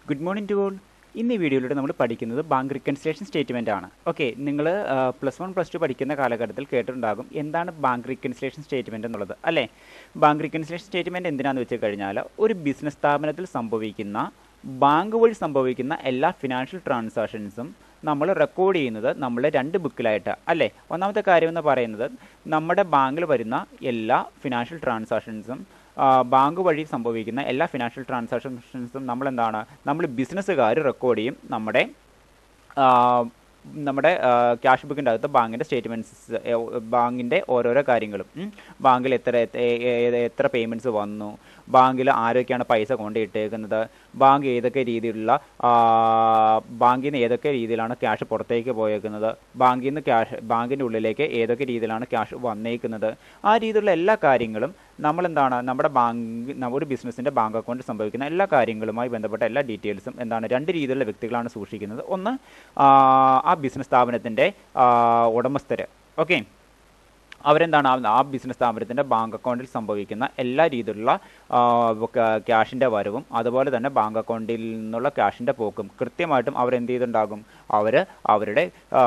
Good morning to all ഇന്ന് ഈ വീഡിയോയിലൂടെ നമ്മൾ പഠിക്കുന്നത് ബാങ്ക് റിക്കൺസിലേഷൻ സ്റ്റേറ്റ്മെൻ്റ് ആണ് ഓക്കെ നിങ്ങൾ പ്ലസ് വൺ പ്ലസ് ടു പഠിക്കുന്ന കാലഘട്ടത്തിൽ കേട്ടിട്ടുണ്ടാകും എന്താണ് ബാങ്ക് റിക്കൺസിലേഷൻ സ്റ്റേറ്റ്മെൻറ്റ് എന്നുള്ളത് അല്ലേ ബാങ്ക് റിക്കൺസിലേഷൻ സ്റ്റേറ്റ്മെൻറ്റ് എന്തിനാന്ന് വെച്ച് കഴിഞ്ഞാൽ ഒരു ബിസിനസ് സ്ഥാപനത്തിൽ സംഭവിക്കുന്ന ബാങ്ക് വഴി സംഭവിക്കുന്ന എല്ലാ ഫിനാൻഷ്യൽ ട്രാൻസാക്ഷൻസും നമ്മൾ റെക്കോർഡ് ചെയ്യുന്നത് നമ്മൾ രണ്ട് ബുക്കിലായിട്ട് അല്ലേ ഒന്നാമത്തെ കാര്യം എന്ന് പറയുന്നത് നമ്മുടെ ബാങ്കിൽ വരുന്ന എല്ലാ ഫിനാൻഷ്യൽ ട്രാൻസാക്ഷൻസും ബാങ്ക് വഴി സംഭവിക്കുന്ന എല്ലാ ഫിനാൻഷ്യൽ ട്രാൻസാക്ഷൻസും നമ്മൾ എന്താണ് നമ്മൾ ബിസിനസ്സുകാർ റെക്കോർഡ് ചെയ്യും നമ്മുടെ ആ, നമ്മുടെ ക്യാഷ് ബുക്കിൻ്റെ അകത്ത് ബാങ്കിൻ്റെ സ്റ്റേറ്റ്മെൻറ്റ്സ് ബാങ്കിൻ്റെ ഓരോരോ കാര്യങ്ങളും ഉം. ബാങ്കിൽ എത്ര എ- എ- എ- എത്ര പേയ്മെൻറ്റ്സ് വന്നു ബാങ്കിൽ ആരൊക്കെയാണ് പൈസ കൊണ്ടിട്ടേക്കുന്നത് ബാങ്ക് ഏതൊക്കെ രീതിയിലുള്ള ആ, ബാങ്കിൽ നിന്ന് ഏതൊക്കെ രീതിയിലാണ് ക്യാഷ് പുറത്തേക്ക് പോയേക്കുന്നത് ബാങ്കിൽ നിന്ന് ക്യാഷ് ബാങ്കിൻ്റെ ഉള്ളിലേക്ക് ഏതൊക്കെ രീതിയിലാണ് ക്യാഷ് വന്നേക്കുന്നത് ആ രീതിയിലുള്ള എല്ലാ കാര്യങ്ങളും നമ്മളെന്താണ് നമ്മുടെ ബാങ്ക് നമ്മ- ഒരു ബിസിനസ്സിൻ്റെ ബാങ്ക് അക്കൗണ്ടിൽ സംഭവിക്കുന്ന എല്ലാ കാര്യങ്ങളുമായി ബന്ധപ്പെട്ട എല്ലാ ഡീറ്റെയിൽസും എന്താണ് രണ്ട് രീതിയിലുള്ള വ്യക്തികളാണ് സൂക്ഷിക്കുന്നത് ഒന്ന് ആ, ആ ബിസിനസ് സ്ഥാപനത്തിൻ്റെ ഉടമസ്ഥർ ഓക്കെ അവരെന്താണ് ആ- ആ ബിസിനസ് സ്ഥാപനത്തിൻ്റെ ബാങ്ക് അക്കൗണ്ടിൽ സംഭവിക്കുന്ന എല്ലാ രീതിയിലുള്ള ക്യാഷിൻ്റെ വരവും അതുപോലെ തന്നെ ബാങ്ക് അക്കൗണ്ടിൽ നിന്നുള്ള ക്യാഷിൻ്റെ പോക്കും കൃത്യമായിട്ടും അവരെന്ത് ചെയ്തിട്ടുണ്ടാകും അവർ അവരുടെ ആ,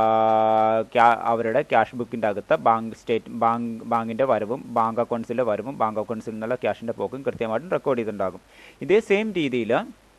ക്യാ- അവരുടെ ക്യാഷ് ബുക്കിൻ്റെ അകത്ത് ബാങ്ക് സ്റ്റേറ്റ് ബാങ്ക് ബാങ്കിൻ്റെ വരവും ബാങ്ക് അക്കൗണ്ട്സിലെ വരവും ബാങ്ക് അക്കൗണ്ട്സിൽ നിന്നുള്ള ക്യാഷിൻ്റെ പോക്കും കൃത്യമായിട്ടും റെക്കോർഡ് ചെയ്തിട്ടുണ്ടാകും ഇതേ സെയിം രീതിയിൽ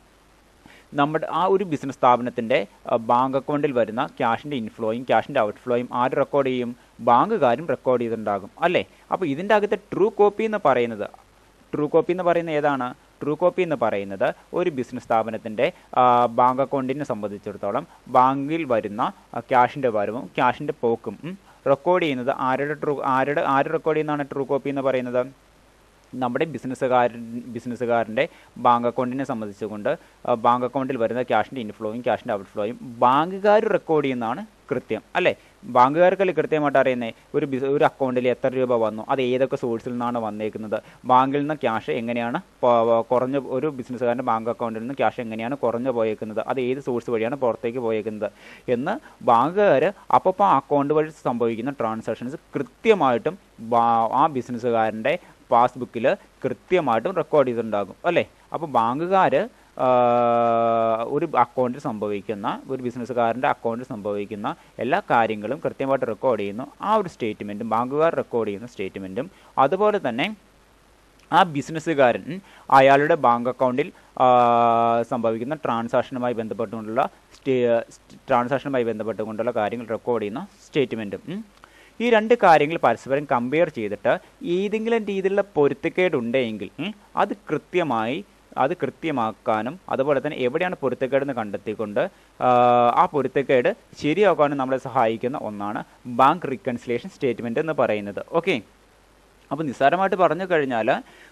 നമ്മുടെ ആ ഒരു ബിസിനസ് സ്ഥാപനത്തിൻ്റെ ബാങ്ക് അക്കൗണ്ടിൽ വരുന്ന ക്യാഷിൻ്റെ ഇൻഫ്ലോയും ക്യാഷിൻ്റെ ഔട്ട്ഫ്ലോയും ആര് റെക്കോർഡ് ചെയ്യും ബാങ്കുകാരും റെക്കോർഡ് ചെയ്തിട്ടുണ്ടാകും അല്ലേ അപ്പോൾ ഇതിൻ്റെ അകത്ത് ട്രൂ കോപ്പി എന്ന് പറയുന്നത് ട്രൂ കോപ്പി എന്ന് പറയുന്നത് ഏതാണ് ട്രൂ കോപ്പി എന്ന് പറയുന്നത് ഒരു ബിസിനസ് സ്ഥാപനത്തിൻ്റെ ബാങ്ക് അക്കൗണ്ടിനെ സംബന്ധിച്ചിടത്തോളം ബാങ്കിൽ വരുന്ന ക്യാഷിൻ്റെ വരവും ക്യാഷിൻ്റെ പോക്കും റെക്കോർഡ് ചെയ്യുന്നത് ആരുടെ ട്രൂ ആരുടെ ആര് റെക്കോർഡ് ചെയ്യുന്നതാണ് ട്രൂ കോപ്പി എന്ന് പറയുന്നത് നമ്മുടെ ബിസിനസ്സുകാരൻ ബിസിനസ്സുകാരൻ്റെ ബാങ്ക് അക്കൗണ്ടിനെ സംബന്ധിച്ചുകൊണ്ട് ആ, ബാങ്ക് അക്കൗണ്ടിൽ വരുന്ന ക്യാഷിൻ്റെ ഇൻഫ്ലോയും ക്യാഷിൻ്റെ ഔട്ട്ഫ്ലോയും ബാങ്കുകാർ റെക്കോർഡ് ചെയ്യുന്നതാണ് കൃത്യം അല്ലേ ബാങ്കുകാർക്കല്ലേ കൃത്യമായിട്ട് അറിയുന്നത് ഒരു ബിസ് ഒരു അക്കൗണ്ടിൽ എത്ര രൂപ വന്നു അത് ഏതൊക്കെ സോഴ്സിൽ നിന്നാണ് വന്നേക്കുന്നത് ബാങ്കിൽ നിന്ന് ക്യാഷ് എങ്ങനെയാണ് പോ- കുറഞ്ഞ ഒരു ബിസിനസ്സുകാരൻ്റെ ബാങ്ക് അക്കൗണ്ടിൽ നിന്ന് ക്യാഷ് എങ്ങനെയാണ് കുറഞ്ഞു പോയേക്കുന്നത് അത് ഏത് സോഴ്സ് വഴിയാണ് പുറത്തേക്ക് പോയേക്കുന്നത് എന്ന് ബാങ്കുകാർ അപ്പോൾ ആ അക്കൗണ്ട് വഴി സംഭവിക്കുന്ന ട്രാൻസാക്ഷൻസ് കൃത്യമായിട്ടും ബാ- ആ ബിസിനസ്സുകാരൻ്റെ പാസ്ബുക്കിൽ കൃത്യമായിട്ടും റെക്കോർഡ് ചെയ്തിട്ടുണ്ടാകും അല്ലേ അപ്പോൾ ബാങ്കുകാർ ഒരു അക്കൗണ്ടിൽ സംഭവിക്കുന്ന ഒരു ബിസിനസ്സുകാരൻ്റെ അക്കൗണ്ടിൽ സംഭവിക്കുന്ന എല്ലാ കാര്യങ്ങളും കൃത്യമായിട്ട് റെക്കോർഡ് ചെയ്യുന്നു ആ ഒരു സ്റ്റേറ്റ്മെൻറ്റും ബാങ്കുകാർ റെക്കോർഡ് ചെയ്യുന്ന സ്റ്റേറ്റ്മെൻറ്റും അതുപോലെ തന്നെ ആ ബിസിനസ്സുകാരൻ അയാളുടെ ബാങ്ക് അക്കൗണ്ടിൽ ആ, സംഭവിക്കുന്ന ട്രാൻസാക്ഷനുമായി ബന്ധപ്പെട്ടുകൊണ്ടുള്ള സ്റ്റേ ട്രാൻസാക്ഷനുമായി ബന്ധപ്പെട്ടുകൊണ്ടുള്ള കാര്യങ്ങൾ റെക്കോർഡ് ചെയ്യുന്ന സ്റ്റേറ്റ്മെൻറ്റും ഉം. ഈ രണ്ട് കാര്യങ്ങൾ പരസ്പരം കമ്പയർ ചെയ്തിട്ട് ഏതെങ്കിലും രീതിയിലുള്ള പൊരുത്തക്കേട് ഉണ്ടെങ്കിൽ ഉം, അത് കൃത്യമായി അത് കൃത്യമാക്കാനും അതുപോലെ തന്നെ എവിടെയാണ് പൊരുത്തക്കേടെന്ന് കണ്ടെത്തിക്കൊണ്ട് ആ, ആ പൊരുത്തക്കേട് ശരിയാക്കാനും നമ്മളെ സഹായിക്കുന്ന ഒന്നാണ് ബാങ്ക് റിക്കൺസിലേഷൻ സ്റ്റേറ്റ്മെൻറ്റ് എന്ന് പറയുന്നത് ഓക്കെ അപ്പോൾ നിസ്സാരമായിട്ട് പറഞ്ഞു കഴിഞ്ഞാൽ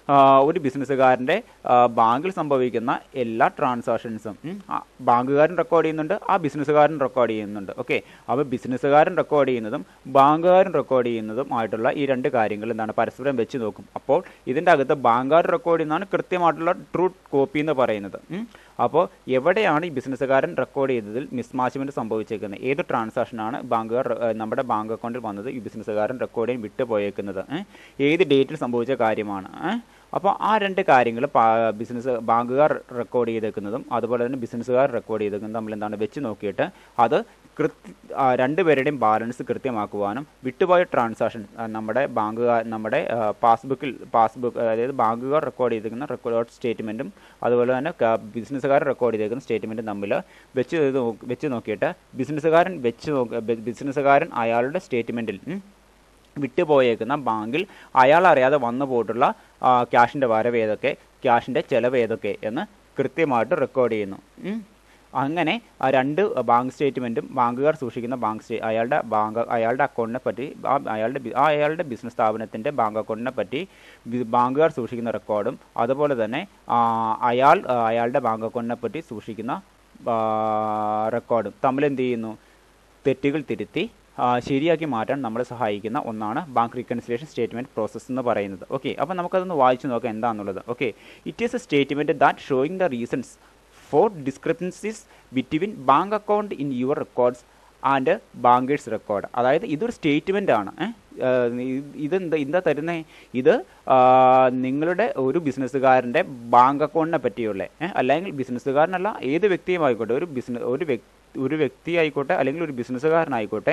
ഒരു ബിസിനസ്സുകാരൻ്റെ ബാങ്കിൽ സംഭവിക്കുന്ന എല്ലാ ട്രാൻസാക്ഷൻസും ഉം, ആ ബാങ്കുകാരൻ റെക്കോർഡ് ചെയ്യുന്നുണ്ട് ആ ബിസിനസ്സുകാരൻ റെക്കോർഡ് ചെയ്യുന്നുണ്ട് ഓക്കെ അപ്പോൾ ബിസിനസ്സുകാരൻ റെക്കോർഡ് ചെയ്യുന്നതും ബാങ്കുകാരൻ റെക്കോർഡ് ചെയ്യുന്നതും ആയിട്ടുള്ള ഈ രണ്ട് കാര്യങ്ങൾ എന്താണ് പരസ്പരം വെച്ച് നോക്കും അപ്പോൾ ഇതിൻ്റെ അകത്ത് ബാങ്കുകാർ റെക്കോർഡ് ചെയ്യുന്നതാണ് കൃത്യമായിട്ടുള്ള ട്രൂ കോപ്പി എന്ന് പറയുന്നത് ഉം. അപ്പോൾ എവിടെയാണ് ഈ ബിസിനസ്സുകാരൻ റെക്കോർഡ് ചെയ്തതിൽ മിസ്മാച്ച്മെൻറ്റ് സംഭവിച്ചേക്കുന്നത് ഏത് ട്രാൻസാക്ഷനാണ് ബാങ്കുകാർ ഏഹ്, നമ്മുടെ ബാങ്ക് അക്കൗണ്ടിൽ വന്നത് ഈ ബിസിനസ്സുകാരൻ റെക്കോർഡ് ചെയ്യാൻ വിട്ടുപോയേക്കുന്നത് ഏഹ്? ഏത് ഡേറ്റിൽ സംഭവിച്ച കാര്യമാണ് ഏഹ്? അപ്പോൾ ആ രണ്ട് കാര്യങ്ങൾ ബിസിനസ് ബാങ്കുകാർ റെക്കോർഡ് ചെയ്തേക്കുന്നതും അതുപോലെ തന്നെ ബിസിനസ്സുകാർ റെക്കോർഡ് ചെയ്തേക്കുന്നതും തമ്മിൽ എന്താണ് വെച്ച് നോക്കിയിട്ട് അത് കൃത്യ ആ, രണ്ടുപേരുടെയും ബാലൻസ് കൃത്യമാക്കുവാനും വിട്ടുപോയ ട്രാൻസാക്ഷൻ നമ്മുടെ ബാങ്കുകാർ നമ്മുടെ പാസ്ബുക്കിൽ പാസ്ബുക്ക് അതായത് ബാങ്കുകാർ റെക്കോർഡ് ചെയ്തിരിക്കുന്ന റെക്കോർഡ് സ്റ്റേറ്റ്മെൻറ്റും അതുപോലെ തന്നെ ബിസിനസ്സുകാർ റെക്കോർഡ് ചെയ്തിരിക്കുന്ന സ്റ്റേറ്റ്മെൻറ്റും തമ്മിൽ വെച്ച് ഇത് നോക്ക് വെച്ച് നോക്കിയിട്ട് ബിസിനസ്സുകാരൻ വെച്ച് നോക്ക് ബിസിനസ്സുകാരൻ അയാളുടെ സ്റ്റേറ്റ്മെൻറ്റിൽ വിട്ടുപോയേക്കുന്ന ബാങ്കിൽ അയാൾ അറിയാതെ വന്നു പോയിട്ടുള്ള ക്യാഷിൻ്റെ വരവ് ഏതൊക്കെ ക്യാഷിൻ്റെ ചെലവ് ഏതൊക്കെ എന്ന് കൃത്യമായിട്ട് റെക്കോർഡ് ചെയ്യുന്നു ഉം. അങ്ങനെ ആ രണ്ട് ബാങ്ക് സ്റ്റേറ്റ്മെൻറ്റും ബാങ്കുകാർ സൂക്ഷിക്കുന്ന ബാങ്ക് സ്റ്റേ അയാളുടെ ബാങ്ക് അയാളുടെ അക്കൗണ്ടിനെ പറ്റി ആ അയാളുടെ ബി- ആ അയാളുടെ ബിസിനസ് സ്ഥാപനത്തിൻ്റെ ബാങ്ക് അക്കൗണ്ടിനെ പറ്റി ബി- ബാങ്കുകാർ സൂക്ഷിക്കുന്ന റെക്കോർഡും അതുപോലെ തന്നെ ആ, അയാൾ ആ, അയാളുടെ ബാങ്ക് അക്കൗണ്ടിനെ പറ്റി സൂക്ഷിക്കുന്ന ആ, റെക്കോർഡും തമ്മിൽ എന്ത് ചെയ്യുന്നു തെറ്റുകൾ തിരുത്തി ആ, ശരിയാക്കി മാറ്റാൻ നമ്മളെ സഹായിക്കുന്ന ഒന്നാണ് ബാങ്ക് റീകൺസിലേഷൻ സ്റ്റേറ്റ്മെൻറ്റ് പ്രോസസ്സ് എന്ന് പറയുന്നത് ഓക്കെ അപ്പോൾ നമുക്കതൊന്ന് വായിച്ചു നോക്കാം എന്താണെന്നുള്ളത് okay it is a statement that showing the reasons for discrepancies between bank account in your records and bankers record അതായത് ഇതൊരു സ്റ്റേറ്റ്മെൻ്റ് ആണ് ഏ? ആ, ഇത് ഇതെന്താ എന്താ തരുന്നേ ഇത് ആ, നിങ്ങളുടെ ഒരു ബിസിനസ്സുകാരൻ്റെ ബാങ്ക് അക്കൗണ്ടിനെ പറ്റിയുള്ള ഏ? അല്ലെങ്കിൽ ബിസിനസ്സുകാരനല്ല ഏത് വ്യക്തിയും ആയിക്കോട്ടെ ഒരു ബിസിനസ് ഒരു വ്യക്തി ഒരു വ്യക്തി ആയിക്കോട്ടെ അല്ലെങ്കിൽ ഒരു ബിസിനസ്സുകാരനായിക്കോട്ടെ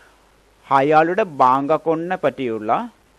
അയാളുടെ ബാങ്ക് അക്കൗണ്ടിനെ പറ്റിയുള്ള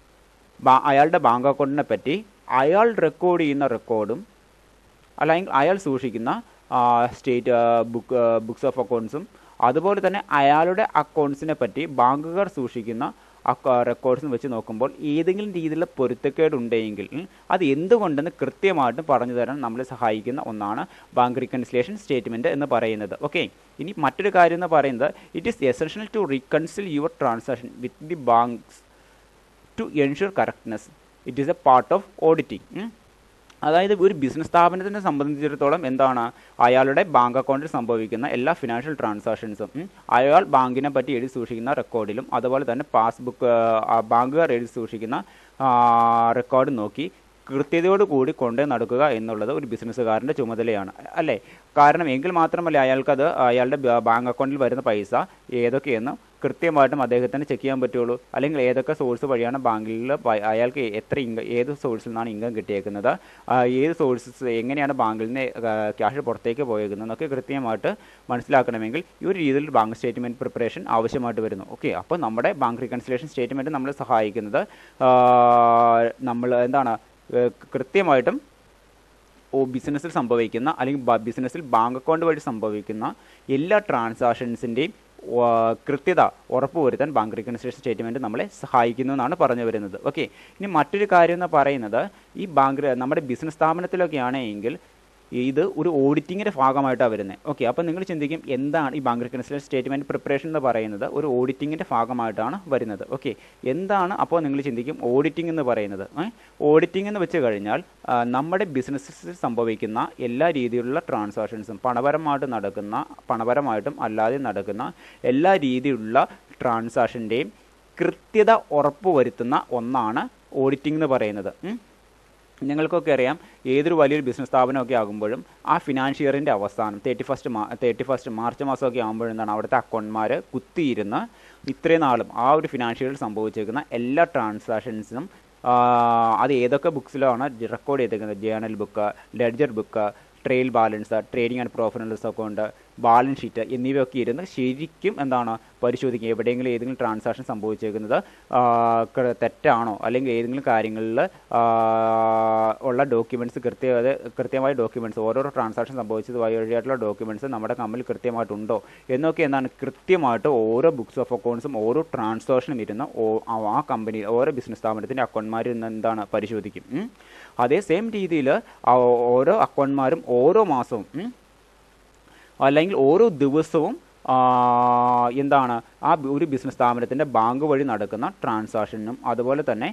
ബാ- അയാളുടെ ബാങ്ക് അക്കൗണ്ടിനെ പറ്റി അയാൾ റെക്കോർഡ് ചെയ്യുന്ന റെക്കോർഡും അല്ലെങ്കിൽ അയാൾ സൂക്ഷിക്കുന്ന സ്റ്റേറ്റ് ബുക്ക് ബുക്സ് ഓഫ് അക്കൗണ്ട്സും അതുപോലെ തന്നെ അയാളുടെ അക്കൗണ്ട്സിനെ പറ്റി ബാങ്കുകാർ സൂക്ഷിക്കുന്ന റെക്കോർഡ്സും വെച്ച് നോക്കുമ്പോൾ ഏതെങ്കിലും രീതിയിലുള്ള പൊരുത്തക്കേട് ഉണ്ടെങ്കിൽ ഉം, അത് എന്തുകൊണ്ടെന്ന് കൃത്യമായിട്ടും പറഞ്ഞു തരാൻ നമ്മളെ സഹായിക്കുന്ന ഒന്നാണ് ബാങ്ക് റീകൺസിലേഷൻ സ്റ്റേറ്റ്മെൻറ്റ് എന്ന് പറയുന്നത് ഓക്കെ ഇനി മറ്റൊരു കാര്യം എന്ന് പറയുന്നത് it is essential to reconcile your transaction with the banks to ensure correctness it is a part of auditing അതായത് ഒരു ബിസിനസ് സ്ഥാപനത്തിനെ സംബന്ധിച്ചിടത്തോളം എന്താണ് അയാളുടെ ബാങ്ക് അക്കൗണ്ടിൽ സംഭവിക്കുന്ന എല്ലാ ഫിനാൻഷ്യൽ ട്രാൻസാക്ഷൻസും ഉം, അയാൾ ബാങ്കിനെ പറ്റി എഴുതി സൂക്ഷിക്കുന്ന റെക്കോർഡിലും അതുപോലെ തന്നെ പാസ്ബുക്ക് ബാങ്കുകാർ എഴുതി സൂക്ഷിക്കുന്ന റെക്കോർഡ് നോക്കി കൃത്യതയോട് കൂടി കൊണ്ടേ നടക്കുക എന്നുള്ളത് ഒരു ബിസിനസ്സുകാരൻ്റെ ചുമതലയാണ് അല്ലേ കാരണം എങ്കിൽ മാത്രമല്ല അയാൾക്കത് അയാളുടെ ബ- ബാങ്ക് അക്കൗണ്ടിൽ വരുന്ന പൈസ ഏതൊക്കെയെന്ന് കൃത്യമായിട്ടും അദ്ദേഹത്തിന് ചെക്ക് ചെയ്യാൻ പറ്റുള്ളൂ അല്ലെങ്കിൽ ഏതൊക്കെ സോഴ്സ് വഴിയാണ് ബാങ്കിൽ പ- അയാൾക്ക് എത്ര ഇൻകം ഏത് സോഴ്സിൽ നിന്നാണ് ഇൻകം കിട്ടിയേക്കുന്നത് ആ, ഏത് സോഴ്സസ് എങ്ങനെയാണ് ബാങ്കിൽ നിന്ന് ക്യാഷ് പുറത്തേക്ക് പോയേക്കുന്നത് എന്നൊക്കെ കൃത്യമായിട്ട് മനസ്സിലാക്കണമെങ്കിൽ ഈ ഒരു രീതിയിൽ ബാങ്ക് സ്റ്റേറ്റ്മെൻറ്റ് പ്രിപ്പറേഷൻ ആവശ്യമായിട്ട് വരുന്നു ഓക്കെ അപ്പോൾ നമ്മുടെ ബാങ്ക് റീകൺസിലേഷൻ സ്റ്റേറ്റ്മെൻറ്റ് നമ്മളെ സഹായിക്കുന്നത് ആ, നമ്മൾ എന്താണ് ഏഹ് കൃത്യമായിട്ടും ഓ ബിസിനസ്സിൽ സംഭവിക്കുന്ന അല്ലെങ്കിൽ ബ- ബിസിനസ്സിൽ ബാങ്ക് അക്കൗണ്ട് വഴി സംഭവിക്കുന്ന എല്ലാ ട്രാൻസാക്ഷൻസിൻ്റെയും കൃത്യത ഉറപ്പുവരുത്താൻ ബാങ്ക് റീകൺസിലേഷൻ സ്റ്റേറ്റ്മെൻറ്റ് നമ്മളെ സഹായിക്കുന്നു എന്നാണ് പറഞ്ഞു വരുന്നത് ഓക്കെ ഇനി മറ്റൊരു കാര്യം എന്ന് പറയുന്നത് ഈ ബാങ്ക് നമ്മുടെ ബിസിനസ് സ്ഥാപനത്തിലൊക്കെ ആണെങ്കിൽ ഇത് ഒരു ഓഡിറ്റിങ്ങിൻ്റെ ഭാഗമായിട്ടാണ് വരുന്നത് ഓക്കെ അപ്പോൾ നിങ്ങൾ ചിന്തിക്കും എന്താണ് ഈ ബാങ്ക് റെക്കൺസിലേഷൻ സ്റ്റേറ്റ്മെൻറ്റ് പ്രിപ്പറേഷൻ എന്ന് പറയുന്നത് ഒരു ഓഡിറ്റിങ്ങിൻ്റെ ഭാഗമായിട്ടാണ് വരുന്നത് ഓക്കെ എന്താണ് അപ്പോൾ നിങ്ങൾ ചിന്തിക്കും ഓഡിറ്റിംഗ് എന്ന് പറയുന്നത് ഓഡിറ്റിംഗ് എന്ന് വെച്ച് കഴിഞ്ഞാൽ ആ, നമ്മുടെ ബിസിനസ്സിൽ സംഭവിക്കുന്ന എല്ലാ രീതിയിലുള്ള ട്രാൻസാക്ഷൻസും പണപരമായിട്ട് നടക്കുന്ന പണപരമായിട്ടും അല്ലാതെ നടക്കുന്ന എല്ലാ രീതിയിലുള്ള ട്രാൻസാക്ഷൻ്റെയും കൃത്യത ഉറപ്പുവരുത്തുന്ന ഒന്നാണ് ഓഡിറ്റിംഗ് എന്ന് പറയുന്നത് ഉം. നിങ്ങൾക്കൊക്കെ അറിയാം ഏതൊരു വലിയൊരു ബിസിനസ് സ്ഥാപനമൊക്കെ ആകുമ്പോഴും ആ ഫിനാൻഷ്യൽ ഇയറിൻ്റെ അവസാനം തേർട്ടി ഫസ്റ്റ് മാ തേർട്ടി ഫസ്റ്റ് മാർച്ച് മാസമൊക്കെ ആകുമ്പോഴും എന്താണ് അവിടുത്തെ അക്കൗണ്ട്മാർ കുത്തിയിരുന്ന് ഇത്രയും നാളും ആ ഒരു ഫിനാൻഷ്യൽ ഇയറിൽ സംഭവിച്ചേക്കുന്ന എല്ലാ ട്രാൻസാക്ഷൻസിനും അത് ഏതൊക്കെ ബുക്സിലാണ് റെക്കോർഡ് ചെയ്തേക്കുന്നത് journal book ledger book trail balance trading and profit and loss account balance sheet എന്നിവയൊക്കെ ഇരുന്ന് ശരിക്കും എന്താണ് പരിശോധിക്കുക എവിടെയെങ്കിലും ഏതെങ്കിലും ട്രാൻസാക്ഷൻ സംഭവിച്ചേക്കുന്നത് ആ, ക- തെറ്റാണോ അല്ലെങ്കിൽ ഏതെങ്കിലും കാര്യങ്ങളിൽ ഉള്ള ഡോക്യുമെൻറ്റ്സ് കൃത്യത കൃത്യമായ ഡോക്യുമെൻറ്റ്സ് ഓരോരോ ട്രാൻസാക്ഷൻ സംഭവിച്ചത് വഴിയായിട്ടുള്ള ഡോക്യുമെൻറ്റ്സ് നമ്മുടെ കമ്പനിയിൽ കൃത്യമായിട്ടുണ്ടോ എന്നൊക്കെ എന്താണ് കൃത്യമായിട്ട് ഓരോ ബുക്സ് ഓഫ് അക്കൗണ്ട്സും ഓരോ ട്രാൻസാക്ഷനും ഇരുന്ന് ഓ- ആ- ആ കമ്പനി ഓരോ ബിസിനസ് സ്ഥാപനത്തിൻ്റെ അക്കൗണ്ട്മാർ ഇന്ന് എന്താണ് പരിശോധിക്കും ഉം. അതേ സെയിം രീതിയിൽ ഓരോ അക്കൗണ്ട്മാരും ഓരോ മാസവും ഉം, അല്ലെങ്കിൽ ഓരോ ദിവസവും ആ, എന്താണ് ആ ബി- ഒരു ബിസിനസ് സ്ഥാപനത്തിൻ്റെ ബാങ്ക് വഴി നടക്കുന്ന ട്രാൻസാക്ഷനും അതുപോലെ തന്നെ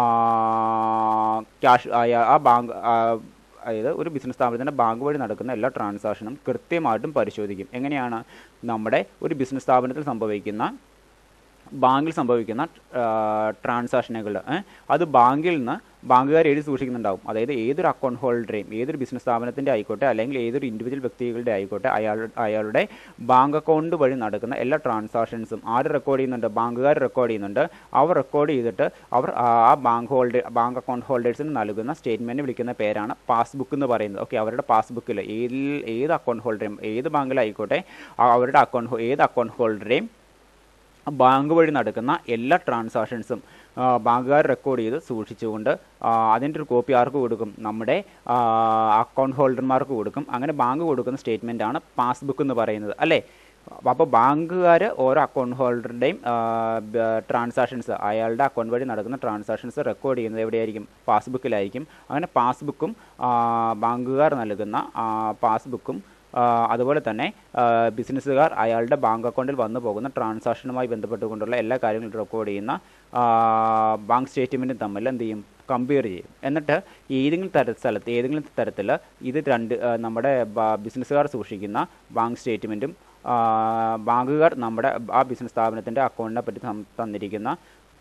ക്യാഷ് ആ ബാങ്ക് ആ, അതായത് ഒരു ബിസിനസ് സ്ഥാപനത്തിൻ്റെ ബാങ്ക് വഴി നടക്കുന്ന എല്ലാ ട്രാൻസാക്ഷനും കൃത്യമായിട്ടും പരിശോധിക്കും എങ്ങനെയാണ് നമ്മുടെ ഒരു ബിസിനസ് സ്ഥാപനത്തിൽ സംഭവിക്കുന്ന ബാങ്കിൽ സംഭവിക്കുന്ന ട്രാൻസാക്ഷനുകൾ അത് ബാങ്കിൽ നിന്ന് ബാങ്കുകാർ എഴുതി സൂക്ഷിക്കുന്നുണ്ടാവും അതായത് ഏതൊരു അക്കൗണ്ട് ഹോൾഡറെയും ഏതൊരു ബിസിനസ് സ്ഥാപനത്തിൻ്റെ ആയിക്കോട്ടെ അല്ലെങ്കിൽ ഏതൊരു ഇൻഡിവിജ്വൽ വ്യക്തികളുടെ ആയിക്കോട്ടെ അയാൾ അയാളുടെ ബാങ്ക് അക്കൗണ്ട് വഴി നടക്കുന്ന എല്ലാ ട്രാൻസാക്ഷൻസും ആര് റെക്കോർഡ് ചെയ്യുന്നുണ്ട് ബാങ്കുകാർ റെക്കോർഡ് ചെയ്യുന്നുണ്ട് അവർ റെക്കോർഡ് ചെയ്തിട്ട് അവർ ആ ആ ബാങ്ക് ഹോൾഡർ ബാങ്ക് അക്കൗണ്ട് ഹോൾഡേഴ്സിന് നൽകുന്ന സ്റ്റേറ്റ്മെൻറ്റ് വിളിക്കുന്ന പേരാണ് പാസ്ബുക്ക് എന്ന് പറയുന്നത് ഓക്കെ അവരുടെ പാസ്ബുക്കിൽ ഏത് ഏത് അക്കൗണ്ട് ഹോൾഡറെയും ഏത് ബാങ്കിലായിക്കോട്ടെ ആ അവരുടെ അക്കൗണ്ട് ഏത് അക്കൗണ്ട് ഹോൾഡറെയും ബാങ്ക് വഴി നടക്കുന്ന എല്ലാ ട്രാൻസാക്ഷൻസും ബാങ്കുകാർ റെക്കോർഡ് ചെയ്ത് സൂക്ഷിച്ചുകൊണ്ട് ആ, അതിൻ്റെ ഒരു കോപ്പി ആർക്ക് കൊടുക്കും നമ്മുടെ അക്കൗണ്ട് ഹോൾഡർമാർക്ക് കൊടുക്കും അങ്ങനെ ബാങ്ക് കൊടുക്കുന്ന സ്റ്റേറ്റ്മെൻ്റ് ആണ് പാസ്ബുക്ക് എന്ന് പറയുന്നത് അല്ലേ അപ്പോൾ ബാങ്കുകാർ ഓരോ അക്കൗണ്ട് ഹോൾഡറുടെയും ട്രാൻസാക്ഷൻസ് അയാളുടെ അക്കൗണ്ട് വഴി നടക്കുന്ന ട്രാൻസാക്ഷൻസ് റെക്കോർഡ് ചെയ്യുന്നത് എവിടെയായിരിക്കും പാസ്ബുക്കിലായിരിക്കും അങ്ങനെ പാസ്ബുക്കും ബാങ്കുകാർ നൽകുന്ന പാസ്ബുക്കും ആ, അതുപോലെ തന്നെ ആ, ബിസിനസ്സുകാർ അയാളുടെ ബാങ്ക് അക്കൗണ്ടിൽ വന്നു പോകുന്ന ട്രാൻസാക്ഷനുമായി ബന്ധപ്പെട്ടുകൊണ്ടുള്ള എല്ലാ കാര്യങ്ങളും റെക്കോർഡ് ചെയ്യുന്ന ആ, ബാങ്ക് സ്റ്റേറ്റ്മെൻറ്റും തമ്മിൽ എന്ത് ചെയ്യും കമ്പയർ ചെയ്യും എന്നിട്ട് ഏതെങ്കിലും തര സ്ഥലത്ത് ഏതെങ്കിലും തരത്തിൽ ഇത് രണ്ട് ആ, നമ്മുടെ ബ- ബിസിനസ്സുകാർ സൂക്ഷിക്കുന്ന ബാങ്ക് സ്റ്റേറ്റ്മെൻറ്റും ബാങ്കുകാർ നമ്മുടെ ആ ബിസിനസ് സ്ഥാപനത്തിൻ്റെ അക്കൗണ്ടിനെ പറ്റി സം- തന്നിരിക്കുന്ന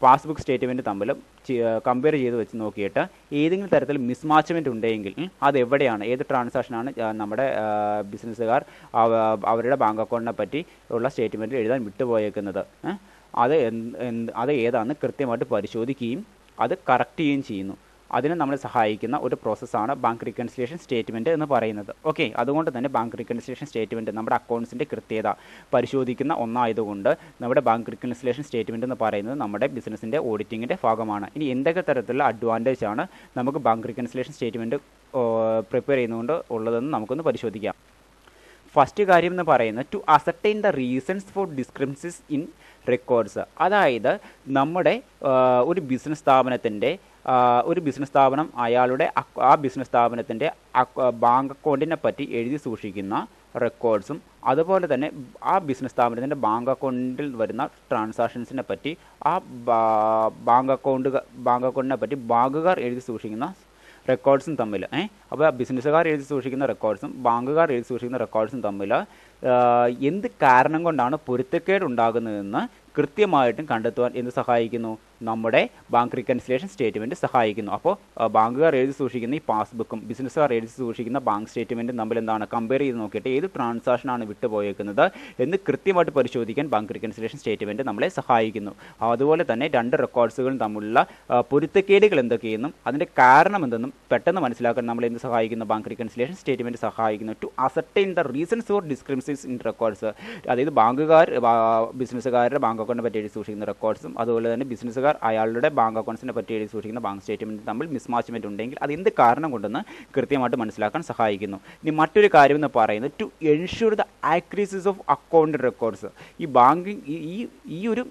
പാസ്ബുക്ക് സ്റ്റേറ്റ്മെൻറ്റ് തമ്മിൽ കമ്പയർ ചെയ്ത് വെച്ച് നോക്കിയിട്ട് ഏതെങ്കിലും തരത്തിൽ മിസ്മാച്ച്മെൻറ്റ് ഉണ്ടെങ്കിൽ ഉം, അത് എവിടെയാണ് ഏത് ട്രാൻസാക്ഷനാണ് ആ, നമ്മുടെ ബിസിനസ്സുകാർ അവരുടെ ബാങ്ക് അക്കൗണ്ടിനെ പറ്റി ഉള്ള സ്റ്റേറ്റ്മെൻറ്റിൽ എഴുതാൻ വിട്ടുപോയേക്കുന്നത് ഏ? അത് എന്ത് എന്ത് അത് ഏതാണെന്ന് കൃത്യമായിട്ട് പരിശോധിക്കുകയും അത് കറക്റ്റ് ചെയ്യുകയും ചെയ്യുന്നു അതിന് നമ്മളെ സഹായിക്കുന്ന ഒരു പ്രോസസ്സാണ് ബാങ്ക് റീകൺസിലേഷൻ സ്റ്റേറ്റ്മെൻറ്റ് എന്ന് പറയുന്നത് ഓക്കെ അതുകൊണ്ട് തന്നെ ബാങ്ക് റീകൺസിലേഷൻ സ്റ്റേറ്റ്മെൻറ്റ് നമ്മുടെ അക്കൗണ്ട്സിൻ്റെ കൃത്യത പരിശോധിക്കുന്ന ഒന്നായതുകൊണ്ട് നമ്മുടെ ബാങ്ക് റീകൺസിലേഷൻ സ്റ്റേറ്റ്മെൻറ്റ് എന്ന് പറയുന്നത് നമ്മുടെ ബിസിനസ്സിൻ്റെ ഓഡിറ്റിങ്ങിൻ്റെ ഭാഗമാണ് ഇനി എന്തൊക്കെ തരത്തിലുള്ള അഡ്വാൻറ്റേജ് ആണ് നമുക്ക് ബാങ്ക് റീകൺസിലേഷൻ സ്റ്റേറ്റ്മെൻറ്റ് പ്രിപ്പയർ ചെയ്യുന്നതുകൊണ്ട് ഉള്ളതെന്ന് നമുക്കൊന്ന് പരിശോധിക്കാം ഫസ്റ്റ് കാര്യം എന്ന് പറയുന്നത് to ascertain the reasons for discrepancies in records അതായത് നമ്മുടെ ആ, ഒരു ബിസിനസ് സ്ഥാപനത്തിൻ്റെ ആ, ഒരു ബിസിനസ് സ്ഥാപനം അയാളുടെ അക്ക- ആ ബിസിനസ് സ്ഥാപനത്തിൻ്റെ ബാങ്ക് അക്കൗണ്ടിനെ പറ്റി എഴുതി സൂക്ഷിക്കുന്ന റെക്കോർഡ്സും അതുപോലെ തന്നെ ആ ബിസിനസ് സ്ഥാപനത്തിൻ്റെ ബാങ്ക് അക്കൗണ്ടിൽ വരുന്ന ട്രാൻസാക്ഷൻസിനെ പറ്റി ആ ബാ- ബാങ്ക് അക്കൗണ്ട് ബാങ്ക് അക്കൗണ്ടിനെ പറ്റി ബാങ്കുകാർ എഴുതി സൂക്ഷിക്കുന്ന റെക്കോർഡ്സും തമ്മിൽ ഏ അപ്പോൾ ബിസിനസ്സുകാർ എഴുതി സൂക്ഷിക്കുന്ന റെക്കോർഡ്സും ബാങ്കുകാർ എഴുതി സൂക്ഷിക്കുന്ന റെക്കോർഡ്സും തമ്മിൽ ആ, എന്ത് കാരണം കൊണ്ടാണ് പൊരുത്തക്കേട് ഉണ്ടാകുന്നതെന്ന് കൃത്യമായിട്ടും കണ്ടെത്തുവാൻ എന്ത് സഹായിക്കുന്നു നമ്മുടെ ബാങ്ക് റീകൺസിലേഷൻ സ്റ്റേറ്റ്മെൻറ്റ് സഹായിക്കുന്നു അപ്പോൾ ആ, ബാങ്കുകാർ എഴുതി സൂക്ഷിക്കുന്ന ഈ പാസ്ബുക്കും ബിസിനസ്സുകാർ എഴുതി സൂക്ഷിക്കുന്ന ബാങ്ക് സ്റ്റേറ്റ്മെൻറ്റും തമ്മിൽ എന്താണ് കമ്പയർ ചെയ്ത് നോക്കിയിട്ട് ഏത് ട്രാൻസാക്ഷനാണ് വിട്ടുപോയേക്കുന്നത് എന്ന് കൃത്യമായിട്ട് പരിശോധിക്കാൻ ബാങ്ക് റീകൺസിലേഷൻ സ്റ്റേറ്റ്മെൻറ്റ് നമ്മളെ സഹായിക്കുന്നു അതുപോലെ തന്നെ രണ്ട് റെക്കോർഡ്സുകളും തമ്മിലുള്ള ആ, പൊരുത്തക്കേടുകൾ എന്തൊക്കെയെന്നും അതിൻ്റെ കാരണം എന്തെന്നും പെട്ടെന്ന് മനസ്സിലാക്കാൻ നമ്മൾ എന്ത് സഹായിക്കുന്നു ബാങ്ക് റീകൺസിലേഷൻ സ്റ്റേറ്റ്മെൻറ്റ് സഹായിക്കുന്നു to ascertain the reasons for discrepancies in records അതായത് ബാങ്കുകാർ ബിസിനസ്സുകാരുടെ ബാങ്ക് അക്കൗണ്ടിനെ പറ്റി എഴുതി സൂക്ഷിക്കുന്ന റെക്കോർഡ്സും അതുപോലെ തന്നെ ബിസിനസ്സുകാർ അയാളുടെ ബാങ്ക് അക്കൗണ്ട്സിനെ പറ്റി എഴുതി സൂക്ഷിക്കുന്ന ബാങ്ക് സ്റ്റേറ്റ്മെൻറ്റ് തമ്മിൽ മിസ്മാച്ച്മെൻറ്റ് ഉണ്ടെങ്കിൽ അത് എന്ത് കാരണം കൊണ്ടെന്ന് കൃത്യമായിട്ട് മനസ്സിലാക്കാൻ സഹായിക്കുന്നു ഇനി മറ്റൊരു കാര്യം എന്ന് പറയുന്നത് to ensure the accuracy of account records ഈ ബാങ്കിങ് ഈ ഈ ഒരു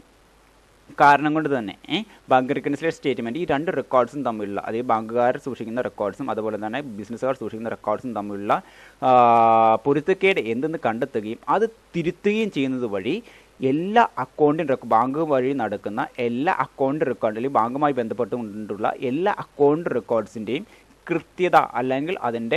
കാരണം കൊണ്ട് തന്നെ ബാങ്ക് റെക്കൺസിലേഷൻ സ്റ്റേറ്റ്മെൻറ്റ് ഈ രണ്ട് റെക്കോർഡ്സും തമ്മിലുള്ള അതായത് ബാങ്കുകാർ സൂക്ഷിക്കുന്ന റെക്കോർഡ്സും അതുപോലെ തന്നെ ബിസിനസ്സുകാർ സൂക്ഷിക്കുന്ന റെക്കോർഡ്സും തമ്മിലുള്ള ആ, പൊരുത്തക്കേട് എന്തെന്ന് കണ്ടെത്തുകയും അത് തിരുത്തുകയും ചെയ്യുന്നത് വഴി എല്ലാ അക്കൗണ്ടിൻ റെക്കോ ബാങ്ക് വഴി നടക്കുന്ന എല്ലാ അക്കൗണ്ട് റെക്കോർഡ് അല്ലെങ്കിൽ ബാങ്കുമായി ബന്ധപ്പെട്ടുകൊണ്ടുള്ള എല്ലാ അക്കൗണ്ട് റെക്കോർഡ്സിൻ്റെയും കൃത്യത അല്ലെങ്കിൽ അതിൻ്റെ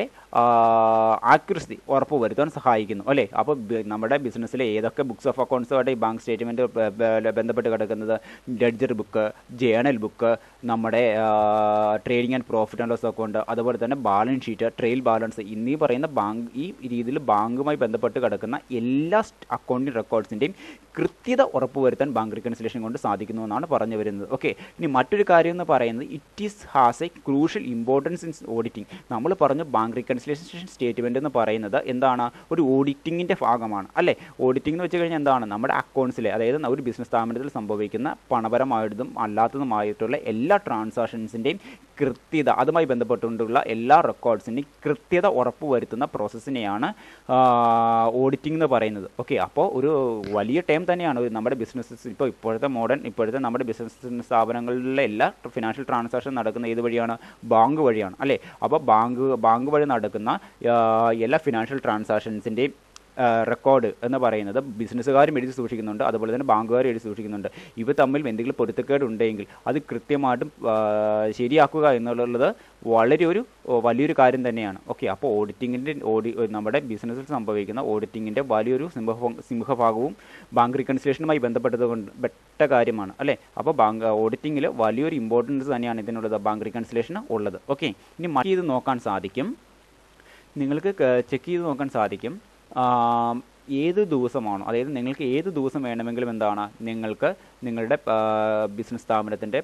ആക്യുറസി ഉറപ്പ് വരുത്താൻ സഹായിക്കുന്നു അല്ലേ അപ്പോൾ ബ- നമ്മുടെ ബിസിനസ്സിലെ ഏതൊക്കെ ബുക്സ് ഓഫ് അക്കൗണ്ട്സുമായിട്ട് ഈ ബാങ്ക് സ്റ്റേറ്റ്മെൻറ്റ് ബന്ധപ്പെട്ട് കിടക്കുന്നത് ഡെഡ്ജർ ബുക്ക് ജേണൽ ബുക്ക് നമ്മുടെ trading and profit and loss account അതുപോലെ തന്നെ ബാലൻസ് ഷീറ്റ് ട്രെയിൽ ബാലൻസ് എന്നീ പറയുന്ന ബാങ്ക് ഈ രീതിയിൽ ബാങ്കുമായി ബന്ധപ്പെട്ട് കിടക്കുന്ന എല്ലാ അക്കൗണ്ടിങ് റെക്കോർഡ്സിൻ്റെയും കൃത്യത ഉറപ്പുവരുത്താൻ ബാങ്ക് റീകൺസിലേഷൻ കൊണ്ട് സാധിക്കുന്നു എന്നാണ് പറഞ്ഞു വരുന്നത് ഓക്കെ ഇനി മറ്റൊരു കാര്യം എന്ന് പറയുന്നത് it is has a crucial importance in auditing നമ്മൾ പറഞ്ഞു ബാങ്ക് റീകൺസിലേഷൻ സ്റ്റേറ്റ്മെൻറ്റ് എന്ന് പറയുന്നത് എന്താണ് ഒരു ഓഡിറ്റിങ്ങിൻ്റെ ഭാഗമാണ് അല്ലേ ഓഡിറ്റിംഗ് എന്ന് വെച്ച് കഴിഞ്ഞാൽ എന്താണ് നമ്മുടെ അക്കൗണ്ട്സിലെ അതായത് ഒരു ബിസിനസ് സ്ഥാപനത്തിൽ സംഭവിക്കുന്ന പണപരമായതും അല്ലാത്തതുമായിട്ടുള്ള എല്ലാ ട്രാൻസാക്ഷൻസിൻ്റെയും കൃത്യത അതുമായി ബന്ധപ്പെട്ടുകൊണ്ടുള്ള എല്ലാ റെക്കോർഡ്സിൻ്റെയും കൃത്യത ഉറപ്പുവരുത്തുന്ന പ്രോസസ്സിനെയാണ് ഓഡിറ്റിംഗ് എന്ന് പറയുന്നത് ഓക്കെ അപ്പോൾ ഒരു വലിയ ടൈം തന്നെയാണ് ഒരു നമ്മുടെ ബിസിനസ് ഇപ്പോൾ ഇപ്പോഴത്തെ മോഡേൺ ഇപ്പോഴത്തെ നമ്മുടെ ബിസിനസ് സ്ഥാപനങ്ങളിലെ എല്ലാ ഫിനാൻഷ്യൽ ട്രാൻസാക്ഷൻ നടക്കുന്ന ഏത് വഴിയാണ് ബാങ്ക് വഴിയാണ് അല്ലേ അപ്പോൾ ബാങ്ക് ബാങ്ക് വഴി നടക്കുന്ന ആ, എല്ലാ ഫിനാൻഷ്യൽ ട്രാൻസാക്ഷൻസിൻ്റെയും റെക്കോർഡ് എന്ന് പറയുന്നത് ബിസിനസ്സുകാരും എഴുതി സൂക്ഷിക്കുന്നുണ്ട് അതുപോലെ തന്നെ ബാങ്കുകാരും എഴുതി സൂക്ഷിക്കുന്നുണ്ട് ഇവ തമ്മിൽ എന്തെങ്കിലും പൊരുത്തക്കേട് ഉണ്ടെങ്കിൽ അത് കൃത്യമായിട്ടും ആ, ശരിയാക്കുക എന്നുള്ളത് വളരെ ഒരു ഓ, വലിയൊരു കാര്യം തന്നെയാണ് ഓക്കെ അപ്പോൾ ഓഡിറ്റിങ്ങിൻ്റെ ഓഡി നമ്മുടെ ബിസിനസ്സിൽ സംഭവിക്കുന്ന ഓഡിറ്റിങ്ങിൻ്റെ വലിയൊരു സിംഹ സിംഹഭാഗവും ബാങ്ക് റീകൺസിലേഷനുമായി ബന്ധപ്പെട്ടത് കൊണ്ട് പെട്ട കാര്യമാണ് അല്ലേ അപ്പോൾ ബാങ്ക് ഓഡിറ്റിങ്ങിൽ വലിയൊരു ഇമ്പോർട്ടൻസ് തന്നെയാണ് ഇതിനുള്ളത് ബാങ്ക് റീകൺസിലേഷന് ഉള്ളത് ഓക്കെ ഇനി മറ്റ് ഇത് നോക്കാൻ സാധിക്കും നിങ്ങൾക്ക് ചെക്ക് ചെയ്ത് നോക്കാൻ സാധിക്കും ആം, ഏത് ദിവസമാണോ അതായത് നിങ്ങൾക്ക് ഏത് ദിവസം വേണമെങ്കിലും എന്താണ് നിങ്ങൾക്ക് നിങ്ങളുടെ ബിസിനസ് സ്ഥാപനത്തിൻ്റെ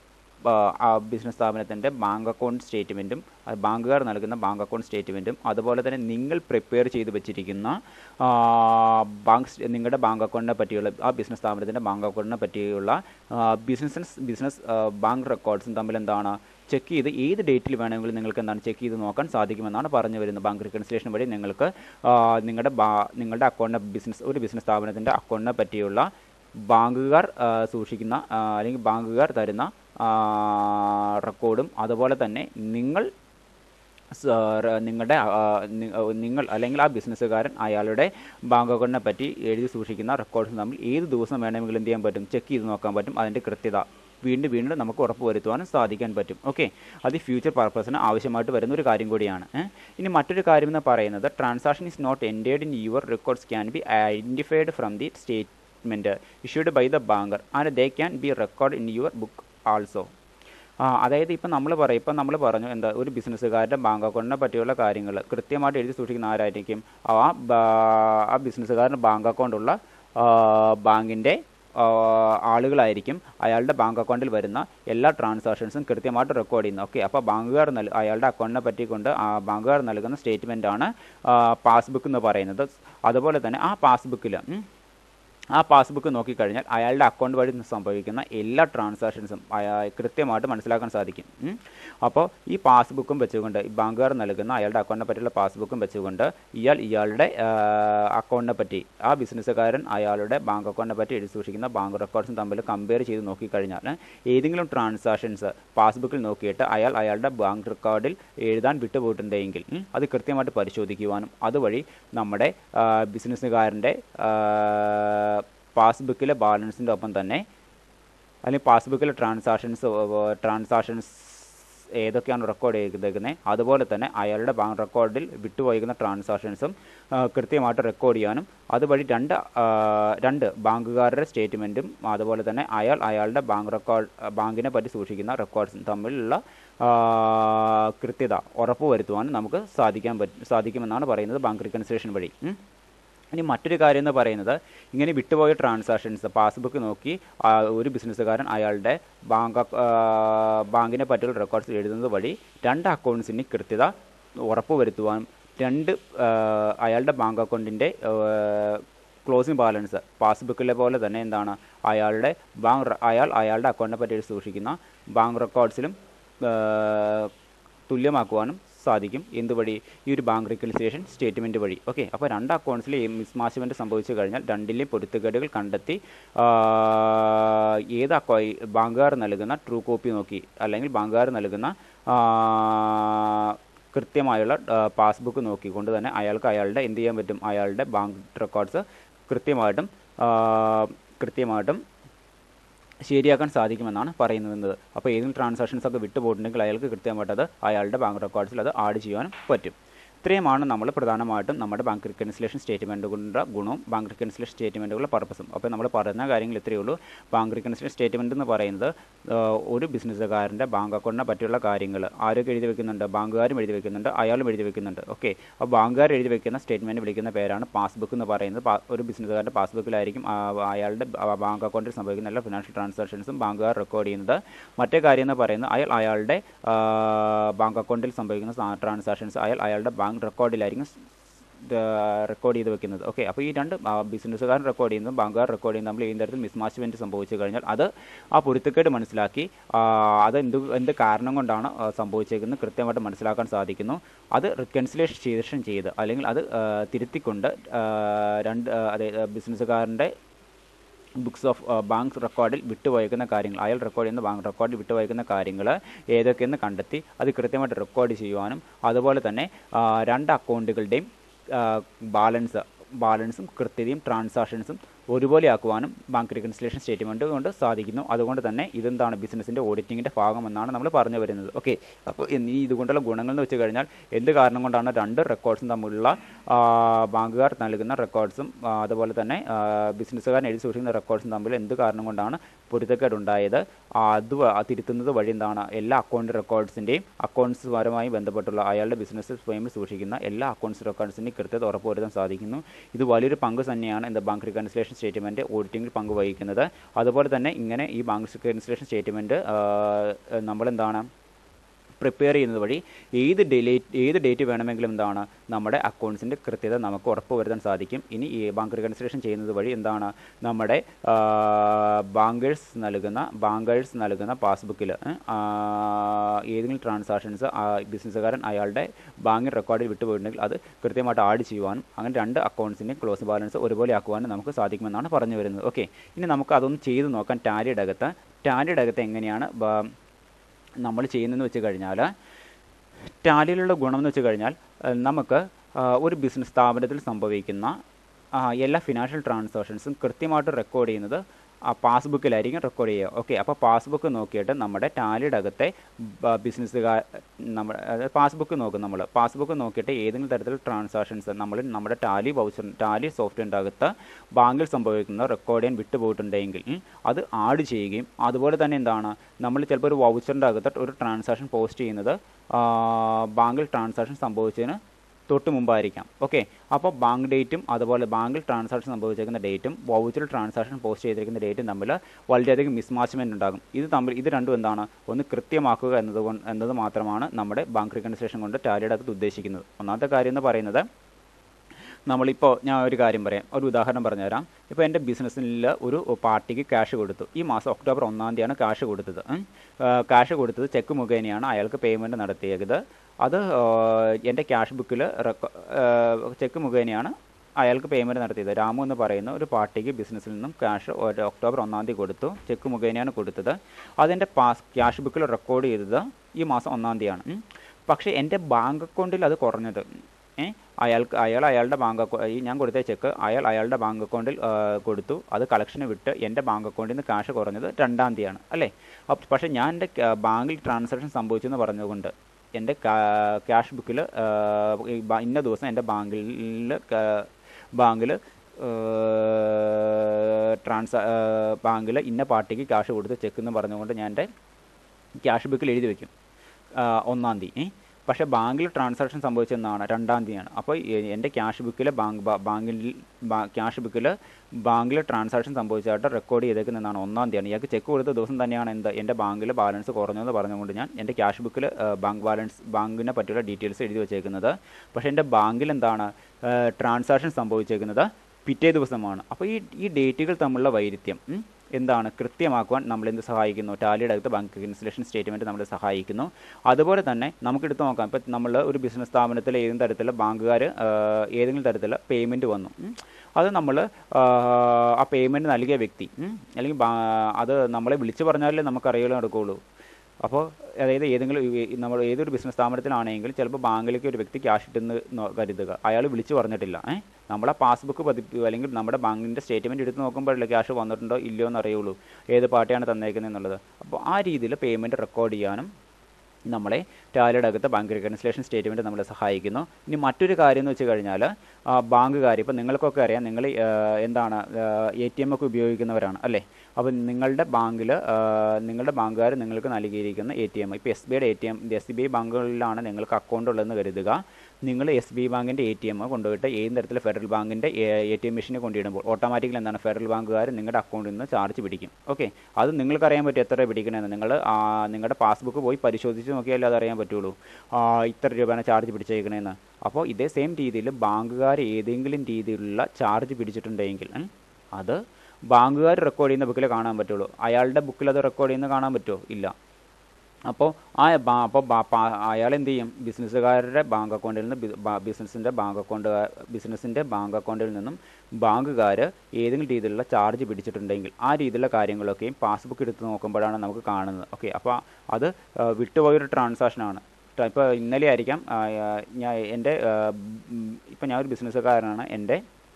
ആ ബിസിനസ് സ്ഥാപനത്തിൻ്റെ ബാങ്ക് അക്കൗണ്ട് സ്റ്റേറ്റ്മെൻറ്റും ബാങ്കുകാർ നൽകുന്ന ബാങ്ക് അക്കൗണ്ട് സ്റ്റേറ്റ്മെൻറ്റും അതുപോലെ തന്നെ നിങ്ങൾ പ്രിപ്പയർ ചെയ്ത് വെച്ചിരിക്കുന്ന ആ, ബാങ്ക് സ്റ്റേ- നിങ്ങളുടെ ബാങ്ക് അക്കൗണ്ടിനെ പറ്റിയുള്ള ആ ബിസിനസ് സ്ഥാപനത്തിൻ്റെ ബാങ്ക് അക്കൗണ്ടിനെ പറ്റിയുള്ള ബിസിനസ് ബിസിനസ് ബാങ്ക് റെക്കോർഡ്സും തമ്മിൽ എന്താണ് ചെക്ക് ചെയ്ത് ഏത് ഡേറ്റിൽ വേണമെങ്കിലും നിങ്ങൾക്ക് എന്താണ് ചെക്ക് ചെയ്ത് നോക്കാൻ സാധിക്കുമെന്നാണ് പറഞ്ഞു വരുന്നത് ബാങ്ക് റെക്കൺസിലേഷൻ വഴി നിങ്ങൾക്ക് ആ, നിങ്ങളുടെ ബാ നിങ്ങളുടെ അക്കൗണ്ടിനെ ബിസിനസ് ഒരു ബിസിനസ് സ്ഥാപനത്തിൻ്റെ അക്കൗണ്ടിനെ പറ്റിയുള്ള ബാങ്കുകാർ ആ, സൂക്ഷിക്കുന്ന ആ, അല്ലെങ്കിൽ ബാങ്കുകാർ തരുന്ന ആ, റെക്കോർഡും അതുപോലെ തന്നെ നിങ്ങൾ സ- ര- നിങ്ങളുടെ ആ, നി- ആ, നിങ്ങൾ അല്ലെങ്കിൽ ആ ബിസിനസ്സുകാരൻ അയാളുടെ ബാങ്ക് അക്കൗണ്ടിനെ പറ്റി എഴുതി സൂക്ഷിക്കുന്ന റെക്കോർഡ്സ് തമ്മിൽ ഏത് ദിവസം വേണമെങ്കിലും എന്ത് ചെയ്യാൻ പറ്റും ചെക്ക് ചെയ്ത് നോക്കാൻ പറ്റും അതിൻ്റെ കൃത്യത വീണ്ടും വീണ്ടും നമുക്ക് ഉറപ്പ് വരുത്തുവാനും സാധിക്കാൻ പറ്റും ഓക്കെ അത് ഫ്യൂച്ചർ പർപ്പസിന് ആവശ്യമായിട്ട് വരുന്ന ഒരു കാര്യം കൂടിയാണ് ഏ? ഇനി മറ്റൊരു കാര്യം എന്ന് പറയുന്നത് transaction is not ended in your records can be identified from the state statement issued by the banker and they can be record in your book also ആ അതായത് ഇപ്പം നമ്മൾ പറയും ഇപ്പം നമ്മൾ പറഞ്ഞു എന്താ ഒരു ബിസിനസ്സുകാരുടെ ബാങ്ക് അക്കൗണ്ടിനെ പറ്റിയുള്ള കാര്യങ്ങൾ കൃത്യമായിട്ട് എഴുതി സൂക്ഷിക്കുന്ന ആരായിരിക്കും ആ ബാ- ആ ബിസിനസ്സുകാരൻ്റെ ബാങ്ക് അക്കൗണ്ടുള്ള ബാങ്കിൻ്റെ ആളുകളായിരിക്കും അയാളുടെ ബാങ്ക് അക്കൗണ്ടിൽ വരുന്ന എല്ലാ ട്രാൻസാക്ഷൻസും കൃത്യമായിട്ട് റെക്കോർഡ് ചെയ്യുന്നത് ഓക്കെ അപ്പോൾ ബാങ്കുകാർ നൽ അയാളുടെ അക്കൗണ്ടിനെ പറ്റിക്കൊണ്ട് ആ ബാങ്കുകാർ നൽകുന്ന സ്റ്റേറ്റ്മെൻറ്റാണ് പാസ്ബുക്ക് എന്ന് പറയുന്നത് അതുപോലെ തന്നെ ആ പാസ്ബുക്കിൽ ആ പാസ്ബുക്ക് നോക്കിക്കഴിഞ്ഞാൽ അയാളുടെ അക്കൗണ്ട് വഴി സംഭവിക്കുന്ന എല്ലാ ട്രാൻസാക്ഷൻസും അയാൾ കൃത്യമായിട്ട് മനസ്സിലാക്കാൻ സാധിക്കും ഉം. അപ്പോൾ ഈ പാസ്ബുക്കും വെച്ചുകൊണ്ട് ഈ ബാങ്കുകാർ നൽകുന്ന അയാളുടെ അക്കൗണ്ടിനെ പറ്റിയുള്ള പാസ്ബുക്കും വെച്ചുകൊണ്ട് ഇയാൾ ഇയാളുടെ അക്കൗണ്ടിനെ പറ്റി ആ ബിസിനസ്സുകാരൻ അയാളുടെ ബാങ്ക് അക്കൗണ്ടിനെ പറ്റി എഴുതി സൂക്ഷിക്കുന്ന ബാങ്ക് റെക്കോർഡ്സും തമ്മിൽ കമ്പയർ ചെയ്ത് നോക്കിക്കഴിഞ്ഞാൽ ഏതെങ്കിലും ട്രാൻസാക്ഷൻസ് പാസ്ബുക്കിൽ നോക്കിയിട്ട് അയാൾ അയാളുടെ ബാങ്ക് റെക്കോർഡിൽ എഴുതാൻ വിട്ടുപോയിട്ടുണ്ടെങ്കിൽ ഉം, അത് കൃത്യമായിട്ട് പരിശോധിക്കുവാനും അതുവഴി നമ്മുടെ ആ, ബിസിനസ്സുകാരൻ്റെ ആ, പാസ്ബുക്കിലെ ബാലൻസിൻ്റെ ഒപ്പം തന്നെ അല്ലെങ്കിൽ പാസ്ബുക്കിലെ ട്രാൻസാക്ഷൻസ് ട്രാൻസാക്ഷൻസ് ഏതൊക്കെയാണ് റെക്കോർഡ് ചെയ്തേക്കുന്നത് അതുപോലെ തന്നെ അയാളുടെ ബാങ്ക് റെക്കോർഡിൽ വിട്ടുപോയിരിക്കുന്ന ട്രാൻസാക്ഷൻസും ആ, കൃത്യമായിട്ട് റെക്കോർഡ് ചെയ്യാനും അതുവഴി രണ്ട് ആ, രണ്ട് ബാങ്കുകാരുടെ സ്റ്റേറ്റ്മെൻറ്റും അതുപോലെ തന്നെ അയാൾ അയാളുടെ ബാങ്ക് റെക്കോർഡ് ബാങ്കിനെ പറ്റി സൂക്ഷിക്കുന്ന റെക്കോർഡ്സും തമ്മിലുള്ള ആ, കൃത്യത ഉറപ്പുവരുത്തുവാനും നമുക്ക് സാധിക്കാൻ പറ്റും സാധിക്കുമെന്നാണ് പറയുന്നത് ബാങ്ക് റിക്കൺസിലേഷൻ വഴി ഉം. ഇനി മറ്റൊരു കാര്യം എന്ന് പറയുന്നത് ഇങ്ങനെ വിട്ടുപോയ ട്രാൻസാക്ഷൻസ് പാസ്ബുക്ക് നോക്കി ആ, ഒരു ബിസിനസ്സുകാരൻ അയാളുടെ ബാങ്ക് അക്ക- ആ, ബാങ്കിനെ പറ്റിയുള്ള റെക്കോർഡ്സ് എഴുതുന്നത് വഴി രണ്ട് അക്കൗണ്ട്സിന് കൃത്യത ഉറപ്പുവരുത്തുവാനും രണ്ട് ആ, അയാളുടെ ബാങ്ക് അക്കൗണ്ടിൻ്റെ ക്ലോസിംഗ് ബാലൻസ് പാസ്ബുക്കിലെ പോലെ തന്നെ എന്താണ് അയാളുടെ ബാങ്ക് റെ- അയാൾ അയാളുടെ അക്കൗണ്ടിനെ പറ്റി സൂക്ഷിക്കുന്ന ബാങ്ക് റെക്കോർഡ്സിലും ആ, തുല്യമാക്കുവാനും സാധിക്കും എന്തുവഴി ഈ ഒരു ബാങ്ക് റിക്കൺസിലേഷൻ സ്റ്റേറ്റ്മെൻറ്റ് വഴി ഓക്കെ അപ്പോൾ രണ്ട് അക്കൗണ്ട്സിൽ മിസ്മാച്ച്മെൻറ്റ് സംഭവിച്ചു കഴിഞ്ഞാൽ രണ്ടിലെയും പൊരുത്തക്കേടുകൾ കണ്ടെത്തി ആ, ഏത് അക്കൗ ബാങ്കുകാർ നൽകുന്ന ട്രൂ കോപ്പി നോക്കി അല്ലെങ്കിൽ ബാങ്കുകാർ നൽകുന്ന ആ, കൃത്യമായുള്ള പാസ്ബുക്ക് നോക്കിക്കൊണ്ട് തന്നെ അയാൾക്ക് അയാളുടെ എന്ത് ചെയ്യാൻ പറ്റും അയാളുടെ ബാങ്ക് റെക്കോർഡ്സ് കൃത്യമായിട്ടും ആ, കൃത്യമായിട്ടും ശരിയാക്കാൻ സാധിക്കുമെന്നാണ് പറയുന്നത് അപ്പോൾ ഏതെങ്കിലും ട്രാൻസാക്ഷൻസ് ഒക്കെ വിട്ടുപോയിട്ടുണ്ടെങ്കിൽ അയാൾക്ക് കൃത്യമായിട്ട് അത് അയാളുടെ ബാങ്ക് റെക്കോർഡ്സിൽ അത് ആഡ് ചെയ്യാനും പറ്റും ഇത്രയുമാണ് നമ്മൾ പ്രധാനമായിട്ടും നമ്മുടെ ബാങ്ക് റിക്കൺസിലേഷൻ സ്റ്റേറ്റ്മെൻറ്റുകളുടെ ഗുണവും ബാങ്ക് റിക്കൺസിലേഷൻ സ്റ്റേറ്റ്മെൻറ്റുകളുടെ പർപ്പസും അപ്പോൾ നമ്മൾ പറഞ്ഞ കാര്യങ്ങൾ ഇത്രയേ ഉള്ളൂ ബാങ്ക് റിക്കൺസിലേഷൻ സ്റ്റേറ്റ്മെൻറ്റ് എന്ന് പറയുന്നത് ആ, ഒരു ബിസിനസ്സുകാരൻ്റെ ബാങ്ക് അക്കൗണ്ടിനെ പറ്റിയുള്ള കാര്യങ്ങൾ ആരൊക്കെ എഴുതി വെക്കുന്നുണ്ട് ബാങ്കുകാരും എഴുതി വെക്കുന്നുണ്ട് അയാളും എഴുതി വെക്കുന്നുണ്ട് ഓക്കെ അപ്പോൾ ബാങ്കുകാർ എഴുതി വെക്കുന്ന സ്റ്റേറ്റ്മെൻറ്റ് വിളിക്കുന്ന പേരാണ് പാസ്ബുക്ക് എന്ന് പറയുന്നത് പാ- ഒരു ബിസിനസ്സുകാരൻ്റെ പാസ്ബുക്കിലായിരിക്കും ആ, അയാളുടെ ബ- ബാങ്ക് അക്കൗണ്ടിൽ സംഭവിക്കുന്ന എല്ലാ ഫിനാൻഷ്യൽ ട്രാൻസാക്ഷൻസും ബാങ്കുകാർ റെക്കോർഡ് ചെയ്യുന്നത് മറ്റേ കാര്യം എന്ന് പറയുന്നത് അയാൾ അയാളുടെ ആ, ബാങ്ക് അക്കൗണ്ടിൽ സംഭവിക്കുന്ന സാ- ട്രാൻസാക്ഷൻസ് അയാൾ അയാളുടെ ബാങ്ക് റെക്കോർഡിലായിരിക്കും സ്- ദ- റെക്കോർഡ് ചെയ്ത് വെക്കുന്നത് ഓക്കെ അപ്പോൾ ഈ രണ്ട് ആ, ബിസിനസ്സുകാരൻ റെക്കോർഡ് ചെയ്യുന്നതും ബാങ്കുകാർ റെക്കോർഡ് ചെയ്യുന്നതും തമ്മിൽ ഏത് തരത്തിൽ മിസ്മാച്ച്മെൻറ്റ് സംഭവിച്ചു കഴിഞ്ഞാൽ അത് ആ പൊരുത്തക്കേട് മനസ്സിലാക്കി ആ, അത് എന്ത് എന്ത് കാരണം കൊണ്ടാണ് ആ, സംഭവിച്ചേക്കുന്നത് കൃത്യമായിട്ട് മനസ്സിലാക്കാൻ സാധിക്കുന്നു അത് റിക്കൺസിലേഷൻ ശേഷം ചെയ്ത് അല്ലെങ്കിൽ അത് ആ, തിരുത്തിക്കൊണ്ട് ആ, രണ്ട് ആ, അതായത് ബിസിനസ്സുകാരൻ്റെ ബുക്സ് ഓഫ് ബാങ്ക് റെക്കോർഡിൽ വിട്ടുപോയേക്കുന്ന കാര്യങ്ങൾ അയാൾ റെക്കോർഡ് ചെയ്യുന്ന ബാങ്ക് റെക്കോർഡിൽ വിട്ടുപോയേക്കുന്ന കാര്യങ്ങൾ ഏതൊക്കെയെന്ന് കണ്ടെത്തി അത് കൃത്യമായിട്ട് റെക്കോർഡ് ചെയ്യുവാനും അതുപോലെ തന്നെ ആ, രണ്ട് അക്കൗണ്ടുകളുടെയും ബാലൻസ് ബാലൻസും കൃത്യതയും ട്രാൻസാക്ഷൻസും ഒരുപോലെ ആക്കുവാനും ബാങ്ക് റിക്കൺസിലേഷൻ സ്റ്റേറ്റ്മെൻറ്റ് കൊണ്ട് സാധിക്കുന്നു അതുകൊണ്ട് തന്നെ ഇതെന്താണ് ബിസിനസ്സിൻ്റെ ഓഡിറ്റിങ്ങിൻ്റെ ഭാഗമെന്നാണ് നമ്മൾ പറഞ്ഞു വരുന്നത് ഓക്കെ അപ്പോൾ ഇനി ഇതുകൊണ്ടുള്ള ഗുണങ്ങൾ എന്ന് വെച്ച് കഴിഞ്ഞാൽ എന്ത് കാരണം കൊണ്ടാണ് രണ്ട് റെക്കോർഡ്സും തമ്മിലുള്ള ആ, ബാങ്കുകാർ നൽകുന്ന റെക്കോർഡ്സും ആ, അതുപോലെ തന്നെ ആ, ബിസിനസ്സുകാരൻ എഴുതി സൂക്ഷിക്കുന്ന റെക്കോർഡ്സും തമ്മിൽ എന്ത് കാരണം കൊണ്ടാണ് പൊരുത്തക്കേടുണ്ടായത് ആ, അത് വ- ആ തിരുത്തുന്നത് വഴി എന്താണ് എല്ലാ അക്കൗണ്ട് റെക്കോർഡ്സിൻ്റെയും അക്കൗണ്ട്സുപരമായി ബന്ധപ്പെട്ടുള്ള അയാളുടെ ബിസിനസ് സ്വയം സൂക്ഷിക്കുന്ന എല്ലാ അക്കൗണ്ട്സ് റെക്കോർഡ്സിൻ്റെയും കൃത്യത ഉറപ്പുവരുത്താൻ സാധിക്കുന്നു ഇത് വലിയൊരു പങ്ക് തന്നെയാണ് എന്താ ബാങ്ക് റിക്കൺസിലേഷൻ സ്റ്റേറ്റ്മെൻറ്റ് ഓഡിറ്റിംഗിൽ പങ്കുവഹിക്കുന്നത് അതുപോലെ തന്നെ ഇങ്ങനെ ഈ ബാങ്ക് റിക്കൺസിലേഷൻ സ്റ്റേറ്റ്മെൻറ്റ് നമ്മളെന്താണ് പ്രിപ്പയർ ചെയ്യുന്നത് വഴി ഏത് ഡിലേറ്റ് ഏത് ഡേറ്റ് വേണമെങ്കിലും എന്താണ് നമ്മുടെ അക്കൗണ്ട്സിൻ്റെ കൃത്യത നമുക്ക് ഉറപ്പുവരുത്താൻ സാധിക്കും ഇനി ഈ ബാങ്ക് റിക്കൺസിലേഷൻ ചെയ്യുന്നത് വഴി എന്താണ് നമ്മുടെ ബാങ്കേഴ്സ് നൽകുന്ന ബാങ്കേഴ്സ് നൽകുന്ന പാസ്ബുക്കിൽ ഏതെങ്കിലും ട്രാൻസാക്ഷൻസ് ബിസിനസ്സുകാരൻ അയാളുടെ ബാങ്കിങ് റെക്കോർഡിൽ വിട്ടുപോയിട്ടുണ്ടെങ്കിൽ അത് കൃത്യമായിട്ട് ആഡ് ചെയ്യുവാനും അങ്ങനെ രണ്ട് അക്കൗണ്ട്സിൻ്റെ ക്ലോസ് ബാലൻസ് ഒരുപോലെ ആക്കുവാനും നമുക്ക് സാധിക്കുമെന്നാണ് പറഞ്ഞു വരുന്നത് ഓക്കെ ഇനി നമുക്ക് അതൊന്ന് ചെയ്ത് നോക്കാൻ ടാലിയുടെ അകത്ത് ടാലിയുടെ അകത്ത് എങ്ങനെയാണ് ബ- നമ്മൾ ചെയ്യുന്നതെന്ന് വെച്ച് കഴിഞ്ഞാൽ ടാലിയിലുള്ള ഗുണമെന്ന് വെച്ച് കഴിഞ്ഞാൽ ഏഹ്, നമുക്ക് ആ, ഒരു ബിസിനസ് സ്ഥാപനത്തിൽ സംഭവിക്കുന്ന ആ, എല്ലാ ഫിനാൻഷ്യൽ ട്രാൻസാക്ഷൻസും കൃത്യമായിട്ട് റെക്കോർഡ് ചെയ്യുന്നത് ആ പാസ്ബുക്കിലായിരിക്കും റെക്കോർഡ് ചെയ്യുക ഓക്കെ അപ്പോൾ പാസ്ബുക്ക് നോക്കിയിട്ട് നമ്മുടെ ടാലിയുടെ അകത്തെ ബിസിനസ്സുകാർ നമ്മുടെ പാസ്ബുക്ക് നോക്കും നമ്മൾ പാസ്ബുക്ക് നോക്കിയിട്ട് ഏതെങ്കിലും തരത്തിലുള്ള ട്രാൻസാക്ഷൻസ് നമ്മൾ നമ്മുടെ ടാലി വൗച്ചർ ടാലി സോഫ്റ്റ്വെയറിൻ്റെ അകത്ത് ബാങ്കിൽ സംഭവിക്കുന്ന റെക്കോർഡ് ചെയ്യാൻ വിട്ടുപോയിട്ടുണ്ടെങ്കിൽ ഉം, അത് ആഡ് ചെയ്യുകയും അതുപോലെ തന്നെ എന്താണ് നമ്മൾ ചിലപ്പോൾ ഒരു വൗച്ചറിൻ്റെ അകത്ത് ഒരു ട്രാൻസാക്ഷൻ പോസ്റ്റ് ചെയ്യുന്നത് ആ, ബാങ്കിൽ ട്രാൻസാക്ഷൻ സംഭവിച്ചതിന് തൊട്ട് മുമ്പായിരിക്കാം ഓക്കെ അപ്പോൾ ബാങ്ക് ഡേറ്റും അതുപോലെ ബാങ്കിൽ ട്രാൻസാക്ഷൻ സംഭവിച്ചിരിക്കുന്ന ഡേറ്റും വൗച്ചർ ട്രാൻസാക്ഷൻ പോസ്റ്റ് ചെയ്തിരിക്കുന്ന ഡേറ്റും തമ്മിൽ വളരെയധികം മിസ്മാച്ച്മെൻറ്റ് ഉണ്ടാകും ഇത് തമ്മിൽ ഇത് രണ്ടും എന്താണ് ഒന്ന് കൃത്യമാക്കുക എന്നത് കൊണ്ട് എന്നത് മാത്രമാണ് നമ്മുടെ ബാങ്ക് റീകൺസ്ട്രേഷൻ കൊണ്ട് ടാലിയുടെ അകത്ത് ഉദ്ദേശിക്കുന്നത് ഒന്നാമത്തെ കാര്യം എന്ന് പറയുന്നത് നമ്മളിപ്പോൾ ഞാൻ ഒരു കാര്യം പറയാം ഒരു ഉദാഹരണം പറഞ്ഞുതരാം ഇപ്പോൾ എൻ്റെ ബിസിനസ്സിൽ ഒരു പാർട്ടിക്ക് ക്യാഷ് കൊടുത്തു ഈ മാസം ഒക്ടോബർ ഒന്നാം തീയതിയാണ് ക്യാഷ് കൊടുത്തത് ഉം. ആ, ക്യാഷ് കൊടുത്തത് ചെക്ക് മുഖേനയാണ് അയാൾക്ക് പേയ്മെൻറ്റ് നടത്തിയത് അത് ആ, എൻ്റെ ക്യാഷ് ബുക്കിൽ ചെക്ക് മുഖേനയാണ് അയാൾക്ക് പേയ്മെൻറ്റ് നടത്തിയത് രാമു എന്ന് പറയുന്ന ഒരു പാർട്ടിക്ക് ബിസിനസ്സിൽ നിന്നും ക്യാഷ് ഒരു ഒക്ടോബർ ഒന്നാം തീയതി കൊടുത്തു ചെക്ക് മുഖേനയാണ് കൊടുത്തത് അതെൻ്റെ പാസ് ക്യാഷ് ബുക്കിൽ റെക്കോർഡ് ചെയ്തത് ഈ മാസം ഒന്നാം തീയതിയാണ് ഉം. പക്ഷേ എൻ്റെ ബാങ്ക് അക്കൗണ്ടിൽ അത് കുറഞ്ഞത് ഏ അയാൾക്ക് അയാൾ അയാളുടെ ബാങ്ക് അക്കൗ ഈ ഞാൻ കൊടുത്ത ചെക്ക് അയാൾ അയാളുടെ ബാങ്ക് അക്കൗണ്ടിൽ ആ, കൊടുത്തു അത് കളക്ഷന് വിട്ട് എൻ്റെ ബാങ്ക് അക്കൗണ്ടിൽ നിന്ന് ക്യാഷ് കുറഞ്ഞത് രണ്ടാം തീയതിയാണ് അല്ലേ അപ്പോൾ പക്ഷേ ഞാൻ എൻ്റെ ക- ബാങ്കിൽ ട്രാൻസാക്ഷൻ സംഭവിച്ചു എന്ന് പറഞ്ഞതുകൊണ്ട് എൻ്റെ ക്യാഷ് ബുക്കിൽ ഇന്ന ദിവസം എൻ്റെ ബാങ്കിൽ ബാങ്കിൽ ട്രാൻസാ ബാങ്കിൽ ഇന്ന പാർട്ടിക്ക് ക്യാഷ് കൊടുത്ത് ചെക്ക് എന്ന് പറഞ്ഞുകൊണ്ട് ഞാൻ എൻ്റെ ക്യാഷ് ബുക്കിൽ എഴുതി വെക്കും ആ, ഒന്നാം തീയതി ഏ? പക്ഷേ ബാങ്കിൽ ട്രാൻസാക്ഷൻ സംഭവിച്ചതെന്നാണ് രണ്ടാം തീയതിയാണ് അപ്പോൾ എ- എൻ്റെ ക്യാഷ് ബുക്കിൽ ബാങ്ക് ബാ- ബാങ്കിൽ ബാ- ക്യാഷ് ബുക്കിൽ ബാങ്കിൽ ട്രാൻസാക്ഷൻ സംഭവിച്ചതായിട്ട് റെക്കോർഡ് ചെയ്തേക്കുന്നതാണ് ഒന്നാം തീയതിയാണ് ഇയാൾക്ക് ചെക്ക് കൊടുത്ത ദിവസം തന്നെയാണ് എന്താ എൻ്റെ ബാങ്കിൽ ബാലൻസ് കുറഞ്ഞതെന്ന് പറഞ്ഞുകൊണ്ട് ഞാൻ എൻ്റെ ക്യാഷ് ബുക്കിൽ ബാങ്ക് ബാലൻസ് ബാങ്കിനെ പറ്റിയുള്ള ഡീറ്റെയിൽസ് എഴുതി വെച്ചേക്കുന്നത് പക്ഷേ എൻ്റെ ബാങ്കിൽ എന്താണ് ട്രാൻസാക്ഷൻ സംഭവിച്ചേക്കുന്നത് പിറ്റേ ദിവസമാണ് അപ്പോൾ ഈ ഈ ഡേറ്റുകൾ തമ്മിലുള്ള വൈരുദ്ധ്യം ഉം, എന്താണ് കൃത്യമാക്കുവാൻ നമ്മൾ എന്ത് സഹായിക്കുന്നു ടാലിയുടെ അകത്ത് ബാങ്ക് റെക്കൻസിലേഷൻ സ്റ്റേറ്റ്മെൻറ്റ് നമ്മളെ സഹായിക്കുന്നു അതുപോലെ തന്നെ നമുക്ക് എടുത്ത് നോക്കാം ഇപ്പം നമ്മൾ ഒരു ബിസിനസ് സ്ഥാപനത്തിൽ ഏതെങ്കിലും തരത്തിലുള്ള ബാങ്കുകാർ ഏതെങ്കിലും തരത്തിലുള്ള പേയ്മെൻറ്റ് വന്നു ഉം. അത് നമ്മൾ ആ പേയ്മെൻറ്റ് നൽകിയ വ്യക്തി ഉം, അല്ലെങ്കിൽ ബാ- അത് നമ്മളെ വിളിച്ചു പറഞ്ഞാലേ നമുക്കറിയാലോ നടക്കുകയുള്ളൂ അപ്പോൾ അതായത് ഏതെങ്കിലും ഈ- ഈ നമ്മൾ ഏതൊരു ബിസിനസ് സ്ഥാപനത്തിലാണെങ്കിൽ ചിലപ്പോൾ ബാങ്കിലേക്ക് ഒരു വ്യക്തി ക്യാഷ് ഇട്ടെന്ന് നോ- കരുതുക അയാൾ വിളിച്ചു പറഞ്ഞിട്ടില്ല ഏഹ് നമ്മളെ പാസ്ബുക്ക് പതിപ്പ് അല്ലെങ്കിൽ നമ്മുടെ ബാങ്കിൻ്റെ സ്റ്റേറ്റ്മെൻറ്റ് എടുത്ത് നോക്കുമ്പോഴല്ലേ ക്യാഷ് വന്നിട്ടുണ്ടോ ഇല്ലയോ എന്ന് അറിയുള്ളൂ ഏത് പാർട്ടിയാണ് തന്നേക്കുന്നത് എന്നുള്ളത് അപ്പോൾ ആ രീതിയിൽ പേയ്മെൻറ്റ് റെക്കോർഡ് ചെയ്യാനും നമ്മളെ ടാലിയുടെ അകത്ത് ബാങ്ക് റെക്കൺസിലേഷൻ സ്റ്റേറ്റ്മെൻറ്റ് നമ്മളെ സഹായിക്കുന്നു ഇനി മറ്റൊരു കാര്യം എന്ന് വെച്ച് കഴിഞ്ഞാൽ ബാങ്കുകാർ ഇപ്പോൾ നിങ്ങൾക്കൊക്കെ അറിയാം നിങ്ങൾ എന്താണ് എ ടി എം ഒക്കെ ഉപയോഗിക്കുന്നവരാണ് അല്ലേ അപ്പോൾ നിങ്ങളുടെ ബാങ്കിൽ നിങ്ങളുടെ ബാങ്കുകാർ നിങ്ങൾക്ക് നൽകിയിരിക്കുന്ന എ ടി എം ഇപ്പോൾ എസ് ബി ഐയുടെ A T M S B I ബാങ്കുകളിലാണ് നിങ്ങൾക്ക് അക്കൗണ്ട് ഉള്ളതെന്ന് കരുതുക നിങ്ങൾ എസ് ബി ഐ ബാങ്കിൻ്റെ എ ടി എം കൊണ്ടുപോയിട്ട് ഏത് തരത്തിൽ ഫെഡറൽ ബാങ്കിൻ്റെ എ ടി എം മെഷീനിൽ കൊണ്ടിടുമ്പോൾ ഓട്ടോമാറ്റിക്കലി എന്താണ് ഫെഡറൽ ബാങ്കുകാർ നിങ്ങളുടെ അക്കൗണ്ടിൽ നിന്ന് ചാർജ് പിടിക്കും ഓക്കെ അത് നിങ്ങൾക്ക് അറിയാൻ പറ്റും എത്ര പിടിക്കണമെന്ന് നിങ്ങൾ നിങ്ങളുടെ പാസ്ബുക്ക് പോയി പരിശോധിച്ച് നോക്കിയാലേ അത് അറിയാൻ പറ്റുള്ളൂ ആ, ഇത്ര രൂപയാണ് ചാർജ് പിടിച്ചേക്കണേന്ന് അപ്പോൾ ഇതേ സെയിം രീതിയിൽ ബാങ്കുകാർ ഏതെങ്കിലും രീതിയിലുള്ള ചാർജ് പിടിച്ചിട്ടുണ്ടെങ്കിൽ ഉം, അത് ബാങ്കുകാർ റെക്കോർഡ് ചെയ്യുന്ന ബുക്കിൽ കാണാൻ പറ്റുള്ളൂ അയാളുടെ ബുക്കിൽ അത് റെക്കോർഡ് ചെയ്യുന്നത് കാണാൻ പറ്റുമോ ഇല്ല അപ്പോൾ ആ ബാ അപ്പോൾ അയാൾ എന്ത് ചെയ്യും ബിസിനസ്സുകാരുടെ ബാങ്ക് അക്കൗണ്ടിൽ നിന്ന് ബിസിനസ്സിൻ്റെ ബാങ്ക് അക്കൗണ്ട് ബിസിനസ്സിൻ്റെ ബാങ്ക് അക്കൗണ്ടിൽ നിന്നും ബാങ്കുകാർ ഏതെങ്കിലും രീതിയിലുള്ള ചാർജ് പിടിച്ചിട്ടുണ്ടെങ്കിൽ ആ രീതിയിലുള്ള കാര്യങ്ങളൊക്കെയും പാസ്ബുക്ക് എടുത്ത് നോക്കുമ്പോഴാണ് നമുക്ക് കാണുന്നത് ഓക്കെ അപ്പോൾ അത് ആ, വിട്ടുപോയൊരു ട്രാൻസാക്ഷനാണ് ഇപ്പോൾ ഇന്നലെ ആയിരിക്കാം ആ, ഞാൻ എൻ്റെ ഇപ്പം ഞാൻ ഒരു ബിസിനസ്സുകാരനാണ് എൻ്റെ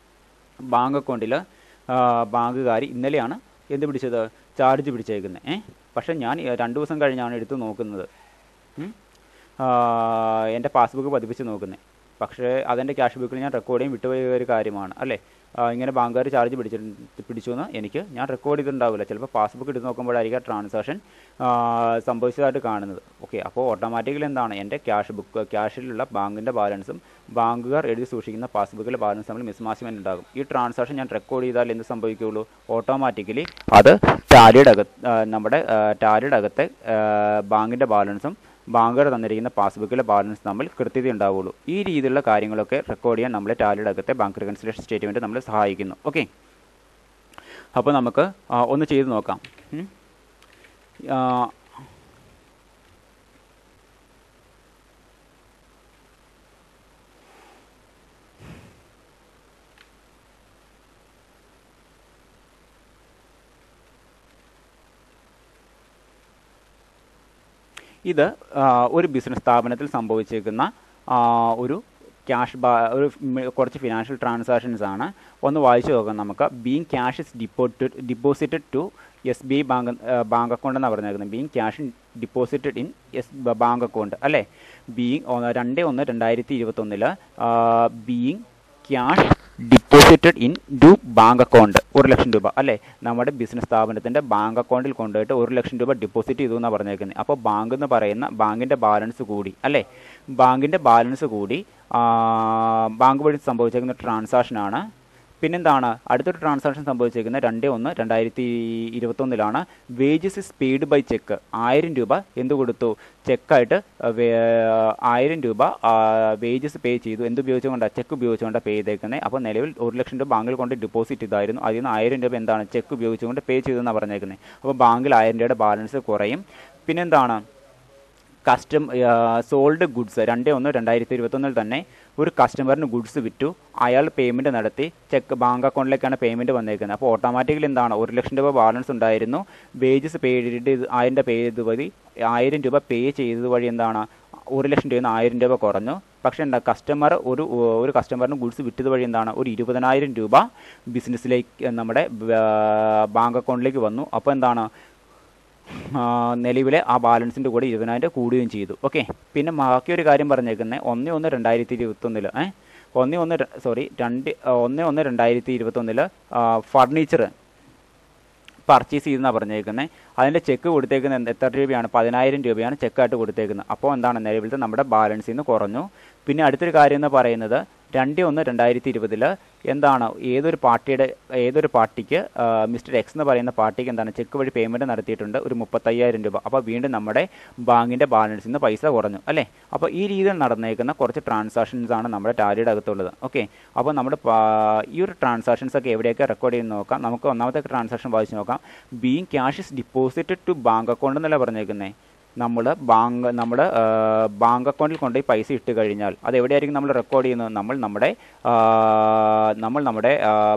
ബാങ്ക് അക്കൗണ്ടിൽ ബാങ്കുകാർ ഇന്നലെയാണ് എന്ത് പിടിച്ചത് ചാർജ് പിടിച്ചേക്കുന്നത് ഏ പക്ഷേ ഞാൻ ഈ രണ്ട് ദിവസം കഴിഞ്ഞാണ് എടുത്ത് നോക്കുന്നത് ഉം. ആ, എൻ്റെ പാസ്ബുക്ക് പതിപ്പിച്ച് നോക്കുന്നത് പക്ഷേ അതെൻ്റെ ക്യാഷ് ബുക്കിൽ ഞാൻ റെക്കോർഡ് ചെയ്യാൻ വിട്ടുപോയ ഒരു കാര്യമാണ് അല്ലേ ആ, ഇങ്ങനെ ബാങ്കുകാർ ചാർജ് പിടിച്ചിട്ട് പിടിച്ചു എന്ന് എനിക്ക് ഞാൻ റെക്കോർഡ് ചെയ്തിട്ടുണ്ടാവില്ല ചിലപ്പോൾ പാസ്ബുക്ക് എടുത്ത് നോക്കുമ്പോഴായിരിക്കും ട്രാൻസാക്ഷൻ സംഭവിച്ചതായിട്ട് കാണുന്നത് ഓക്കെ അപ്പോൾ ഓട്ടോമാറ്റിക്കലി എന്താണ് എൻ്റെ ക്യാഷ് ബുക്ക് ക്യാഷിലുള്ള ബാങ്കിൻ്റെ ബാലൻസും ബാങ്കുകാർ എഴുതി സൂക്ഷിക്കുന്ന പാസ്ബുക്കിലെ ബാലൻസ് തമ്മിൽ മിസ്മാച്ച്മെൻറ്റ് ഉണ്ടാകും ഈ ട്രാൻസാക്ഷൻ ഞാൻ റെക്കോർഡ് ചെയ്താൽ എന്ത് സംഭവിക്കുകയുള്ളൂ ഓട്ടോമാറ്റിക്കലി അത് ടാലിയുടെ അകത്ത് ആ, നമ്മുടെ ആ, ടാലിയുടെ അകത്തെ ബാങ്കിൻ്റെ ബാലൻസും ബാങ്കുകാർ തന്നിരിക്കുന്ന പാസ്ബുക്കിലെ ബാലൻസ് തമ്മിൽ കൃത്യത ഉണ്ടാവുള്ളൂ ഈ രീതിയിലുള്ള കാര്യങ്ങളൊക്കെ റെക്കോർഡ് ചെയ്യാൻ നമ്മളെ ടാലിയുടെ അകത്തെ ബാങ്ക് റെക്കൺസിലേഷൻ സ്റ്റേറ്റ്മെൻറ്റ് നമ്മളെ സഹായിക്കുന്നു ഓക്കെ അപ്പോൾ നമുക്ക് ആ, ഒന്ന് ചെയ്ത് നോക്കാം ഉം. ആ, ഇത് ആ, ഒരു ബിസിനസ് സ്ഥാപനത്തിൽ സംഭവിച്ചേക്കുന്ന ആ, ഒരു ക്യാഷ് ഒരു കുറച്ച് ഫിനാൻഷ്യൽ ട്രാൻസാക്ഷൻസ് ആണ് ഒന്ന് വായിച്ചു നോക്കാം നമുക്ക് being cash is deposit deposited to S B I bank bank account എന്നാണ് പറഞ്ഞേക്കുന്നത് being cash deposited in S bank account അല്ലേ ബീങ് രണ്ട് ഒന്ന് രണ്ടായിരത്തി ഇരുപത്തൊന്നില് being cash deposited in to bank account ഒരു ലക്ഷം രൂപ അല്ലേ നമ്മുടെ ബിസിനസ് സ്ഥാപനത്തിൻ്റെ ബാങ്ക് അക്കൗണ്ടിൽ കൊണ്ടുപോയിട്ട് ഒരു ലക്ഷം രൂപ ഡെപ്പോസിറ്റ് ചെയ്തു എന്നാണ് പറഞ്ഞേക്കുന്നത് അപ്പോൾ ബാങ്ക് എന്ന് പറയുന്ന ബാങ്കിൻ്റെ ബാലൻസ് കൂടി അല്ലേ ബാങ്കിൻ്റെ ബാലൻസ് കൂടി ബാങ്ക് വഴി സംഭവിച്ചേക്കുന്ന ട്രാൻസാക്ഷനാണ് പിന്നെന്താണ് അടുത്തൊരു ട്രാൻസാക്ഷൻ സംഭവിച്ചിരിക്കുന്നത് രണ്ട് ഒന്ന് രണ്ടായിരത്തി ഇരുപത്തൊന്നിലാണ് wages is paid by cheque ആയിരം രൂപ എന്ത് കൊടുത്തു ചെക്കായിട്ട് ആയിരം രൂപ വേജസ് പേ ചെയ്തു എന്ത് ഉപയോഗിച്ചുകൊണ്ടാണ് ചെക്ക് ഉപയോഗിച്ചുകൊണ്ടാണ് പേ ചെയ്തേക്കുന്നത് അപ്പോൾ നിലവിൽ ഒരു ലക്ഷം രൂപ ബാങ്കിൽ കൊണ്ട് ഡെപ്പോസിറ്റ് ചെയ്തായിരുന്നു അതിൽ നിന്ന് ആയിരം രൂപ എന്താണ് ചെക്ക് ഉപയോഗിച്ചുകൊണ്ട് പേ ചെയ്തെന്നാണ് പറഞ്ഞേക്കുന്നത് അപ്പോൾ ബാങ്കിൽ ആയിരം രൂപയുടെ ബാലൻസ് കുറയും പിന്നെന്താണ് കസ്റ്റം സോൾഡ് ഗുഡ്സ് രണ്ട് ഒന്ന് രണ്ടായിരത്തി ഇരുപത്തൊന്നിൽ തന്നെ ഒരു കസ്റ്റമറിന് ഗുഡ്സ് വിറ്റു അയാൾ പേയ്മെൻറ്റ് നടത്തി ചെക്ക് ബാങ്ക് അക്കൗണ്ടിലേക്കാണ് പേയ്മെൻറ്റ് വന്നേക്കുന്നത് അപ്പോൾ ഓട്ടോമാറ്റിക്കലി എന്താണ് ഒരു ലക്ഷം രൂപ ബാലൻസ് ഉണ്ടായിരുന്നു വേജസ് പേ ചെയ്തിട്ട് ആയിരം രൂപ പേ ചെയ്ത് വഴി ആയിരം രൂപ പേ ചെയ്തത് വഴി എന്താണ് ഒരു ലക്ഷം രൂപയിൽ നിന്ന് ആയിരം രൂപ കുറഞ്ഞു പക്ഷേ എന്താ കസ്റ്റമർ ഒരു ഒരു കസ്റ്റമറിന് ഗുഡ്സ് വിറ്റത് വഴി എന്താണ് ഒരു ഇരുപതിനായിരം രൂപ ബിസിനസ്സിലേക്ക് നമ്മുടെ ബാങ്ക് അക്കൗണ്ടിലേക്ക് വന്നു അപ്പോൾ എന്താണ് നിലവിലെ ആ ബാലൻസിൻ്റെ കൂടെ ഇരുപതിനായിരം കൂടുകയും ചെയ്തു ഓക്കെ പിന്നെ ബാക്കി ഒരു കാര്യം പറഞ്ഞേക്കുന്നത് ഒന്ന് ഒന്ന് രണ്ടായിരത്തി ഇരുപത്തൊന്നിൽ ഏ ഒന്ന് ഒന്ന് സോറി രണ്ട് ഒന്ന് ഒന്ന് രണ്ടായിരത്തി ഇരുപത്തൊന്നിൽ ഫർണിച്ചർ പർച്ചേസ് ചെയ്തെന്നാണ് പറഞ്ഞേക്കുന്നത് അതിൻ്റെ ചെക്ക് കൊടുത്തേക്കുന്നത് എത്ര രൂപയാണ് പതിനായിരം രൂപയാണ് ചെക്കായിട്ട് കൊടുത്തേക്കുന്നത് അപ്പോൾ എന്താണ് നിലവിലത്തെ നമ്മുടെ ബാലൻസിൽ നിന്ന് കുറഞ്ഞു പിന്നെ അടുത്തൊരു കാര്യം എന്ന് പറയുന്നത് രണ്ട് ഒന്ന് രണ്ടായിരത്തി ഇരുപതിൽ എന്താണ് ഏതൊരു പാർട്ടിയുടെ ഏതൊരു പാർട്ടിക്ക് മിസ്റ്റർ എക്സ് എന്ന് പറയുന്ന പാർട്ടിക്ക് എന്താണ് ചെക്ക് വഴി പേയ്മെൻറ്റ് നടത്തിയിട്ടുണ്ട് ഒരു മുപ്പത്തയ്യായിരം രൂപ അപ്പോൾ വീണ്ടും നമ്മുടെ ബാങ്കിൻ്റെ ബാലൻസിൽ നിന്ന് പൈസ കുറഞ്ഞു അല്ലേ അപ്പോൾ ഈ രീതിയിൽ നടന്നേക്കുന്ന കുറച്ച് ട്രാൻസാക്ഷൻസ് ആണ് നമ്മുടെ ടാലിയുടെ അകത്തുള്ളത് ഓക്കെ അപ്പോൾ നമ്മുടെ ഈ ഒരു ട്രാൻസാക്ഷൻസ് ഒക്കെ എവിടെയൊക്കെ റെക്കോർഡ് ചെയ്ത് നോക്കാം നമുക്ക് ഒന്നാമത്തെ ട്രാൻസാക്ഷൻ വായിച്ച് നോക്കാം being cash is deposited to bank account എന്നല്ല പറഞ്ഞേക്കുന്നത് നമ്മൾ ബാങ്ക് നമ്മൾ ബാങ്ക് അക്കൗണ്ടിൽ കൊണ്ടുപോയി പൈസ ഇട്ട് കഴിഞ്ഞാൽ അത് എവിടെയായിരിക്കും നമ്മൾ റെക്കോർഡ് ചെയ്യുന്നത് നമ്മൾ നമ്മുടെ നമ്മൾ നമ്മുടെ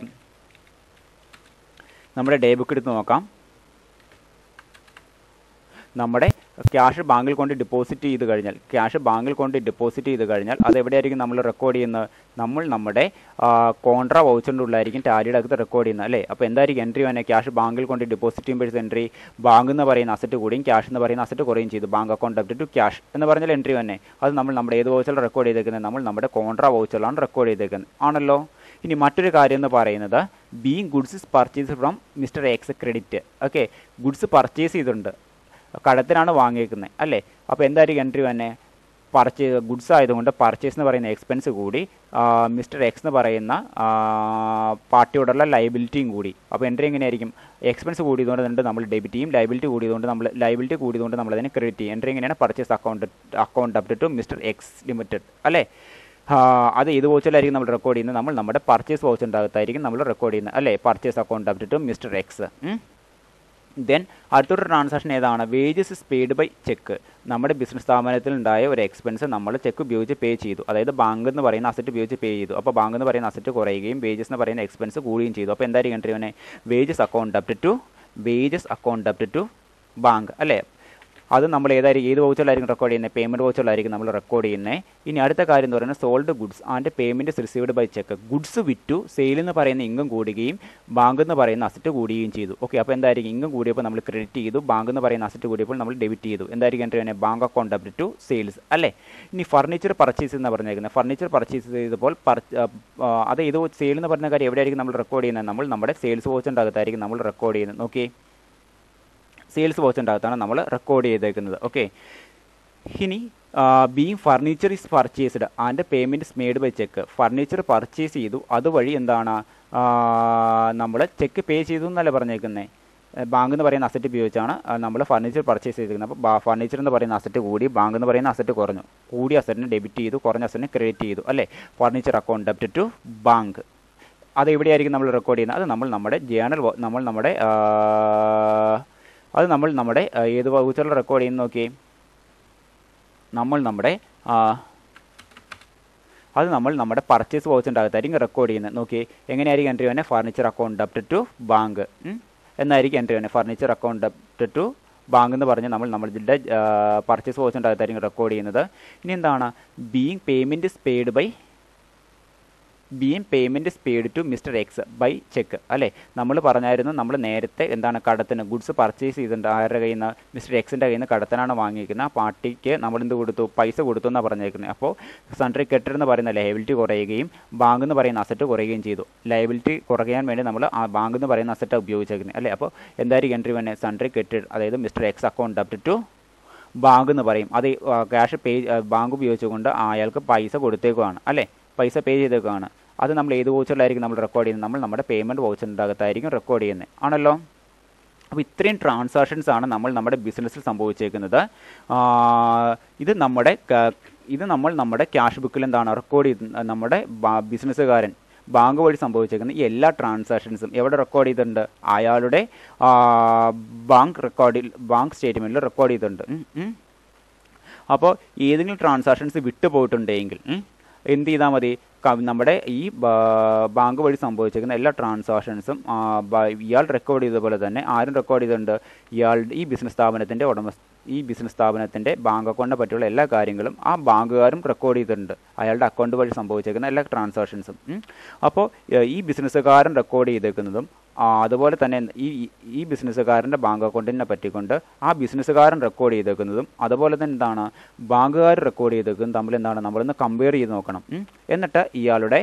നമ്മുടെ ഡേ ബുക്ക് എടുത്ത് നോക്കാം നമ്മുടെ ക്യാഷ് ബാങ്കിൽ കൊണ്ട് ഡെപ്പോസിറ്റ് ചെയ്ത് കഴിഞ്ഞാൽ ക്യാഷ് ബാങ്കിൽ കൊണ്ട് ഡെപ്പോസിറ്റ് ചെയ്ത് കഴിഞ്ഞാൽ അത് എവിടെയായിരിക്കും നമ്മൾ റെക്കോർഡ് ചെയ്യുന്നത് നമ്മൾ നമ്മുടെ കോൺട്രാ വൗച്ചറിൻ്റെ ഉള്ളായിരിക്കും ടാലിയുടെ അകത്ത് റെക്കോർഡ് ചെയ്യുന്നത് അല്ലേ അപ്പോൾ എന്തായിരിക്കും എൻട്രി വന്നെ ക്യാഷ് ബാങ്കിൽ കൊണ്ട് ഡെപ്പോസിറ്റ് ചെയ്യുമ്പോഴത്തെ എൻട്രി ബാങ്ക് എന്ന് പറയുന്ന അസറ്റ് കൂടിയും ക്യാഷ് എന്ന് പറയുന്ന അസറ്റ് കുറയും ചെയ്തു bank account debit to cash എന്ന് പറഞ്ഞാൽ എൻട്രി വന്നെ അത് നമ്മൾ നമ്മുടെ ഏത് വൗച്ചറിൽ റെക്കോർഡ് ചെയ്തേക്കുന്നത് നമ്മൾ നമ്മുടെ കോൺട്രാ വൗച്ചറിലാണ് റെക്കോർഡ് ചെയ്തേക്കുന്നത് ആണല്ലോ ഇനി മറ്റൊരു കാര്യം എന്ന് പറയുന്നത് being goods is purchase from mister X credit okay goods purchase ചെയ്തിട്ടുണ്ട് കടത്തിനാണ് വാങ്ങിയേക്കുന്നത് അല്ലേ അപ്പോൾ എന്തായിരിക്കും എൻട്രി തന്നെ പർച്ചേസ് ഗുഡ്സ് ആയതുകൊണ്ട് പർച്ചേസ് എന്ന് പറയുന്ന എക്സ്പെൻസ് കൂടി മിസ്റ്റർ എക്സ് എന്ന് പറയുന്ന പാർട്ടിയോടുള്ള ലൈബിലിറ്റിയും കൂടി അപ്പോൾ എൻട്രി എങ്ങനെയായിരിക്കും എക്സ്പെൻസ് കൂടിയതുകൊണ്ട് തന്നെ നമ്മൾ ഡെബിറ്റ് ചെയ്യും ലൈബിലിറ്റി കൂടിയതുകൊണ്ട് നമ്മൾ ലൈബിലിറ്റി കൂടിയതുകൊണ്ട് നമ്മൾ അതിനെ ക്രെഡിറ്റ് ചെയ്യും എൻട്രി എങ്ങനെയാണ് purchase account account apt to mister X limited അല്ലേ അത് ഏത് വോച്ചിലായിരിക്കും നമ്മൾ റെക്കോർഡ് ചെയ്യുന്നത് നമ്മൾ നമ്മുടെ പർച്ചേസ് വോച്ചിൻ്റെ അകത്തായിരിക്കും നമ്മൾ റെക്കോർഡ് ചെയ്യുന്നത് അല്ലേ purchase account apt to mister X then അടുത്തൊരു ട്രാൻസാക്ഷൻ ഏതാണ് wages is paid by cheque നമ്മുടെ ബിസിനസ് സ്ഥാപനത്തിൽ ഉണ്ടായ ഒരു എക്സ്പെൻസ് നമ്മൾ ചെക്ക് ഉപയോഗിച്ച് പേ ചെയ്തു അതായത് ബാങ്ക് എന്ന് പറയുന്ന അസറ്റ് ഉപയോഗിച്ച് പേ ചെയ്തു അപ്പോൾ ബാങ്ക് എന്ന് പറയുന്ന അസറ്റ് കുറയുകയും വേജസ് എന്ന് പറയുന്ന എക്സ്പെൻസ് കൂടുകയും ചെയ്തു അപ്പോൾ എന്തായിരിക്കും എൻട്രി വന്നെ wages account apt to wages account apt to bank അല്ലേ അത് നമ്മൾ ഏതായിരിക്കും ഏത് വൗച്ചറിലായിരിക്കും റെക്കോർഡ് ചെയ്യുന്നത് പേയ്മെൻറ്റ് വൗച്ചറിലായിരിക്കും നമ്മൾ റെക്കോർഡ് ചെയ്യുന്നത് ഇനി അടുത്ത കാര്യം എന്ന് പറയുന്നത് sold goods and payment received by cheque goods വിറ്റു സെയിൽ എന്ന് പറയുന്ന ഇൻകം കൂടുകയും ബാങ്ക് എന്ന് പറയുന്ന അസറ്റ് കൂടുകയും ചെയ്തു ഓക്കെ അപ്പോൾ എന്തായിരിക്കും ഇൻകം കൂടിയപ്പോൾ നമ്മൾ ക്രെഡിറ്റ് ചെയ്തു ബാങ്ക് എന്ന് പറയുന്ന അസറ്റ് കൂടിയപ്പോൾ നമ്മൾ ഡെബിറ്റ് ചെയ്തു എന്തായിരിക്കും എൻട്രി തന്നെ bank account apt to sales അല്ലേ ഇനി ഫർണിച്ചർ പർച്ചേസ് എന്ന് പറഞ്ഞേക്കുന്നത് ഫർണിച്ചർ പർച്ചേസ് ചെയ്തപ്പോൾ അത് ഏത് സെയിൽ എന്ന് പറഞ്ഞ കാര്യം എവിടെയായിരിക്കും നമ്മൾ റെക്കോർഡ് ചെയ്യുന്നത് നമ്മൾ നമ്മുടെ സെയിൽസ് വോച്ചിൻ്റെ അകത്തായിരിക്കും നമ്മൾ റെക്കോർഡ് ചെയ്യുന്നത് ഓക്കെ സെയിൽസ് വോച്ചിൻ്റെ അകത്താണ് നമ്മൾ റെക്കോർഡ് ചെയ്തേക്കുന്നത് ഓക്കെ ഇനി being furniture is purchased and payment is made by cheque furniture purchase ചെയ്തു അതുവഴി എന്താണ് നമ്മൾ ചെക്ക് പേ ചെയ്തു എന്നല്ല പറഞ്ഞേക്കുന്നത് ബാങ്ക് എന്ന് പറയുന്ന അസറ്റ് ഉപയോഗിച്ചാണ് നമ്മൾ ഫർണിച്ചർ പർച്ചേസ് ചെയ്തിരിക്കുന്നത് അപ്പോൾ ഫർണിച്ചർ എന്ന് പറയുന്ന അസറ്റ് കൂടി ബാങ്ക് എന്ന് പറയുന്ന അസറ്റ് കുറഞ്ഞു കൂടിയ അസറ്റിന് ഡെബിറ്റ് ചെയ്തു കുറഞ്ഞ അസറ്റിന് ക്രെഡിറ്റ് ചെയ്തു അല്ലേ furniture account debit to bank അത് എവിടെയായിരിക്കും നമ്മൾ റെക്കോർഡ് ചെയ്യുന്നത് അത് നമ്മൾ നമ്മുടെ ജേണൽ നമ്മൾ നമ്മുടെ അത് നമ്മൾ നമ്മുടെ ഏത് വകുച്ചറിൽ റെക്കോർഡ് ചെയ്യുന്ന നോക്കി നമ്മൾ നമ്മുടെ അത് നമ്മൾ നമ്മുടെ പർച്ചേസ് വൗച്ചിൻ്റെ അകത്തായിരിക്കും റെക്കോർഡ് ചെയ്യുന്നത് നോക്കി എങ്ങനെയായിരിക്കും എൻട്രി തന്നെ furniture account apt to bank എന്നായിരിക്കും എൻട്രി തന്നെ furniture account apt to bank എന്ന് പറഞ്ഞ് നമ്മൾ നമ്മളുടെ പർച്ചേസ് വൗച്ചിൻ്റെ അകത്തായിരിക്കും റെക്കോർഡ് ചെയ്യുന്നത് ഇനി എന്താണ് being payment is paid by ബിയും payment is paid to mister X by cheque അല്ലേ നമ്മൾ പറഞ്ഞായിരുന്നു നമ്മൾ നേരത്തെ എന്താണ് കടത്തിന് ഗുഡ്സ് പർച്ചേസ് ചെയ്തിട്ടുണ്ട് ആരുടെ കയ്യിൽ നിന്ന് മിസ്റ്റർ എക്സിൻ്റെ കയ്യിൽ നിന്ന് കടത്തിനാണ് വാങ്ങിയിരിക്കുന്നത് ആ പാർട്ടിക്ക് നമ്മൾ എന്ത് കൊടുത്തു പൈസ കൊടുത്തു എന്നാണ് പറഞ്ഞേക്കുന്നത് അപ്പോൾ സൺട്രി കെറ്റർ എന്ന് പറയുന്ന ലയബിലിറ്റി കുറയുകയും ബാങ്ക് എന്ന് പറയുന്ന അസറ്റ് കുറയുകയും ചെയ്തു ലയബിലിറ്റി കുറയാൻ വേണ്ടി നമ്മൾ ആ ബാങ്ക് എന്ന് പറയുന്ന അസറ്റ് ഉപയോഗിച്ചേക്കുന്നത് അല്ലേ അപ്പോൾ എന്തായിരിക്കും എൻട്രി വന്നെ സൺട്രി കെറ്റർ അതായത് mister X account up to bank എന്ന് പറയും അത് ക്യാഷ് പേ ബാങ്ക് ഉപയോഗിച്ചുകൊണ്ട് അയാൾക്ക് പൈസ കൊടുത്തേക്കുവാണ് അല്ലേ പൈസ പേ ചെയ്തേക്കുവാണ് അത് നമ്മൾ ഏത് വൗച്ചറിലായിരിക്കും നമ്മൾ റെക്കോർഡ് ചെയ്യുന്നത് നമ്മൾ നമ്മുടെ പേയ്മെൻറ്റ് വൗച്ചറിൻ്റെ അകത്തായിരിക്കും റെക്കോർഡ് ചെയ്യുന്നത് ആണല്ലോ അപ്പോൾ ഇത്രയും ട്രാൻസാക്ഷൻസ് ആണ് നമ്മൾ നമ്മുടെ ബിസിനസ്സിൽ സംഭവിച്ചേക്കുന്നത് ഇത് നമ്മുടെ ഇത് നമ്മൾ നമ്മുടെ ക്യാഷ് ബുക്കിൽ എന്താണ് റെക്കോർഡ് ചെയ്ത് നമ്മുടെ ബിസിനസ്സുകാരൻ ബാങ്ക് വഴി സംഭവിച്ചേക്കുന്ന ഈ എല്ലാ ട്രാൻസാക്ഷൻസും എവിടെ റെക്കോർഡ് ചെയ്തിട്ടുണ്ട് അയാളുടെ ബാങ്ക് റെക്കോർഡിൽ ബാങ്ക് സ്റ്റേറ്റ്മെൻറ്റിൽ റെക്കോർഡ് ചെയ്തിട്ടുണ്ട് അപ്പോൾ ഏതെങ്കിലും ട്രാൻസാക്ഷൻസ് വിട്ടു പോയിട്ടുണ്ടെങ്കിൽ എന്ത് ചെയ്താൽ മതി നമ്മുടെ ഈ ബാങ്ക് വഴി സംഭവിച്ചിരിക്കുന്ന എല്ലാ ട്രാൻസാക്ഷൻസും ഇയാൾ റെക്കോർഡ് ചെയ്ത പോലെ തന്നെ ആരും റെക്കോർഡ് ചെയ്തിട്ടുണ്ട് ഇയാളുടെ ഈ ബിസിനസ് സ്ഥാപനത്തിൻ്റെ ഉടമ ഈ ബിസിനസ് സ്ഥാപനത്തിൻ്റെ ബാങ്ക് അക്കൗണ്ടിനെ പറ്റിയുള്ള എല്ലാ കാര്യങ്ങളും ആ ബാങ്കുകാരും റെക്കോർഡ് ചെയ്തിട്ടുണ്ട് അയാളുടെ അക്കൗണ്ട് വഴി സംഭവിച്ചേക്കുന്ന എല്ലാ ട്രാൻസാക്ഷൻസും അപ്പോൾ ഈ ബിസിനസ്സുകാരൻ റെക്കോർഡ് ചെയ്തേക്കുന്നതും അതുപോലെ തന്നെ ഈ ഈ ബിസിനസ്സുകാരൻ്റെ ബാങ്ക് അക്കൗണ്ടിനെ പറ്റിക്കൊണ്ട് ആ ബിസിനസ്സുകാരൻ റെക്കോർഡ് ചെയ്തേക്കുന്നതും അതുപോലെ തന്നെ എന്താണ് ബാങ്കുകാർ റെക്കോർഡ് ചെയ്തേക്കുന്നതും തമ്മിൽ എന്താണ് നമ്മളൊന്ന് കമ്പയർ ചെയ്ത് നോക്കണം എന്നിട്ട് ഇയാളുടെ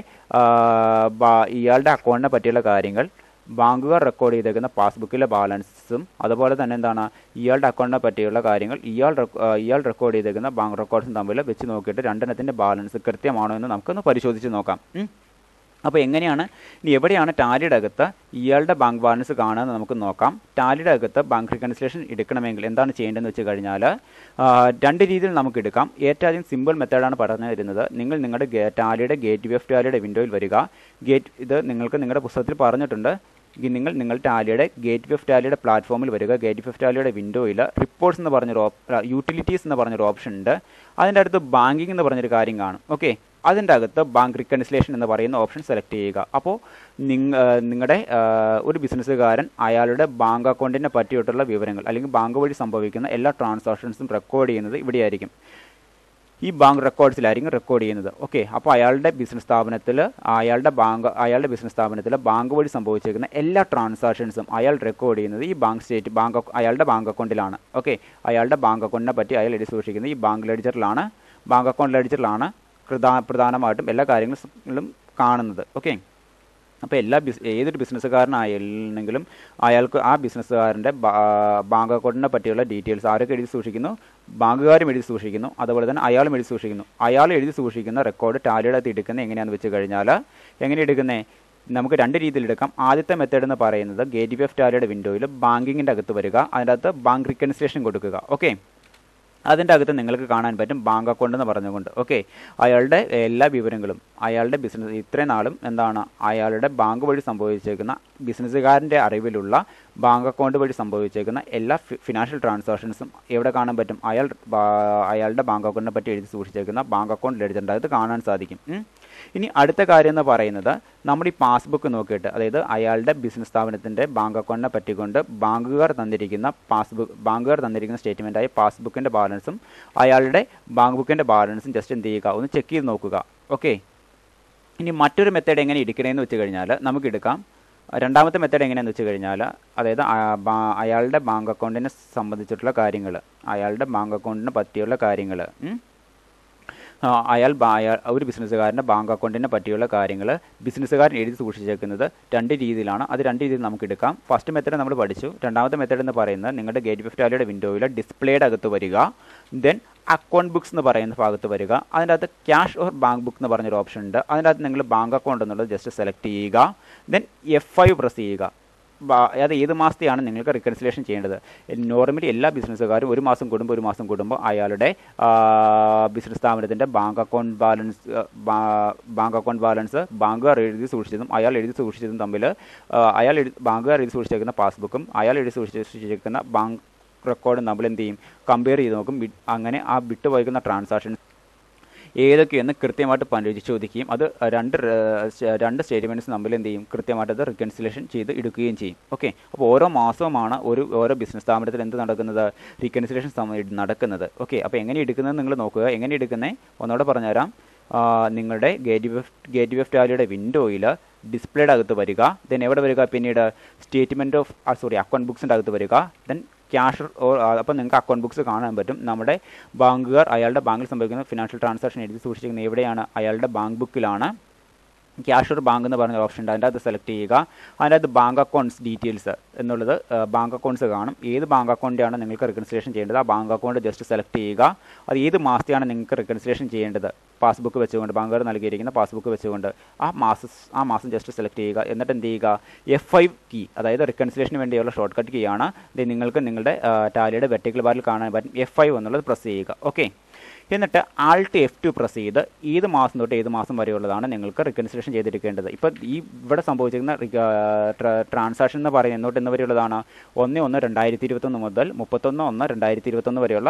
ഇയാളുടെ അക്കൗണ്ടിനെ പറ്റിയുള്ള കാര്യങ്ങൾ ബാങ്കുകാർ റെക്കോർഡ് ചെയ്തേക്കുന്ന പാസ്ബുക്കിലെ ബാലൻസും അതുപോലെ തന്നെ എന്താണ് ഇയാളുടെ അക്കൗണ്ടിനെ പറ്റിയുള്ള കാര്യങ്ങൾ ഇയാൾ ഇയാൾ റെക്കോർഡ് ചെയ്തേക്കുന്ന ബാങ്ക് റെക്കോർഡ്സും തമ്മിൽ വെച്ച് നോക്കിയിട്ട് രണ്ടെണ്ണത്തിൻ്റെ ബാലൻസ് കൃത്യമാണോ എന്ന് നമുക്കൊന്ന് പരിശോധിച്ച് നോക്കാം അപ്പോൾ എങ്ങനെയാണ് ഇനി എവിടെയാണ് ടാലിയുടെ അകത്ത് ഇയാളുടെ ബാങ്ക് ബാലൻസ് കാണുന്നത് നമുക്ക് നോക്കാം ടാലിയുടെ അകത്ത് ബാങ്ക് റീകൺസിലേഷൻ എടുക്കണമെങ്കിൽ എന്താണ് ചെയ്യേണ്ടതെന്ന് വെച്ച് കഴിഞ്ഞാൽ രണ്ട് രീതിയിൽ നമുക്ക് എടുക്കാം ഏറ്റവും ആദ്യം സിമ്പിൾ മെത്തേഡാണ് പറഞ്ഞു തരുന്നത് നിങ്ങൾ നിങ്ങളുടെ ടാലിയുടെ ഗേറ്റ് വേ ഓഫ് ടാലിയുടെ വിൻഡോയിൽ വരിക ഗേറ്റ് ഇത് നിങ്ങൾക്ക് നിങ്ങളുടെ പുസ്തകത്തിൽ പറഞ്ഞിട്ടുണ്ട് നിങ്ങൾ നിങ്ങൾ ടാലിയുടെ ഗേറ്റ് വേ ഓഫ് ടാലിയുടെ പ്ലാറ്റ്ഫോമിൽ വരിക ഗേറ്റ് വേ ഓഫ് ടാലിയുടെ വിൻഡോയിൽ റിപ്പോർട്ട്സ് എന്ന് പറഞ്ഞൊരു യൂട്ടിലിറ്റീസ് എന്ന് പറഞ്ഞൊരു ഓപ്ഷൻ ഉണ്ട് അതിൻ്റെ അടുത്ത് ബാങ്കിങ് എന്ന് പറഞ്ഞൊരു കാര്യം കാണും ഓക്കെ അതിൻ്റെ അകത്ത് ബാങ്ക് റിക്കൺസിലേഷൻ എന്ന് പറയുന്ന ഓപ്ഷൻ സെലക്ട് ചെയ്യുക അപ്പോൾ നിങ്ങ നിങ്ങളുടെ ഒരു ബിസിനസ്സുകാരൻ അയാളുടെ ബാങ്ക് അക്കൗണ്ടിനെ പറ്റിയിട്ടുള്ള വിവരങ്ങൾ അല്ലെങ്കിൽ ബാങ്ക് വഴി സംഭവിക്കുന്ന എല്ലാ ട്രാൻസാക്ഷൻസും റെക്കോർഡ് ചെയ്യുന്നത് ഇവിടെയായിരിക്കും ഈ ബാങ്ക് റെക്കോർഡ്സിലായിരിക്കും റെക്കോർഡ് ചെയ്യുന്നത് ഓക്കെ അപ്പോൾ അയാളുടെ ബിസിനസ് സ്ഥാപനത്തിൽ അയാളുടെ ബാങ്ക് അയാളുടെ ബിസിനസ് സ്ഥാപനത്തിൽ ബാങ്ക് വഴി സംഭവിച്ചിരിക്കുന്ന എല്ലാ ട്രാൻസാക്ഷൻസും അയാൾ റെക്കോർഡ് ചെയ്യുന്നത് ഈ ബാങ്ക് സ്റ്റേറ്റ് ബാങ്ക് അയാളുടെ ബാങ്ക് അക്കൗണ്ടിലാണ് ഓക്കെ അയാളുടെ ബാങ്ക് അക്കൗണ്ടിനെ പറ്റി അയാൾ എഴുതി സൂക്ഷിക്കുന്നത് ഈ ബാങ്ക് ലെഡ്ജറിലാണ് ബാങ്ക് അക്കൗണ്ട് ലെഡ്ജറിലാണ് പ്രധാ പ്രധാനമായിട്ടും എല്ലാ കാര്യങ്ങളും കാണുന്നത് ഓക്കെ അപ്പോൾ എല്ലാ ബിസ് ഏതൊരു ബിസിനസ്സുകാരനായാലെങ്കിലും അയാൾക്ക് ആ ബിസിനസ്സുകാരൻ്റെ ബാങ്ക് അക്കൗണ്ടിനെ പറ്റിയുള്ള ഡീറ്റെയിൽസ് ആരൊക്കെ എഴുതി സൂക്ഷിക്കുന്നു ബാങ്കുകാരും എഴുതി സൂക്ഷിക്കുന്നു അതുപോലെ തന്നെ അയാളും എഴുതി സൂക്ഷിക്കുന്നു അയാൾ എഴുതി സൂക്ഷിക്കുന്ന റെക്കോർഡ് ടാലിയുടെ അകത്ത് എടുക്കുന്നത് എങ്ങനെയാണെന്ന് വെച്ച് കഴിഞ്ഞാൽ എങ്ങനെ എടുക്കുന്നത് നമുക്ക് രണ്ട് രീതിയിൽ എടുക്കാം ആദ്യത്തെ മെത്തേഡ് എന്ന് പറയുന്നത് ഗേറ്റ് വേ ഓഫ് ടാലിയുടെ വിൻഡോയിൽ ബാങ്കിങ്ങിൻ്റെ അകത്ത് വരിക അതിൻ്റെ അകത്ത് ബാങ്ക് റിക്കൺസിലേഷൻ കൊടുക്കുക ഓക്കെ അതിൻ്റെ അകത്ത് നിങ്ങൾക്ക് കാണാൻ പറ്റും ബാങ്ക് അക്കൗണ്ട് എന്ന് പറഞ്ഞുകൊണ്ട് ഓക്കെ അയാളുടെ എല്ലാ വിവരങ്ങളും അയാളുടെ ബിസിനസ് ഇത്രയും നാളും എന്താണ് അയാളുടെ ബാങ്ക് വഴി സംഭവിച്ചേക്കുന്ന ബിസിനസ്സുകാരൻ്റെ അറിവിലുള്ള ബാങ്ക് അക്കൗണ്ട് വഴി സംഭവിച്ചേക്കുന്ന എല്ലാ ഫിനാൻഷ്യൽ ട്രാൻസാക്ഷൻസും എവിടെ കാണാൻ പറ്റും അയാൾ അയാളുടെ ബാങ്ക് അക്കൗണ്ടിനെ പറ്റി എഴുതി സൂക്ഷിച്ചേക്കുന്ന ബാങ്ക് അക്കൗണ്ട് ലെഡ്ജറിൻ്റെ അകത്ത് കാണാൻ സാധിക്കും ഇനി അടുത്ത കാര്യം എന്ന് പറയുന്നത് നമ്മൾ ഈ പാസ്ബുക്ക് നോക്കിയിട്ട് അതായത് അയാളുടെ ബിസിനസ് സ്ഥാപനത്തിൻ്റെ ബാങ്ക് അക്കൗണ്ടിനെ പറ്റിക്കൊണ്ട് ബാങ്കുകാർ തന്നിരിക്കുന്ന പാസ്ബുക്ക് ബാങ്കുകാർ തന്നിരിക്കുന്ന സ്റ്റേറ്റ്മെൻറ്റായ പാസ്ബുക്കിൻ്റെ ബാലൻസും അയാളുടെ ബാങ്ക് ബുക്കിൻ്റെ ബാലൻസും ജസ്റ്റ് എന്ത് ചെയ്യുക ഒന്ന് ചെക്ക് ചെയ്ത് നോക്കുക ഓക്കെ ഇനി മറ്റൊരു മെത്തേഡ് എങ്ങനെ എടുക്കണമെന്ന് വെച്ച് കഴിഞ്ഞാൽ നമുക്ക് എടുക്കാം രണ്ടാമത്തെ മെത്തേഡ് എങ്ങനെയാണെന്ന് വെച്ച് കഴിഞ്ഞാൽ അതായത് അയാളുടെ ബാങ്ക് അക്കൗണ്ടിനെ സംബന്ധിച്ചിട്ടുള്ള കാര്യങ്ങൾ അയാളുടെ ബാങ്ക് അക്കൗണ്ടിനെ പറ്റിയുള്ള കാര്യങ്ങൾ അയാൾ അയാൾ ഒരു ബിസിനസ്സുകാരൻ്റെ ബാങ്ക് അക്കൗണ്ടിനെ പറ്റിയുള്ള കാര്യങ്ങൾ ബിസിനസ്സുകാരൻ എഴുതി സൂക്ഷിച്ചേക്കുന്നത് രണ്ട് രീതിയിലാണ് അത് രണ്ട് രീതിയിൽ നമുക്ക് എടുക്കാം ഫസ്റ്റ് മെത്തേഡ് നമ്മൾ പഠിച്ചു രണ്ടാമത്തെ മെത്തേഡ് എന്ന് പറയുന്നത് നിങ്ങളുടെ ഗേറ്റ് ഫിഫ്റ്റ് വാലിയുടെ വിൻഡോയിൽ ഡിസ്പ്ലേയുടെ അകത്ത് വരിക ദെൻ അക്കൗണ്ട് ബുക്സ് എന്ന് പറയുന്ന ഭാഗത്ത് വരിക അതിൻ്റെ അകത്ത് ക്യാഷ് ഓർ ബാങ്ക് ബുക്ക് എന്ന് പറഞ്ഞൊരു ഓപ്ഷൻ ഉണ്ട് അതിൻ്റെ അകത്ത് നിങ്ങൾ ബാങ്ക് അക്കൗണ്ട് എന്നുള്ളത് ജസ്റ്റ് സെലക്ട് ചെയ്യുക ദെൻ എഫ് ഐ പ്രസ് ചെയ്യുക അത് ഏത് മാസത്തെയാണ് നിങ്ങൾക്ക് റിക്കൺസിലേഷൻ ചെയ്യേണ്ടത് നോർമലി എല്ലാ ബിസിനസ്സുകാരും ഒരു മാസം കൂടുമ്പോൾ ഒരു മാസം കൂടുമ്പോൾ അയാളുടെ ബിസിനസ് സ്ഥാപനത്തിൻ്റെ bank account balance bank account balance ബാങ്കുകാർ എഴുതി സൂക്ഷിച്ചതും അയാൾ എഴുതി സൂക്ഷിച്ചതും തമ്മിൽ അയാൾ ബാങ്കുകാർ എഴുതി സൂക്ഷിച്ചേക്കുന്ന പാസ്ബുക്കും അയാൾ എഴുതി സൂക്ഷിച്ചിരിക്കുന്ന ബാങ്ക് റെക്കോർഡും നമ്മൾ എന്ത് ചെയ്യും കമ്പയർ ചെയ്ത് നോക്കും അങ്ങനെ ആ വിട്ടുപോയിക്കുന്ന ട്രാൻസാക്ഷൻസ് ഏതൊക്കെയെന്ന് കൃത്യമായിട്ട് പരിശോധിക്കുകയും അത് രണ്ട് രണ്ട് സ്റ്റേറ്റ്മെൻറ്റ്സ് തമ്മിൽ എന്ത് ചെയ്യും കൃത്യമായിട്ട് അത് റിക്കൺസിലേഷൻ ചെയ്ത് എടുക്കുകയും ചെയ്യും ഓക്കെ അപ്പോൾ ഓരോ മാസവുമാണ് ഒരു ഓരോ ബിസിനസ് സ്ഥാപനത്തിൽ എന്ത് നടക്കുന്നത് റീകൺസിലേഷൻ നടക്കുന്നത് ഓക്കെ അപ്പോൾ എങ്ങനെ എടുക്കുന്നത് നിങ്ങൾ നോക്കുക എങ്ങനെ എടുക്കുന്നത് ഒന്നുകൂടെ പറഞ്ഞുതരാം നിങ്ങളുടെ gate V F gate V F ടാലിയുടെ വിൻഡോയിൽ ഡിസ്പ്ലേയുടെ അകത്ത് വരിക ദെൻ എവിടെ വരിക പിന്നീട് സ്റ്റേറ്റ്മെൻറ്റ് ഓഫ് സോറി അക്കൗണ്ട് ബുക്സിൻ്റെ അകത്ത് വരിക ദെൻ ക്യാഷ് അപ്പോൾ നിങ്ങൾക്ക് അക്കൗണ്ട് ബുക്സ് കാണാൻ പറ്റും നമ്മുടെ ബാങ്കുകാർ അയാളുടെ ബാങ്കിൽ സംഭവിക്കുന്ന ഫിനാൻഷ്യൽ ട്രാൻസാക്ഷൻ എഴുതി സൂക്ഷിച്ചിരിക്കുന്നത് എവിടെയാണ് അയാളുടെ ബാങ്ക് ബുക്കിലാണ് ക്യാഷ് ബാങ്ക് എന്ന് പറഞ്ഞ ഓപ്ഷൻ ഉണ്ട് അതിൻ്റെ അകത്ത് സെലക്ട് ചെയ്യുക അതിൻ്റെ അകത്ത് ബാങ്ക് അക്കൗണ്ട്സ് ഡീറ്റെയിൽസ് എന്നുള്ളത് ബാങ്ക് അക്കൗണ്ട്സ് കാണും ഏത് ബാങ്ക് അക്കൗണ്ടിൻ്റെയാണ് നിങ്ങൾക്ക് റെക്കൺസിലേഷൻ ചെയ്യേണ്ടത് ആ ബാങ്ക് അക്കൗണ്ട് ജസ്റ്റ് സെലക്ട് ചെയ്യുക അത് ഏത് മാസത്തെയാണ് നിങ്ങൾക്ക് റെക്കൺസിലേഷൻ ചെയ്യേണ്ടത് പാസ്ബുക്ക് വെച്ചുകൊണ്ട് ബാങ്കുകാർ നൽകിയിരിക്കുന്ന പാസ്ബുക്ക് വെച്ചുകൊണ്ട് ആ മാസം ആ മാസം ജസ്റ്റ് സെലക്ട് ചെയ്യുക എന്നിട്ട് എന്ത് ചെയ്യുക എഫ് ഐ കീ അതായത് റെക്കൺസിലേഷന് വേണ്ടിയുള്ള ഷോർട്ട് കട്ട് കീ ആണ് ഇത് നിങ്ങൾക്ക് നിങ്ങളുടെ ടാലിയുടെ വെർട്ടിക്കൽ ബാറിൽ കാണാൻ പറ്റും എഫ് ഐ എന്നുള്ളത് പ്രസ് ചെയ്യുക ഓക്കെ എന്നിട്ട് ആൾട്ട് എഫ് ടു പ്രസ് ചെയ്ത് ഏത് മാസം തൊട്ട് ഏത് മാസം വരെയുള്ളതാണ് നിങ്ങൾക്ക് റിക്കൺസിലേഷൻ ചെയ്തിരിക്കേണ്ടത് ഇപ്പോൾ ഈ ഇവിടെ സംഭവിച്ചിരിക്കുന്ന ട്രാൻസാക്ഷൻ എന്ന് പറയുന്നത് എന്നോട്ട് എന്ന് വരെയുള്ളതാണ് ഒന്ന് ഒന്ന് രണ്ടായിരത്തി ഇരുപത്തൊന്ന് മുതൽ മുപ്പത്തൊന്ന് ഒന്ന് രണ്ടായിരത്തി ഇരുപത്തൊന്ന് വരെയുള്ള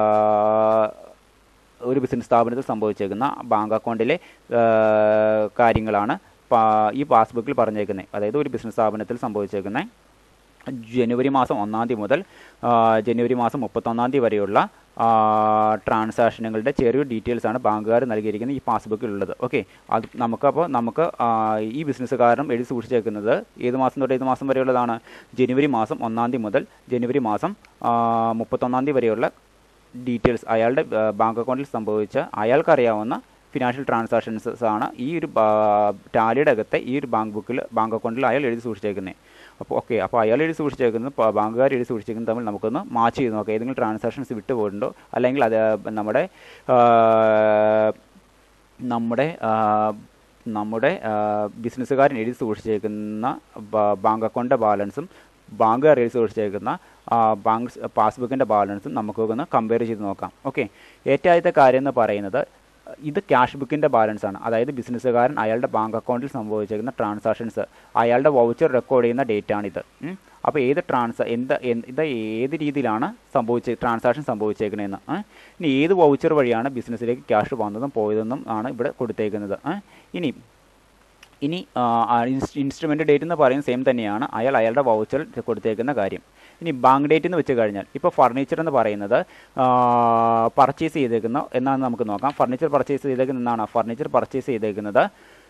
ഒരു ബിസിനസ് സ്ഥാപനത്തിൽ സംഭവിച്ചേക്കുന്ന ബാങ്ക് അക്കൗണ്ടിലെ കാര്യങ്ങളാണ് ഈ പാസ്ബുക്കിൽ പറഞ്ഞേക്കുന്നത് അതായത് ഒരു ബിസിനസ് സ്ഥാപനത്തിൽ സംഭവിച്ചേക്കുന്ന ജനുവരി മാസം ഒന്നാം തീയതി മുതൽ ജനുവരി മാസം മുപ്പത്തൊന്നാം തീയതി വരെയുള്ള ട്രാൻസാക്ഷനുകളുടെ ചെറിയ ഡീറ്റെയിൽസ് ആണ് ബാങ്കുകാർ നൽകിയിരിക്കുന്നത് ഈ പാസ്ബുക്കിലുള്ളത് ഓക്കെ അത് നമുക്കപ്പോൾ നമുക്ക് ഈ ബിസിനസ്സുകാരനും എഴുതി സൂക്ഷിച്ചേക്കുന്നത് ഏത് മാസം തൊട്ട് ഏത് മാസം വരെയുള്ളതാണ് ജനുവരി മാസം ഒന്നാം തീയതി മുതൽ ജനുവരി മാസം മുപ്പത്തൊന്നാം തീയതി വരെയുള്ള ഡീറ്റെയിൽസ് അയാളുടെ ബാങ്ക് അക്കൗണ്ടിൽ സംഭവിച്ച അയാൾക്കറിയാവുന്ന ഫിനാൻഷ്യൽ ട്രാൻസാക്ഷൻസ് ആണ് ഈ ഒരു ടാലിയുടെ അകത്തെ ഈ ഒരു ബാങ്ക് ബുക്കിൽ ബാങ്ക് അക്കൗണ്ടിൽ അയാൾ എഴുതി സൂക്ഷിച്ചേക്കുന്നത് അപ്പോൾ ഓക്കെ അപ്പോൾ അയാൾ എഴുതി സൂക്ഷിച്ചേക്കുന്നത് ബാങ്കുകാർ എഴുതി സൂക്ഷിച്ചേക്കുന്നത് തമ്മിൽ നമുക്കൊന്ന് മാച്ച് ചെയ്ത് നോക്കാം ഏതെങ്കിലും ട്രാൻസാക്ഷൻസ് വിട്ടു പോയിട്ടുണ്ടോ അല്ലെങ്കിൽ അത് നമ്മുടെ നമ്മുടെ നമ്മുടെ ബിസിനസ്സുകാരൻ എഴുതി സൂക്ഷിച്ചേക്കുന്ന ബാങ്ക് അക്കൗണ്ടിൻ്റെ ബാലൻസും ബാങ്കുകാർ എഴുതി സൂക്ഷിച്ചേക്കുന്ന ബാങ്ക് പാസ്ബുക്കിൻ്റെ ബാലൻസും നമുക്കൊന്ന് കമ്പയർ ചെയ്ത് നോക്കാം ഓക്കെ ഏറ്റവും ആദ്യത്തെ കാര്യം എന്ന് പറയുന്നത് ഇത് ക്യാഷ് ബുക്കിൻ്റെ ബാലൻസ് ആണ് അതായത് ബിസിനസ്സുകാരൻ അയാളുടെ ബാങ്ക് അക്കൗണ്ടിൽ സംഭവിച്ചിരിക്കുന്ന ട്രാൻസാക്ഷൻസ് അയാളുടെ വൗച്ചർ റെക്കോർഡ് ചെയ്യുന്ന ഡേറ്റ് ആണിത് അപ്പോൾ ഏത് ട്രാൻസാ എന്ത് ഇത് ഏത് രീതിയിലാണ് സംഭവിച്ച ട്രാൻസാക്ഷൻ സംഭവിച്ചേക്കുന്നതെന്ന് ഇനി ഏത് വൗച്ചർ വഴിയാണ് ബിസിനസ്സിലേക്ക് ക്യാഷ് വന്നതും പോയതെന്നും ആണ് ഇവിടെ കൊടുത്തേക്കുന്നത് ഇനി ഇനി ഇൻസ്ട്രുമെൻ്റ് ഡേറ്റ് എന്ന് പറയുന്നത് സെയിം തന്നെയാണ് അയാൾ അയാളുടെ വൗച്ചർ കൊടുത്തേക്കുന്ന കാര്യം ഇനി ബാങ്ക് ഡേറ്റ് എന്ന് വെച്ച് കഴിഞ്ഞാൽ ഇപ്പോൾ ഫർണിച്ചർ എന്ന് പറയുന്നത് പർച്ചേസ് ചെയ്തേക്കുന്ന എന്നാണ് നമുക്ക് നോക്കാം ഫർണിച്ചർ പർച്ചേസ് ചെയ്തേക്കുന്ന എന്നാണ് ഫർണിച്ചർ പർച്ചേസ് ചെയ്തേക്കുന്നത്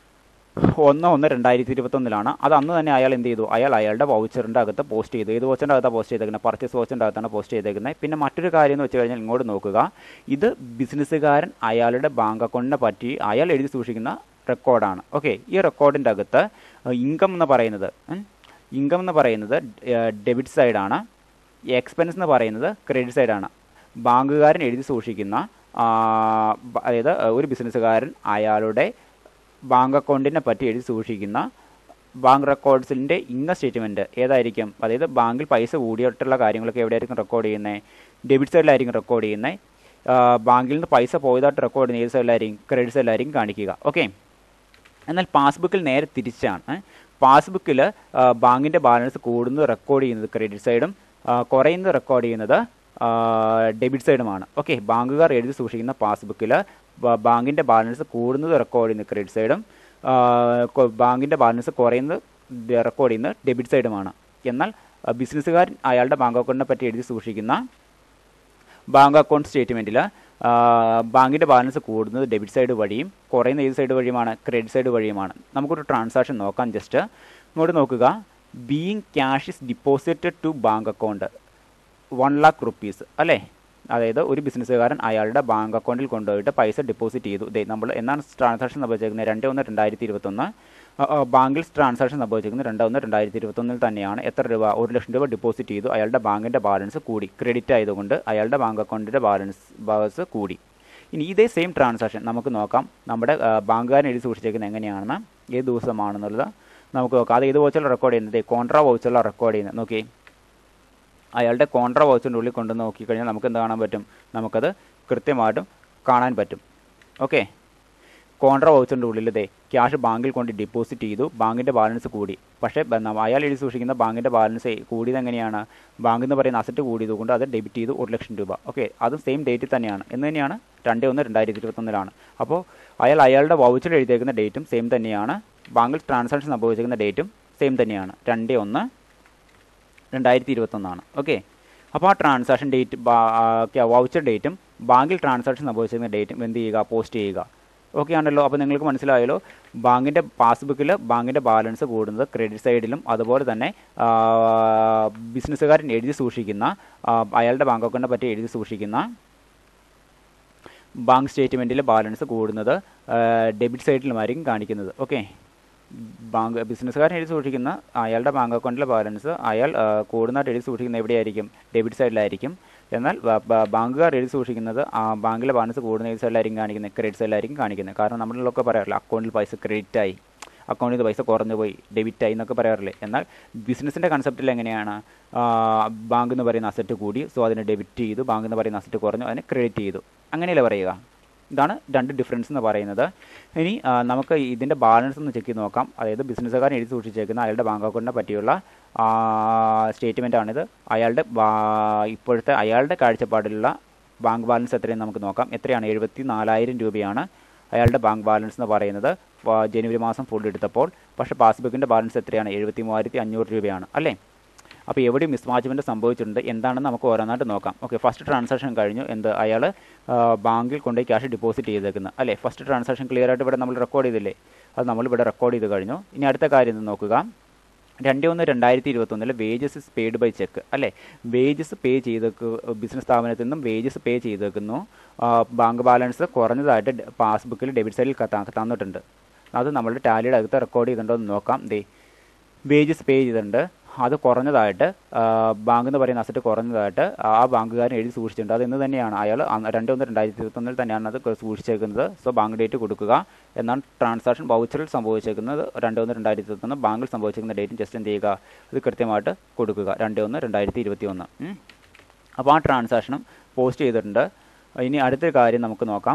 ഒന്ന് ഒന്ന് രണ്ടായിരത്തി ഇരുപത്തൊന്നിലാണ് അത് അന്ന് തന്നെ അയാൾ എന്ത് ചെയ്തു അയാൾ അയാളുടെ വൗച്ചറിൻ്റെ അകത്ത് പോസ്റ്റ് ചെയ്തു ഏത് വൗച്ചറിൻ്റെ അകത്താണ് പോസ്റ്റ് ചെയ്തേക്കുന്നത് പർച്ചേസ് വൗച്ചറിൻ്റെ അകത്താണ് പോസ്റ്റ് ചെയ്തേക്കുന്നത് പിന്നെ മറ്റൊരു കാര്യം എന്ന് വെച്ച് കഴിഞ്ഞാൽ ഇങ്ങോട്ട് നോക്കുക ഇത് ബിസിനസ്സുകാരൻ അയാളുടെ ബാങ്ക് അക്കൗണ്ടിനെ പറ്റി അയാൾ എഴുതി സൂക്ഷിക്കുന്ന റെക്കോർഡാണ് ഓക്കെ ഈ റെക്കോർഡിൻ്റെ അകത്ത് ഇൻകം എന്ന് പറയുന്നത് ഇൻകം എന്ന് പറയുന്നത് ഡെബിറ്റ് സൈഡാണ് എക്സ്പെൻസ് എന്ന് പറയുന്നത് ക്രെഡിറ്റ് സൈഡാണ് ബാങ്കുകാരൻ എഴുതി സൂക്ഷിക്കുന്ന അതായത് ഒരു ബിസിനസ്സുകാരൻ അയാളുടെ ബാങ്ക് അക്കൗണ്ടിനെ പറ്റി എഴുതി സൂക്ഷിക്കുന്ന ബാങ്ക് റെക്കോർഡ്സിൻ്റെ ഇൻകം സ്റ്റേറ്റ്മെൻറ്റ് ഏതായിരിക്കും അതായത് ബാങ്കിൽ പൈസ കൂടിയിട്ടുള്ള കാര്യങ്ങളൊക്കെ എവിടെയായിരിക്കും റെക്കോർഡ് ചെയ്യുന്നത് ഡെബിറ്റ് സൈഡിലായിരിക്കും റെക്കോർഡ് ചെയ്യുന്നത് ബാങ്കിൽ നിന്ന് പൈസ പോയതായിട്ട് റെക്കോർഡ് ചെയ്യുന്ന ഏത് സൈഡിലായിരിക്കും ക്രെഡിറ്റ് സൈഡിലായിരിക്കും കാണിക്കുക ഓക്കെ എന്നാൽ പാസ്ബുക്കിൽ നേരെ തിരിച്ചാണ് പാസ്ബുക്കിൽ ബാങ്കിൻ്റെ ബാലൻസ് കൂടുന്നത് റെക്കോർഡ് ചെയ്യുന്നത് ക്രെഡിറ്റ് സൈഡും കുറയുന്നത് റെക്കോർഡ് ചെയ്യുന്നത് ഡെബിറ്റ് സൈഡുമാണ് ഓക്കെ ബാങ്കുകാർ എഴുതി സൂക്ഷിക്കുന്ന പാസ്ബുക്കിൽ ബാങ്കിൻ്റെ ബാലൻസ് കൂടുന്നത് റെക്കോർഡ് ചെയ്യുന്നത് ക്രെഡിറ്റ് സൈഡും ബാങ്കിൻ്റെ ബാലൻസ് കുറയുന്നത് റെക്കോർഡ് ചെയ്യുന്നത് ഡെബിറ്റ് സൈഡുമാണ് എന്നാൽ ബിസിനസ്സുകാരൻ അയാളുടെ ബാങ്ക് അക്കൗണ്ടിനെ പറ്റി എഴുതി സൂക്ഷിക്കുന്ന ബാങ്ക് അക്കൗണ്ട് സ്റ്റേറ്റ്മെൻറ്റിൽ ബാങ്കിൻ്റെ ബാലൻസ് കൂടുന്നത് ഡെബിറ്റ് സൈഡ് വഴിയും കുറയുന്ന ഏത് സൈഡ് വഴിയുമാണ് ക്രെഡിറ്റ് സൈഡ് വഴിയുമാണ് നമുക്കൊരു ട്രാൻസാക്ഷൻ നോക്കാം ജസ്റ്റ് ഇങ്ങോട്ട് നോക്കുക being cash is deposited to bank account one lakh rupees അല്ലേ അതായത് ഒരു ബിസിനസ്സുകാരൻ അയാളുടെ ബാങ്ക് അക്കൗണ്ടിൽ കൊണ്ടുപോയിട്ട് പൈസ ഡെപ്പോസിറ്റ് ചെയ്തു ദേ നമ്മൾ എന്നാണ് ട്രാൻസാക്ഷൻ സംഭവിച്ചിരിക്കുന്നത് രണ്ട് ഒന്ന് രണ്ടായിരത്തി ഇരുപത്തൊന്ന് ബാങ്കിൽ ട്രാൻസാക്ഷൻ സംഭവിച്ചിരിക്കുന്നത് രണ്ട് ഒന്ന് രണ്ടായിരത്തി ഇരുപത്തൊന്നിൽ തന്നെയാണ് എത്ര രൂപ ഒരു ലക്ഷം രൂപ ഡെപ്പോസിറ്റ് ചെയ്തു അയാളുടെ ബാങ്കിൻ്റെ ബാലൻസ് കൂടി ക്രെഡിറ്റ് ആയതുകൊണ്ട് അയാളുടെ ബാങ്ക് അക്കൗണ്ടിൻ്റെ ബാലൻസ് ബാലൻസ് കൂടി ഇനി ഇതേ സെയിം ട്രാൻസാക്ഷൻ നമുക്ക് നോക്കാം നമ്മുടെ ബാങ്കുകാരൻ എഴുതി സൂക്ഷിച്ചേക്കുന്നത് എങ്ങനെയാണെന്ന് ഏത് ദിവസമാണെന്നുള്ളത് നമുക്ക് നോക്കാം അത് ഏത് വോച്ചറിൽ റെക്കോർഡ് ചെയ്യുന്നത് കോൺട്രാ വോച്ചറിലാണ് റെക്കോർഡ് ചെയ്യുന്നത് നോക്കി അയാളുടെ കോൺട്രാ വോച്ചറിൻ്റെ ഉള്ളിൽ കൊണ്ടു നോക്കിക്കഴിഞ്ഞാൽ നമുക്ക് എന്ത് കാണാൻ പറ്റും നമുക്കത് കൃത്യമായിട്ടും കാണാൻ പറ്റും ഓക്കെ കോൺട്രാ വൗച്ചറിൻ്റെ ഉള്ളിൽ ദേ ക്യാഷ് ബാങ്കിൽ കൊണ്ട് ഡെപ്പോസിറ്റ് ചെയ്തു ബാങ്കിൻ്റെ ബാലൻസ് കൂടി പക്ഷേ അയാൾ എഴുതി സൂക്ഷിക്കുന്ന ബാങ്കിൻ്റെ ബാലൻസ് കൂടിയത് എങ്ങനെയാണ് ബാങ്ക് എന്ന് പറയുന്ന അസറ്റ് കൂടിയത് കൊണ്ട് അത് ഡെബിറ്റ് ചെയ്തു ഒരു ലക്ഷം രൂപ ഓക്കെ അതും സെയിം ഡേറ്റിൽ തന്നെയാണ് എന്ന് തന്നെയാണ് രണ്ട് ഒന്ന് രണ്ടായിരത്തി ഇരുപത്തൊന്നിലാണ് അപ്പോൾ അയാൾ അയാളുടെ വൗച്ചർ എഴുതിയേക്കുന്ന ഡേറ്റും സെയിം തന്നെയാണ് ബാങ്കിൽ ട്രാൻസാക്ഷൻ സംഭവിച്ചിരിക്കുന്ന ഡേറ്റും സെയിം തന്നെയാണ് രണ്ട് ഒന്ന് രണ്ടായിരത്തി ഇരുപത്തൊന്നാണ് ഓക്കെ അപ്പോൾ ആ ട്രാൻസാക്ഷൻ ഡേറ്റ് വൗച്ചർ ഡേറ്റും ബാങ്കിൽ ട്രാൻസാക്ഷൻ സംഭവിച്ചിരുന്ന ഡേറ്റും എന്ത് ചെയ്യുക പോസ്റ്റ് ചെയ്യുക ഓക്കെ ആണല്ലോ അപ്പോൾ നിങ്ങൾക്ക് മനസ്സിലായല്ലോ ബാങ്കിൻ്റെ പാസ്ബുക്കിൽ ബാങ്കിൻ്റെ ബാലൻസ് കൂടുന്നത് ക്രെഡിറ്റ് സൈഡിലും അതുപോലെ തന്നെ ബിസിനസ്സുകാരൻ എഴുതി സൂക്ഷിക്കുന്ന അയാളുടെ ബാങ്ക് അക്കൗണ്ടിനെ പറ്റി എഴുതി സൂക്ഷിക്കുന്ന ബാങ്ക് സ്റ്റേറ്റ്മെൻറ്റിൽ ബാലൻസ് കൂടുന്നത് ഡെബിറ്റ് സൈഡിലുമായിരിക്കും കാണിക്കുന്നത് ഓക്കെ ബാങ്ക് ബിസിനസ്സുകാരൻ എഴുതി സൂക്ഷിക്കുന്ന അയാളുടെ ബാങ്ക് അക്കൗണ്ടിലെ ബാലൻസ് അയാൾ കൂടുന്നതായിട്ട് എഴുതി സൂക്ഷിക്കുന്നത് എവിടെയായിരിക്കും ഡെബിറ്റ് സൈഡിലായിരിക്കും എന്നാൽ ബാങ്കുകാർ എഴുതി സൂക്ഷിക്കുന്നത് ആ ബാങ്കിലെ ബാലൻസ് കൂടുന്ന ഏത് സൈഡിലായിരിക്കും കാണിക്കുന്നത് ക്രെഡിറ്റ് സൈഡിലായിരിക്കും കാണിക്കുന്നത് കാരണം നമ്മളിലൊക്കെ പറയാറില്ല അക്കൗണ്ടിൽ പൈസ ക്രെഡിറ്റ് ആയി അക്കൗണ്ടിൽ നിന്ന് പൈസ കുറഞ്ഞു പോയി ഡെബിറ്റ് ആയി എന്നൊക്കെ പറയാറില്ലേ എന്നാൽ ബിസിനസ്സിൻ്റെ കൺസെപ്റ്റിൽ എങ്ങനെയാണ് ബാങ്ക് എന്ന് പറയുന്ന അസറ്റ് കൂടി സോ അതിനെ ഡെബിറ്റ് ചെയ്തു ബാങ്ക് എന്ന് പറയുന്ന അസറ്റ് കുറഞ്ഞു അതിനെ ക്രെഡിറ്റ് ചെയ്തു അങ്ങനെയല്ലേ പറയുക ഇതാണ് രണ്ട് ഡിഫറൻസ് എന്ന് പറയുന്നത് ഇനി നമുക്ക് ഇതിൻ്റെ ബാലൻസ് ഒന്ന് ചെക്ക് ചെയ്ത് നോക്കാം അതായത് ബിസിനസ്സുകാരൻ എഴുതി സൂക്ഷിച്ചേക്കുന്ന അയാളുടെ ബാങ്ക് അക്കൗണ്ടിനെ പറ്റിയുള്ള സ്റ്റേറ്റ്മെൻ്റ് ആണിത് അയാളുടെ ഇപ്പോഴത്തെ അയാളുടെ കാഴ്ചപ്പാടിലുള്ള ബാങ്ക് ബാലൻസ് എത്രയെന്ന് നമുക്ക് നോക്കാം എത്രയാണ് എഴുപത്തി നാലായിരം രൂപയാണ് അയാളുടെ ബാങ്ക് ബാലൻസ് എന്ന് പറയുന്നത് ജനുവരി മാസം ഫുൾ എടുത്തപ്പോൾ പക്ഷേ പാസ്ബുക്കിൻ്റെ ബാലൻസ് എത്രയാണ് എഴുപത്തി മൂവായിരത്തി അഞ്ഞൂറ് രൂപയാണ് അല്ലേ അപ്പോൾ എവിടെ മിസ്മാച്ച്മെൻറ്റ് സംഭവിച്ചിട്ടുണ്ട് എന്താണെന്ന് നമുക്ക് ഓരോന്നായിട്ട് നോക്കാം ഓക്കെ ഫസ്റ്റ് ട്രാൻസാക്ഷൻ കഴിഞ്ഞു എന്ത് അയാൾ ബാങ്കിൽ കൊണ്ടുപോയി ക്യാഷ് ഡെപ്പോസിറ്റ് ചെയ്തേക്കുന്നത് അല്ലേ ഫസ്റ്റ് ട്രാൻസാക്ഷൻ ക്ലിയർ ആയിട്ട് ഇവിടെ നമ്മൾ റെക്കോർഡ് ചെയ്തില്ലേ അത് നമ്മൾ ഇവിടെ റെക്കോർഡ് ചെയ്ത് കഴിഞ്ഞു ഇനി അടുത്ത കാര്യം ഒന്ന് നോക്കുക രണ്ട് ഒന്ന് രണ്ടായിരത്തി ഇരുപത്തൊന്നിൽ വേജസ് പെയ്ഡ് ബൈ ചെക്ക് അല്ലേ വേജസ് പേ ചെയ്തേക്ക് ബിസിനസ് സ്ഥാപനത്തിൽ നിന്നും വേജസ് പേ ചെയ്തേക്കുന്നു ബാങ്ക് ബാലൻസ് കുറഞ്ഞതായിട്ട് പാസ്ബുക്കിൽ ഡെബിറ്റ് സൈഡിൽ തന്നിട്ടുണ്ട് അത് നമ്മളുടെ ടാലിയുടെ അകത്ത് റെക്കോർഡ് ചെയ്തിട്ടുണ്ടോ എന്ന് നോക്കാം ദേ വേജസ് പേ ചെയ്തിട്ടുണ്ട് അത് കുറഞ്ഞതായിട്ട് ബാങ്ക് എന്ന് പറയുന്ന അസറ്റ് കുറഞ്ഞതായിട്ട് ആ ബാങ്കുകാരൻ എഴുതി സൂക്ഷിച്ചിട്ടുണ്ട് അത് ഇന്ന് തന്നെയാണ് അയാൾ രണ്ട് ഒന്ന് രണ്ടായിരത്തി ഇരുപത്തൊന്നിൽ തന്നെയാണ് അത് സൂക്ഷിച്ചേക്കുന്നത് സോ ബാങ്ക് ഡേറ്റ് കൊടുക്കുക എന്നാണ് ട്രാൻസാക്ഷൻ വൗച്ചറിൽ സംഭവിച്ചേക്കുന്നത് രണ്ട് ഒന്ന് രണ്ടായിരത്തി ഇരുപത്തൊന്ന് ബാങ്കിൽ സംഭവിച്ചിരിക്കുന്ന ഡേറ്റും ജസ്റ്റ് എന്ത് ചെയ്യുക ഇത് കൃത്യമായിട്ട് കൊടുക്കുക രണ്ട് ഒന്ന് രണ്ടായിരത്തി ഇരുപത്തി ഒന്ന് അപ്പോൾ ആ ട്രാൻസാക്ഷനും പോസ്റ്റ് ചെയ്തിട്ടുണ്ട് ഇനി അടുത്തൊരു കാര്യം നമുക്ക് നോക്കാം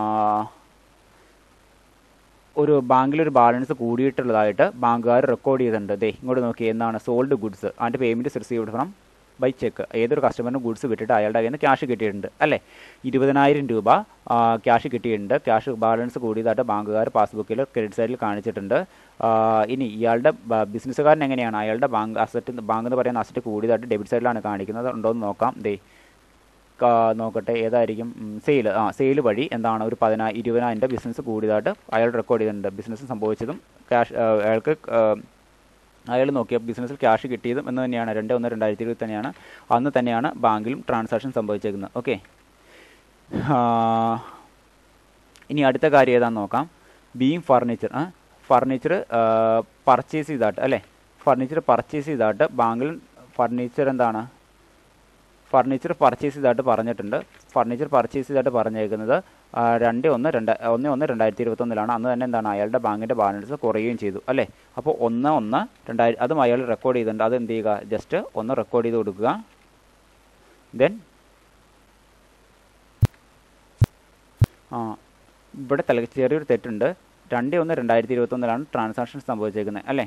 ഒരു ബാങ്കിലൊരു ബാലൻസ് കൂടിയിട്ടുള്ളതായിട്ട് ബാങ്കുകാർ റെക്കോർഡ് ചെയ്തിട്ടുണ്ട് ദേ ഇങ്ങോട്ട് നോക്കി എന്താണ് സോൾഡ് ഗുഡ്സ് അതിൻ്റെ payment received from by cheque ഏതൊരു കസ്റ്റമറിന് ഗുഡ്സ് വിട്ടിട്ട് അയാളുടെ കയ്യിൽ നിന്ന് ക്യാഷ് കിട്ടിയിട്ടുണ്ട് അല്ലേ ഇരുപതിനായിരം രൂപ ക്യാഷ് കിട്ടിയിട്ടുണ്ട് ക്യാഷ് ബാലൻസ് കൂടിയതായിട്ട് ബാങ്കുകാർ പാസ്ബുക്കിൽ ക്രെഡിറ്റ് സൈഡിൽ കാണിച്ചിട്ടുണ്ട് ഇനി ഇയാളുടെ ബിസിനസ്സുകാരൻ എങ്ങനെയാണ് അയാളുടെ ബാങ്ക് അസറ്റ് ബാങ്ക് എന്ന് പറയുന്ന അസറ്റ് കൂടിയതായിട്ട് ഡെബിറ്റ് സൈഡിലാണ് കാണിക്കുന്നത് ഉണ്ടോ എന്ന് നോക്കാം ദേ നോക്കട്ടെ ഏതായിരിക്കും സെയിൽ ആ സെയിൽ വഴി എന്താണ് ഒരു പതിനാ ഇരുപതിനായിരം ബിസിനസ് കൂടിയതായിട്ട് അയാൾ റെക്കോർഡ് ചെയ്തിട്ടുണ്ട് ബിസിനസ് സംഭവിച്ചതും ക്യാഷ് അയാൾക്ക് അയാൾ നോക്കിയ ബിസിനസ്സിൽ ക്യാഷ് കിട്ടിയതും എന്ന് തന്നെയാണ് രണ്ട് ഒന്ന് രണ്ടായിരത്തി ഇരുപത് തന്നെയാണ് അന്ന് തന്നെയാണ് ബാങ്കിലും ട്രാൻസാക്ഷൻ സംഭവിച്ചേക്കുന്നത് ഓക്കെ ഇനി അടുത്ത കാര്യം ഏതാണെന്ന് നോക്കാം ബീങ് ഫർണിച്ചർ ഫർണിച്ചർ പർച്ചേസ് ചെയ്തായിട്ട് അല്ലേ ഫർണിച്ചർ പർച്ചേസ് ചെയ്തായിട്ട് ബാങ്കിൽ ഫർണിച്ചർ എന്താണ് ഫർണിച്ചർ പർച്ചേസ് ചെയ്തായിട്ട് പറഞ്ഞിട്ടുണ്ട് ഫർണിച്ചർ പർച്ചേസ് ചെയ്തായിട്ട് പറഞ്ഞേക്കുന്നത് രണ്ട് ഒന്ന് രണ്ട് ഒന്ന് ഒന്ന് രണ്ടായിരത്തി ഇരുപത്തൊന്നിലാണ് അന്ന് തന്നെ എന്താണ് അയാളുടെ ബാങ്കിൻ്റെ ബാലൻസ് കുറയുകയും ചെയ്തു അല്ലേ അപ്പോൾ ഒന്ന് ഒന്ന് രണ്ടായിരം അതും അയാൾ റെക്കോർഡ് ചെയ്തിട്ടുണ്ട് അത് എന്ത് ചെയ്യുക ജസ്റ്റ് ഒന്ന് റെക്കോർഡ് ചെയ്ത് കൊടുക്കുക ദെൻ ആ ഇവിടെ തല ചെറിയൊരു തെറ്റുണ്ട് രണ്ട് ഒന്ന് രണ്ടായിരത്തി ഇരുപത്തൊന്നിലാണ് ട്രാൻസാക്ഷൻ സംഭവിച്ചേക്കുന്നത് അല്ലേ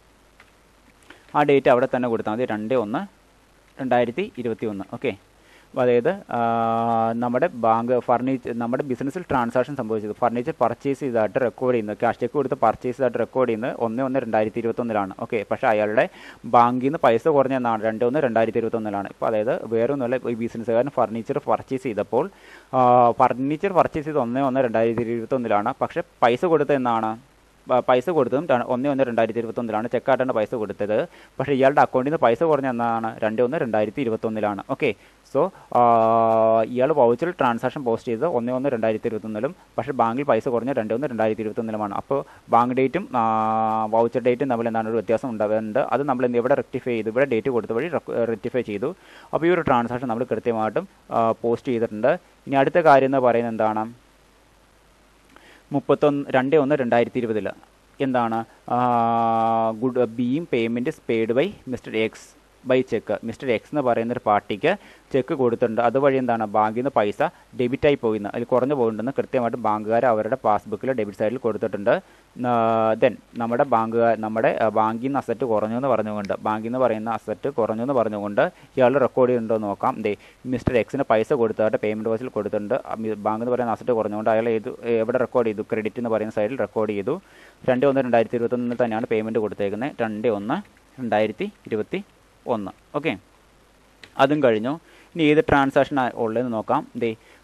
ആ ഡേറ്റ് അവിടെ തന്നെ കൊടുത്താൽ മതി രണ്ട് ഒന്ന് രണ്ടായിരത്തി ഇരുപത്തി ഒന്ന് ഓക്കെ അതായത് നമ്മുടെ ബാങ്ക് ഫർണിച്ചർ നമ്മുടെ ബിസിനസ്സിൽ ട്രാൻസാക്ഷൻ സംഭവിച്ചത് ഫർണിച്ചർ പർച്ചേസ് ചെയ്തതായിട്ട് റെക്കോർഡ് ചെയ്യുന്നത് ക്യാഷ് ചെക്ക് കൊടുത്ത് പർച്ചേസ് ചെയ്തായിട്ട് റെക്കോർഡ് ചെയ്യുന്നത് ഒന്ന് ഒന്ന് രണ്ടായിരത്തി ഇരുപത്തൊന്നിലാണ് ഓക്കെ പക്ഷേ അയാളുടെ ബാങ്കിൽ നിന്ന് പൈസ കുറഞ്ഞെന്നാണ് രണ്ട് ഒന്ന് രണ്ടായിരത്തി ഇരുപത്തൊന്നിലാണ് ഇപ്പോൾ അതായത് വേറെ ഒന്നുമല്ല ഈ ബിസിനസ്സുകാരൻ ഫർണിച്ചർ പർച്ചേസ് ചെയ്തപ്പോൾ ഫർണിച്ചർ പർച്ചേസ് ചെയ്ത് ഒന്ന് ഒന്ന് രണ്ടായിരത്തി ഇരുപത്തൊന്നിലാണ് പക്ഷേ പൈസ കൊടുത്തത് എന്നാണ് പൈസ കൊടുത്തതും ഒന്ന് ഒന്ന് രണ്ടായിരത്തി ഇരുപത്തൊന്നിലാണ് ചെക്കായിട്ടാണ് പൈസ കൊടുത്തത് പക്ഷേ ഇയാളുടെ അക്കൗണ്ടിൽ നിന്ന് പൈസ കുറഞ്ഞ എന്നാണ് രണ്ട് ഒന്ന് രണ്ടായിരത്തി ഇരുപത്തൊന്നിലാണ് ഓക്കെ സോ ഇയാൾ വൗച്ചർ ട്രാൻസാക്ഷൻ പോസ്റ്റ് ചെയ്തത് ഒന്ന് ഒന്ന് രണ്ടായിരത്തി ഇരുപത്തൊന്നിലും പക്ഷേ ബാങ്കിൽ പൈസ കുറഞ്ഞ രണ്ട് ഒന്ന് രണ്ടായിരത്തി ഇരുപത്തൊന്നിലുമാണ് അപ്പോൾ ബാങ്ക് ഡേറ്റും വൗച്ചർ ഡേറ്റും തമ്മിൽ എന്താണ് ഒരു വ്യത്യാസം ഉണ്ടാകുന്നുണ്ട് അത് നമ്മൾ എന്ത് ഇവിടെ റെക്ടിഫൈ ചെയ്തു ഇവിടെ ഡേറ്റ് കൊടുത്ത വഴി റെക്ടിഫൈ ചെയ്തു അപ്പോൾ ഈ ഒരു ട്രാൻസാക്ഷൻ നമ്മൾ കൃത്യമായിട്ടും പോസ്റ്റ് ചെയ്തിട്ടുണ്ട് ഇനി അടുത്ത കാര്യം എന്ന് പറയുന്നത് എന്താണ് മുപ്പത്തൊന്ന് രണ്ട് ഒന്ന് രണ്ടായിരത്തി ഇരുപതിൽ എന്താണ് good being payment paid by mister X by cheque mister X എന്ന് പറയുന്ന ഒരു പാർട്ടിക്ക് ചെക്ക് കൊടുത്തിട്ടുണ്ട് അതുവഴി എന്താണ് ബാങ്കിൽ നിന്ന് പൈസ ഡെബിറ്റായി പോയിന്ന് അതിൽ കുറഞ്ഞു പോയിട്ടുണ്ടെന്ന് കൃത്യമായിട്ട് ബാങ്കുകാർ അവരുടെ പാസ്ബുക്കിൽ ഡെബിറ്റ് സൈഡിൽ കൊടുത്തിട്ടുണ്ട് ദെൻ നമ്മുടെ ബാങ്ക് നമ്മുടെ ബാങ്കിൽ നിന്ന് അസറ്റ് കുറഞ്ഞു എന്ന് പറഞ്ഞുകൊണ്ട് ബാങ്കിൽ നിന്ന് പറയുന്ന അസറ്റ് കുറഞ്ഞു എന്ന് പറഞ്ഞുകൊണ്ട് ഇയാൾ റെക്കോർഡ് ചെയ്യുന്നുണ്ടോ എന്ന് നോക്കാം ദേ മിസ്റ്റർ എക്സിന് പൈസ കൊടുത്തതായിട്ട് പേയ്മെൻറ്റ് വോസിൽ കൊടുത്തിട്ടുണ്ട് ബാങ്ക് എന്ന് പറയുന്ന അസറ്റ് കുറഞ്ഞുകൊണ്ട് അയാൾ ഏത് എവിടെ റെക്കോർഡ് ചെയ്തു ക്രെഡിറ്റ് എന്ന് പറയുന്ന സൈഡിൽ റെക്കോർഡ് ചെയ്തു രണ്ട് ഒന്ന് രണ്ടായിരത്തി ഇരുപത്തൊന്നിൽ തന്നെയാണ് പേയ്മെൻറ്റ് കൊടുത്തേക്കുന്നത് രണ്ട് ഒന്ന് രണ്ടായിരത്തി ഇരുപത്തി ഒന്ന് ഓക്കെ അതും കഴിഞ്ഞു ഇനി ഏത് ട്രാൻസാക്ഷൻ ഉള്ളതെന്ന് നോക്കാം ദേ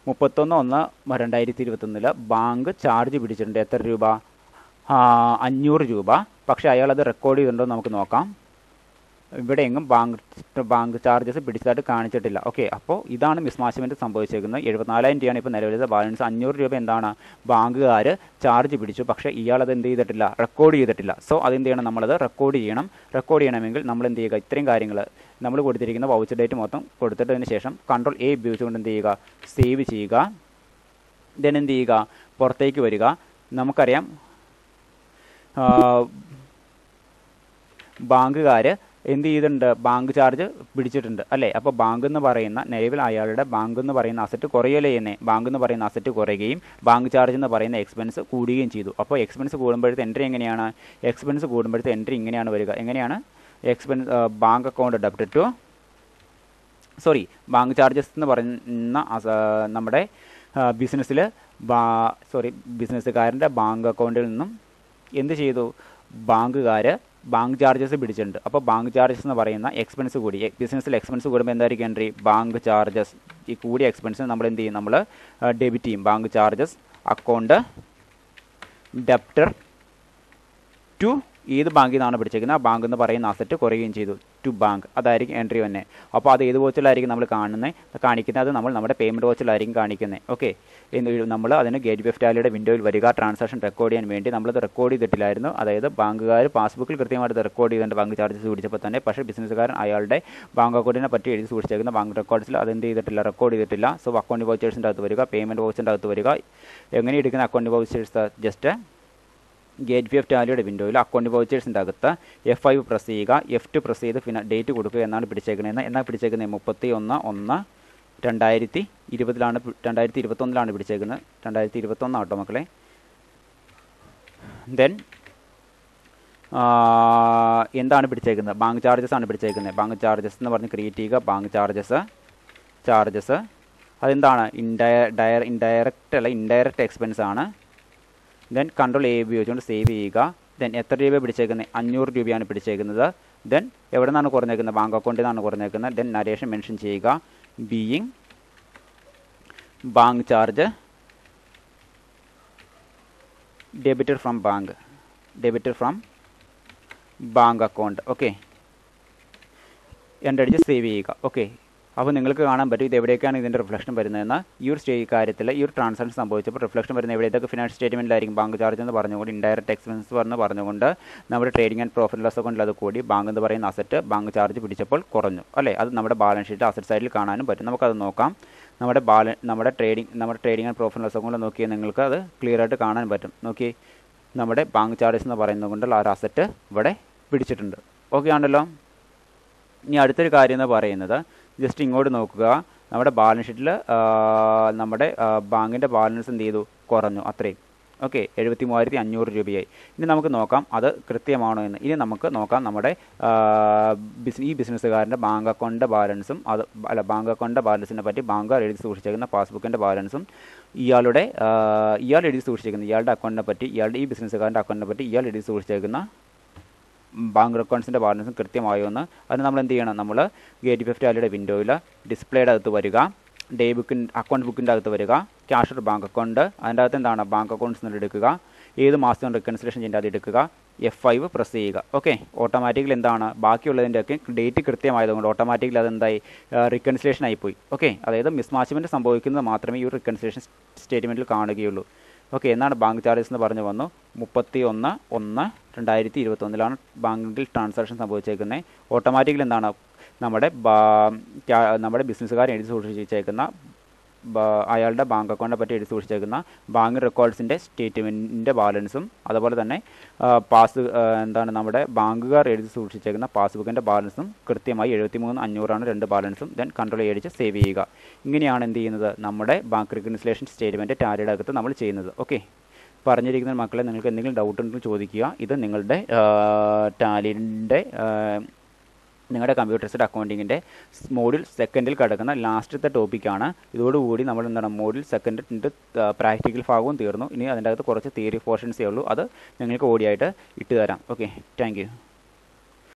മുപ്പത്തൊന്ന് ഒന്ന് രണ്ടായിരത്തി ഇരുപത്തൊന്നിൽ ബാങ്ക് ചാർജ് പിടിച്ചിട്ടുണ്ട് എത്ര രൂപ ആ, അഞ്ഞൂറ് രൂപ പക്ഷേ അയാൾ അത് റെക്കോർഡ് ചെയ്തിട്ടുണ്ടോ എന്ന് നമുക്ക് നോക്കാം ഇവിടെ എങ്ങും ബാങ്ക് ബാങ്ക് ചാർജസ് പിടിച്ചതായിട്ട് കാണിച്ചിട്ടില്ല ഓക്കെ അപ്പോൾ ഇതാണ് മിസ്മാച്ച്മെൻറ്റ് സംഭവിച്ചേക്കുന്നത് എഴുപത്തിനാലായിരം രൂപയാണ് ഇപ്പോൾ നിലവിലത്തെ ബാലൻസ് അഞ്ഞൂറ് രൂപ എന്താണ് ബാങ്കുകാർ ചാർജ് പിടിച്ചു പക്ഷേ ഇയാളത് എന്ത് ചെയ്തിട്ടില്ല റെക്കോർഡ് ചെയ്തിട്ടില്ല സോ അതെന്ത് ചെയ്യണം നമ്മളത് റെക്കോർഡ് ചെയ്യണം റെക്കോർഡ് ചെയ്യണമെങ്കിൽ നമ്മൾ എന്ത് ചെയ്യുക ഇത്രയും കാര്യങ്ങൾ നമ്മൾ കൊടുത്തിരിക്കുന്ന വൗച്ചർ ഡേറ്റ് മൊത്തം കൊടുത്തിട്ടതിന് ശേഷം കൺട്രോൾ എ ഉപയോഗിച്ചുകൊണ്ട് എന്ത് ചെയ്യുക സേവ് ചെയ്യുക ദെൻ എന്ത് ചെയ്യുക പുറത്തേക്ക് വരിക നമുക്കറിയാം ബാങ്കുകാർ എന്ത് ചെയ്തിട്ടുണ്ട് ബാങ്ക് ചാർജ് പിടിച്ചിട്ടുണ്ട് അല്ലേ അപ്പോൾ ബാങ്ക് എന്ന് പറയുന്ന നിലവിൽ അയാളുടെ ബാങ്ക് എന്ന് പറയുന്ന അസറ്റ് കുറയല്ലേ ചെയ്യുന്നേ ബാങ്ക് എന്ന് പറയുന്ന അസറ്റ് കുറയുകയും ബാങ്ക് ചാർജ് എന്ന് പറയുന്ന എക്സ്പെൻസ് കൂടുകയും ചെയ്തു അപ്പോൾ എക്സ്പെൻസ് കൂടുമ്പോഴത്തെ എൻട്രി എങ്ങനെയാണ് എക്സ്പെൻസ് കൂടുമ്പോഴത്തെ എൻട്രി ഇങ്ങനെയാണ് വരിക എങ്ങനെയാണ് expense bank account debit to sorry bank charges എന്ന് പറയുന്ന അസ- നമ്മുടെ ബിസിനസ്സിൽ ബാ സോറി ബിസിനസ്സുകാരൻ്റെ ബാങ്ക് അക്കൗണ്ടിൽ നിന്നും എന്ത് ചെയ്തു ബാങ്കുകാർ ബാങ്ക് ചാർജസ് പിടിച്ചിട്ടുണ്ട് അപ്പോൾ ബാങ്ക് ചാർജസ് എന്ന് പറയുന്ന എക്സ്പെൻസ് കൂടി ബിസിനസ്സിൽ എക്സ്പെൻസ് കൂടുമ്പോൾ എന്തായിരിക്കും എൻട്രി ബാങ്ക് ചാർജസ് ഈ കൂടിയ എക്സ്പെൻസ് നമ്മൾ എന്ത് ചെയ്യും നമ്മൾ ഡെബിറ്റ് ചെയ്യും bank charges account debtor to ഏത് ബാങ്കിൽ നിന്നാണ് പിടിച്ചേക്കുന്നത് ആ ബാങ്ക് എന്ന് പറയുന്ന അസറ്റ് കുറയുകയും ചെയ്തു ടു ബാങ്ക് അതായിരിക്കും എൻട്രി തന്നെ അപ്പോൾ അത് ഏത് വോച്ചിലായിരിക്കും നമ്മൾ കാണുന്നത് കാണിക്കുന്നത് അത് നമ്മൾ നമ്മുടെ പേയ്മെൻറ്റ് വോച്ചിലായിരിക്കും കാണിക്കുന്നത് ഓക്കെ നമ്മൾ അതിന് ഗേറ്റ് വേ ടാലിയുടെ വിൻഡോയിൽ വരിക ട്രാൻസാക്ഷൻ റെക്കോർഡ് ചെയ്യാൻ വേണ്ടി നമ്മളത് റെക്കോർഡ് ചെയ്തിട്ടില്ലായിരുന്നു അതായത് ബാങ്കുകാർ പാസ്ബുക്കിൽ കൃത്യമായിട്ട് റെക്കോർഡ് ചെയ്തിട്ടുണ്ട് ബാങ്ക് ചാർജസ് പിടിച്ചപ്പോൾ തന്നെ പക്ഷേ ബിസിനസ്സുകാരൻ അയാളുടെ ബാങ്ക് അക്കൗണ്ടിനെ പറ്റി എഴുതി സൂക്ഷിച്ചേക്കുന്ന ബാങ്ക് റെക്കോർഡ്സിൽ അതെന്ത് ചെയ്തിട്ടില്ല റെക്കോർഡ് ചെയ്തിട്ടില്ല സോ അക്കൗണ്ട് വൗച്ചേഴ്സിൻ്റെ അകത്ത് വരിക പേയ്മെൻറ്റ് വൗച്ചറിൻ്റെ അകത്ത് വരിക എങ്ങനെ എടുക്കുന്ന account vouchers just gate V F ടാലിയുടെ വിൻഡോയിൽ അക്കൗണ്ട് വൗച്ചേഴ്സിൻ്റെ അകത്ത് എഫ് ഫൈവ് പ്രസ് ചെയ്യുക എഫ് ടു പ്രസ് ചെയ്ത് ഫിന ഡേറ്റ് കൊടുക്കുക എന്നാണ് പിടിച്ചേക്കുന്നത് എന്നാൽ പിടിച്ചേക്കുന്നത് മുപ്പത്തി ഒന്ന് ഒന്ന് രണ്ടായിരത്തി ഇരുപതിലാണ് പി- രണ്ടായിരത്തി ഇരുപത്തൊന്നിലാണ് പിടിച്ചേക്കുന്നത് രണ്ടായിരത്തി ഇരുപത്തൊന്ന് ആട്ടോ മക്കളെ ദെൻ എന്താണ് പിടിച്ചേക്കുന്നത് ബാങ്ക് ചാർജസ് ആണ് പിടിച്ചേക്കുന്നത് ബാങ്ക് ചാർജസ് എന്ന് പറഞ്ഞ് ക്രിയേറ്റ് ചെയ്യുക ബാങ്ക് ചാർജസ് ചാർജസ് അതെന്താണ് ഇൻഡയ ഡയർ ഇൻഡയറക്റ്റ് അല്ല ഇൻഡയറക്റ്റ് എക്സ്പെൻസ് ആണ് ദെൻ കൺട്രോൾ എ ഉപയോഗിച്ചുകൊണ്ട് സേവ് ചെയ്യുക ദെൻ എത്ര രൂപ പിടിച്ചേക്കുന്നത് അഞ്ഞൂറ് രൂപയാണ് പിടിച്ചേക്കുന്നത് ദെൻ എവിടെ നിന്നാണ് കുറഞ്ഞേക്കുന്നത് ബാങ്ക് അക്കൗണ്ടിൽ നിന്നാണ് കുറഞ്ഞേക്കുന്നത് ദെൻ നരേഷൻ മെൻഷൻ ചെയ്യുക being bank charge debited from bank debited from bank account okay രണ്ടടിച്ച് സേവ് ചെയ്യുക ഓക്കെ അപ്പോൾ നിങ്ങൾക്ക് കാണാൻ പറ്റും ഇത് എവിടേക്കാണ് ഇതിൻ്റെ റിഫ്ലക്ഷൻ വരുന്നതെന്ന് ഈ ഒരു സ്റ്റേ കാര്യത്തിൽ ഈ ഒരു ട്രാൻസാക്ഷൻ സംഭവിച്ചപ്പോൾ റിഫ്ലക്ഷൻ വരുന്ന എവിടെ ഇതൊക്കെ ഫിനാൻഷ്യൽ സ്റ്റേറ്റ്മെൻറ്റിലായിരിക്കും ബാങ്ക് ചാർജ് എന്ന് പറഞ്ഞുകൊണ്ട് ഇൻഡയറക്റ്റ് എക്സ്പെൻസ് പറഞ്ഞ് പറഞ്ഞുകൊണ്ട് നമ്മുടെ ട്രേഡിംഗ് ആൻഡ് പ്രോഫിറ്റ് ലോസ് അക്കൗണ്ടിൽ അത് കൂടി ബാങ്ക് എന്ന് പറയുന്ന അസറ്റ് ബാങ്ക് ചാർജ് പിടിച്ചപ്പോൾ കുറഞ്ഞു അല്ലേ അത് നമ്മുടെ ബാലൻസ് ഷീറ്റ് അസറ്റ് സൈഡിൽ കാണാനും പറ്റും നമുക്കത് നോക്കാം നമ്മുടെ ബാല നമ്മുടെ ട്രേഡിംഗ് നമ്മുടെ ട്രേഡിംഗ് ആൻഡ് പ്രോഫിറ്റ് ലോസ് അക്കൗണ്ടിൽ നോക്കിയാൽ നിങ്ങൾക്ക് അത് ക്ലിയർ ആയിട്ട് കാണാൻ പറ്റും നോക്കി നമ്മുടെ ബാങ്ക് ചാർജസ് എന്ന് പറയുന്നത് കൊണ്ടുള്ള ആ ഒരു അസറ്റ് ഇവിടെ പിടിച്ചിട്ടുണ്ട് ഓക്കെ ആണല്ലോ ഇനി അടുത്തൊരു കാര്യം എന്ന് പറയുന്നത് ജസ്റ്റ് ഇങ്ങോട്ട് നോക്കുക നമ്മുടെ ബാലൻസ് ഷീറ്റിൽ നമ്മുടെ ബാങ്കിൻ്റെ ബാലൻസ് എന്ത് ചെയ്തു കുറഞ്ഞു അത്രയും ഓക്കെ എഴുപത്തി മൂവായിരത്തി അഞ്ഞൂറ് രൂപയായി ഇനി നമുക്ക് നോക്കാം അത് കൃത്യമാണോ എന്ന് ഇനി നമുക്ക് നോക്കാം നമ്മുടെ ആ, ബിസ് ഈ ബിസിനസ്സുകാരൻ്റെ ബാങ്ക് അക്കൗണ്ടിൻ്റെ ബാലൻസും അത് അല്ല ബാങ്ക് അക്കൗണ്ടിൻ്റെ ബാലൻസിനെ പറ്റി ബാങ്കുകാർ എഴുതി സൂക്ഷിച്ചേക്കുന്ന പാസ്ബുക്കിൻ്റെ ബാലൻസും ഇയാളുടെ ആ, ഇയാൾ എഴുതി സൂക്ഷിച്ചേക്കുന്ന ഇയാളുടെ അക്കൗണ്ടിനെ പറ്റി ഇയാളുടെ ഈ ബിസിനസ്സുകാരൻ്റെ അക്കൗണ്ടിനെ പറ്റി ഇയാൾ എഴുതി സൂക്ഷിച്ചേക്കുന്ന ബാങ്ക് അക്കൗണ്ട്സിൻ്റെ ബാലൻസും കൃത്യമായോ എന്ന് അതിന് നമ്മൾ എന്ത് ചെയ്യണം നമ്മൾ ഗേറ്റ് ഫിഫ്റ്റ് ആലിയുടെ വിൻഡോയിൽ ഡിസ്പ്ലേയുടെ അകത്ത് വരിക ഡേ ബുക്കിൻ അക്കൗണ്ട് ബുക്കിൻ്റെ അകത്ത് വരിക ക്യാഷ് ബാങ്ക് അക്കൗണ്ട് അതിൻ്റെ അകത്ത് എന്താണ് ബാങ്ക് അക്കൗണ്ട്സ് നിന്ന് എടുക്കുക ഏത് മാസവും റെക്കൺസിലേഷൻ ചെയ്യേണ്ട അത് എടുക്കുക എഫ് ഫൈവ് പ്രസ് ചെയ്യുക ഓക്കെ ഓട്ടോമാറ്റിക്കലി എന്താണ് ബാക്കിയുള്ളതിൻ്റെയൊക്കെ ഡേറ്റ് കൃത്യമായതുകൊണ്ട് ഓട്ടോമാറ്റിക്കലി അതെന്തായി റിക്കൺസിലേഷൻ ആയിപ്പോയി ഓക്കെ അതായത് മിസ്മാച്ച്മെൻറ്റ് സംഭവിക്കുന്നത് മാത്രമേ ഈ ഒരു റിക്കൺസിലേഷൻ സ്റ്റേറ്റ്മെൻറ്റിൽ കാണുകയുള്ളൂ ഓക്കെ എന്നാണ് ബാങ്ക് ചാർജസ് എന്ന് പറഞ്ഞു വന്നു മുപ്പത്തി ഒന്ന് ഒന്ന് രണ്ടായിരത്തി ഇരുപത്തൊന്നിലാണ് ബാങ്കിൽ ട്രാൻസാക്ഷൻ സംഭവിച്ചേക്കുന്നത് ഓട്ടോമാറ്റിക്കലി എന്താണ് നമ്മുടെ ബാ- ക്യാ- നമ്മുടെ ബിസിനസ്സുകാരൻ എഴുതി സൂക്ഷിച്ചേക്കുന്ന ബാ- അയാളുടെ ബാങ്ക് അക്കൗണ്ടിനെ പറ്റി എഴുതി സൂക്ഷിച്ചേക്കുന്ന ബാങ്ക് റെക്കോർഡ്സിൻ്റെ സ്റ്റേറ്റ്മെൻറ്റിൻ്റെ ബാലൻസും അതുപോലെ തന്നെ ആ, പാസ് ആ, എന്താണ് നമ്മുടെ ബാങ്കുകാർ എഴുതി സൂക്ഷിച്ചേക്കുന്ന പാസ്ബുക്കിൻ്റെ ബാലൻസും കൃത്യമായി എഴുപത്തി മൂന്ന് അഞ്ഞൂറാണ് രണ്ട് ബാലൻസും ദെൻ കൺട്രോൾ അടിച്ച് സേവ് ചെയ്യുക ഇങ്ങനെയാണ് എന്ത് ചെയ്യുന്നത് നമ്മുടെ ബാങ്ക് റിക്കൺസിലേഷൻ സ്റ്റേറ്റ്മെൻറ്റ് ടാലിയുടെ അകത്ത് നമ്മൾ ചെയ്യുന്നത് ഓക്കെ പറഞ്ഞിരിക്കുന്ന മക്കളെ നിങ്ങൾക്ക് എന്തെങ്കിലും ഡൗട്ട് ഉണ്ടെങ്കിൽ ചോദിക്കുക ഇത് നിങ്ങളുടെ ടാലിൻ്റെ നിങ്ങളുടെ കമ്പ്യൂട്ടർ അക്കൗണ്ടിങ്ങിൻ്റെ മോഡിൽ സെക്കൻഡിൽ കിടക്കുന്ന ലാസ്റ്റത്തെ ടോപ്പിക്കാണ് ഇതോടുകൂടി നമ്മൾ എന്താണ് മോഡിൽ സെക്കൻഡ് പ്രാക്ടിക്കൽ ഭാഗവും തീർന്നു ഇനി അതിൻ്റെ അകത്ത് കുറച്ച് തിയറി പോർഷൻസേ ഉള്ളൂ അത് നിങ്ങൾക്ക് ഓടിയായിട്ട് ഇട്ട് തരാം ഓക്കെ താങ്ക്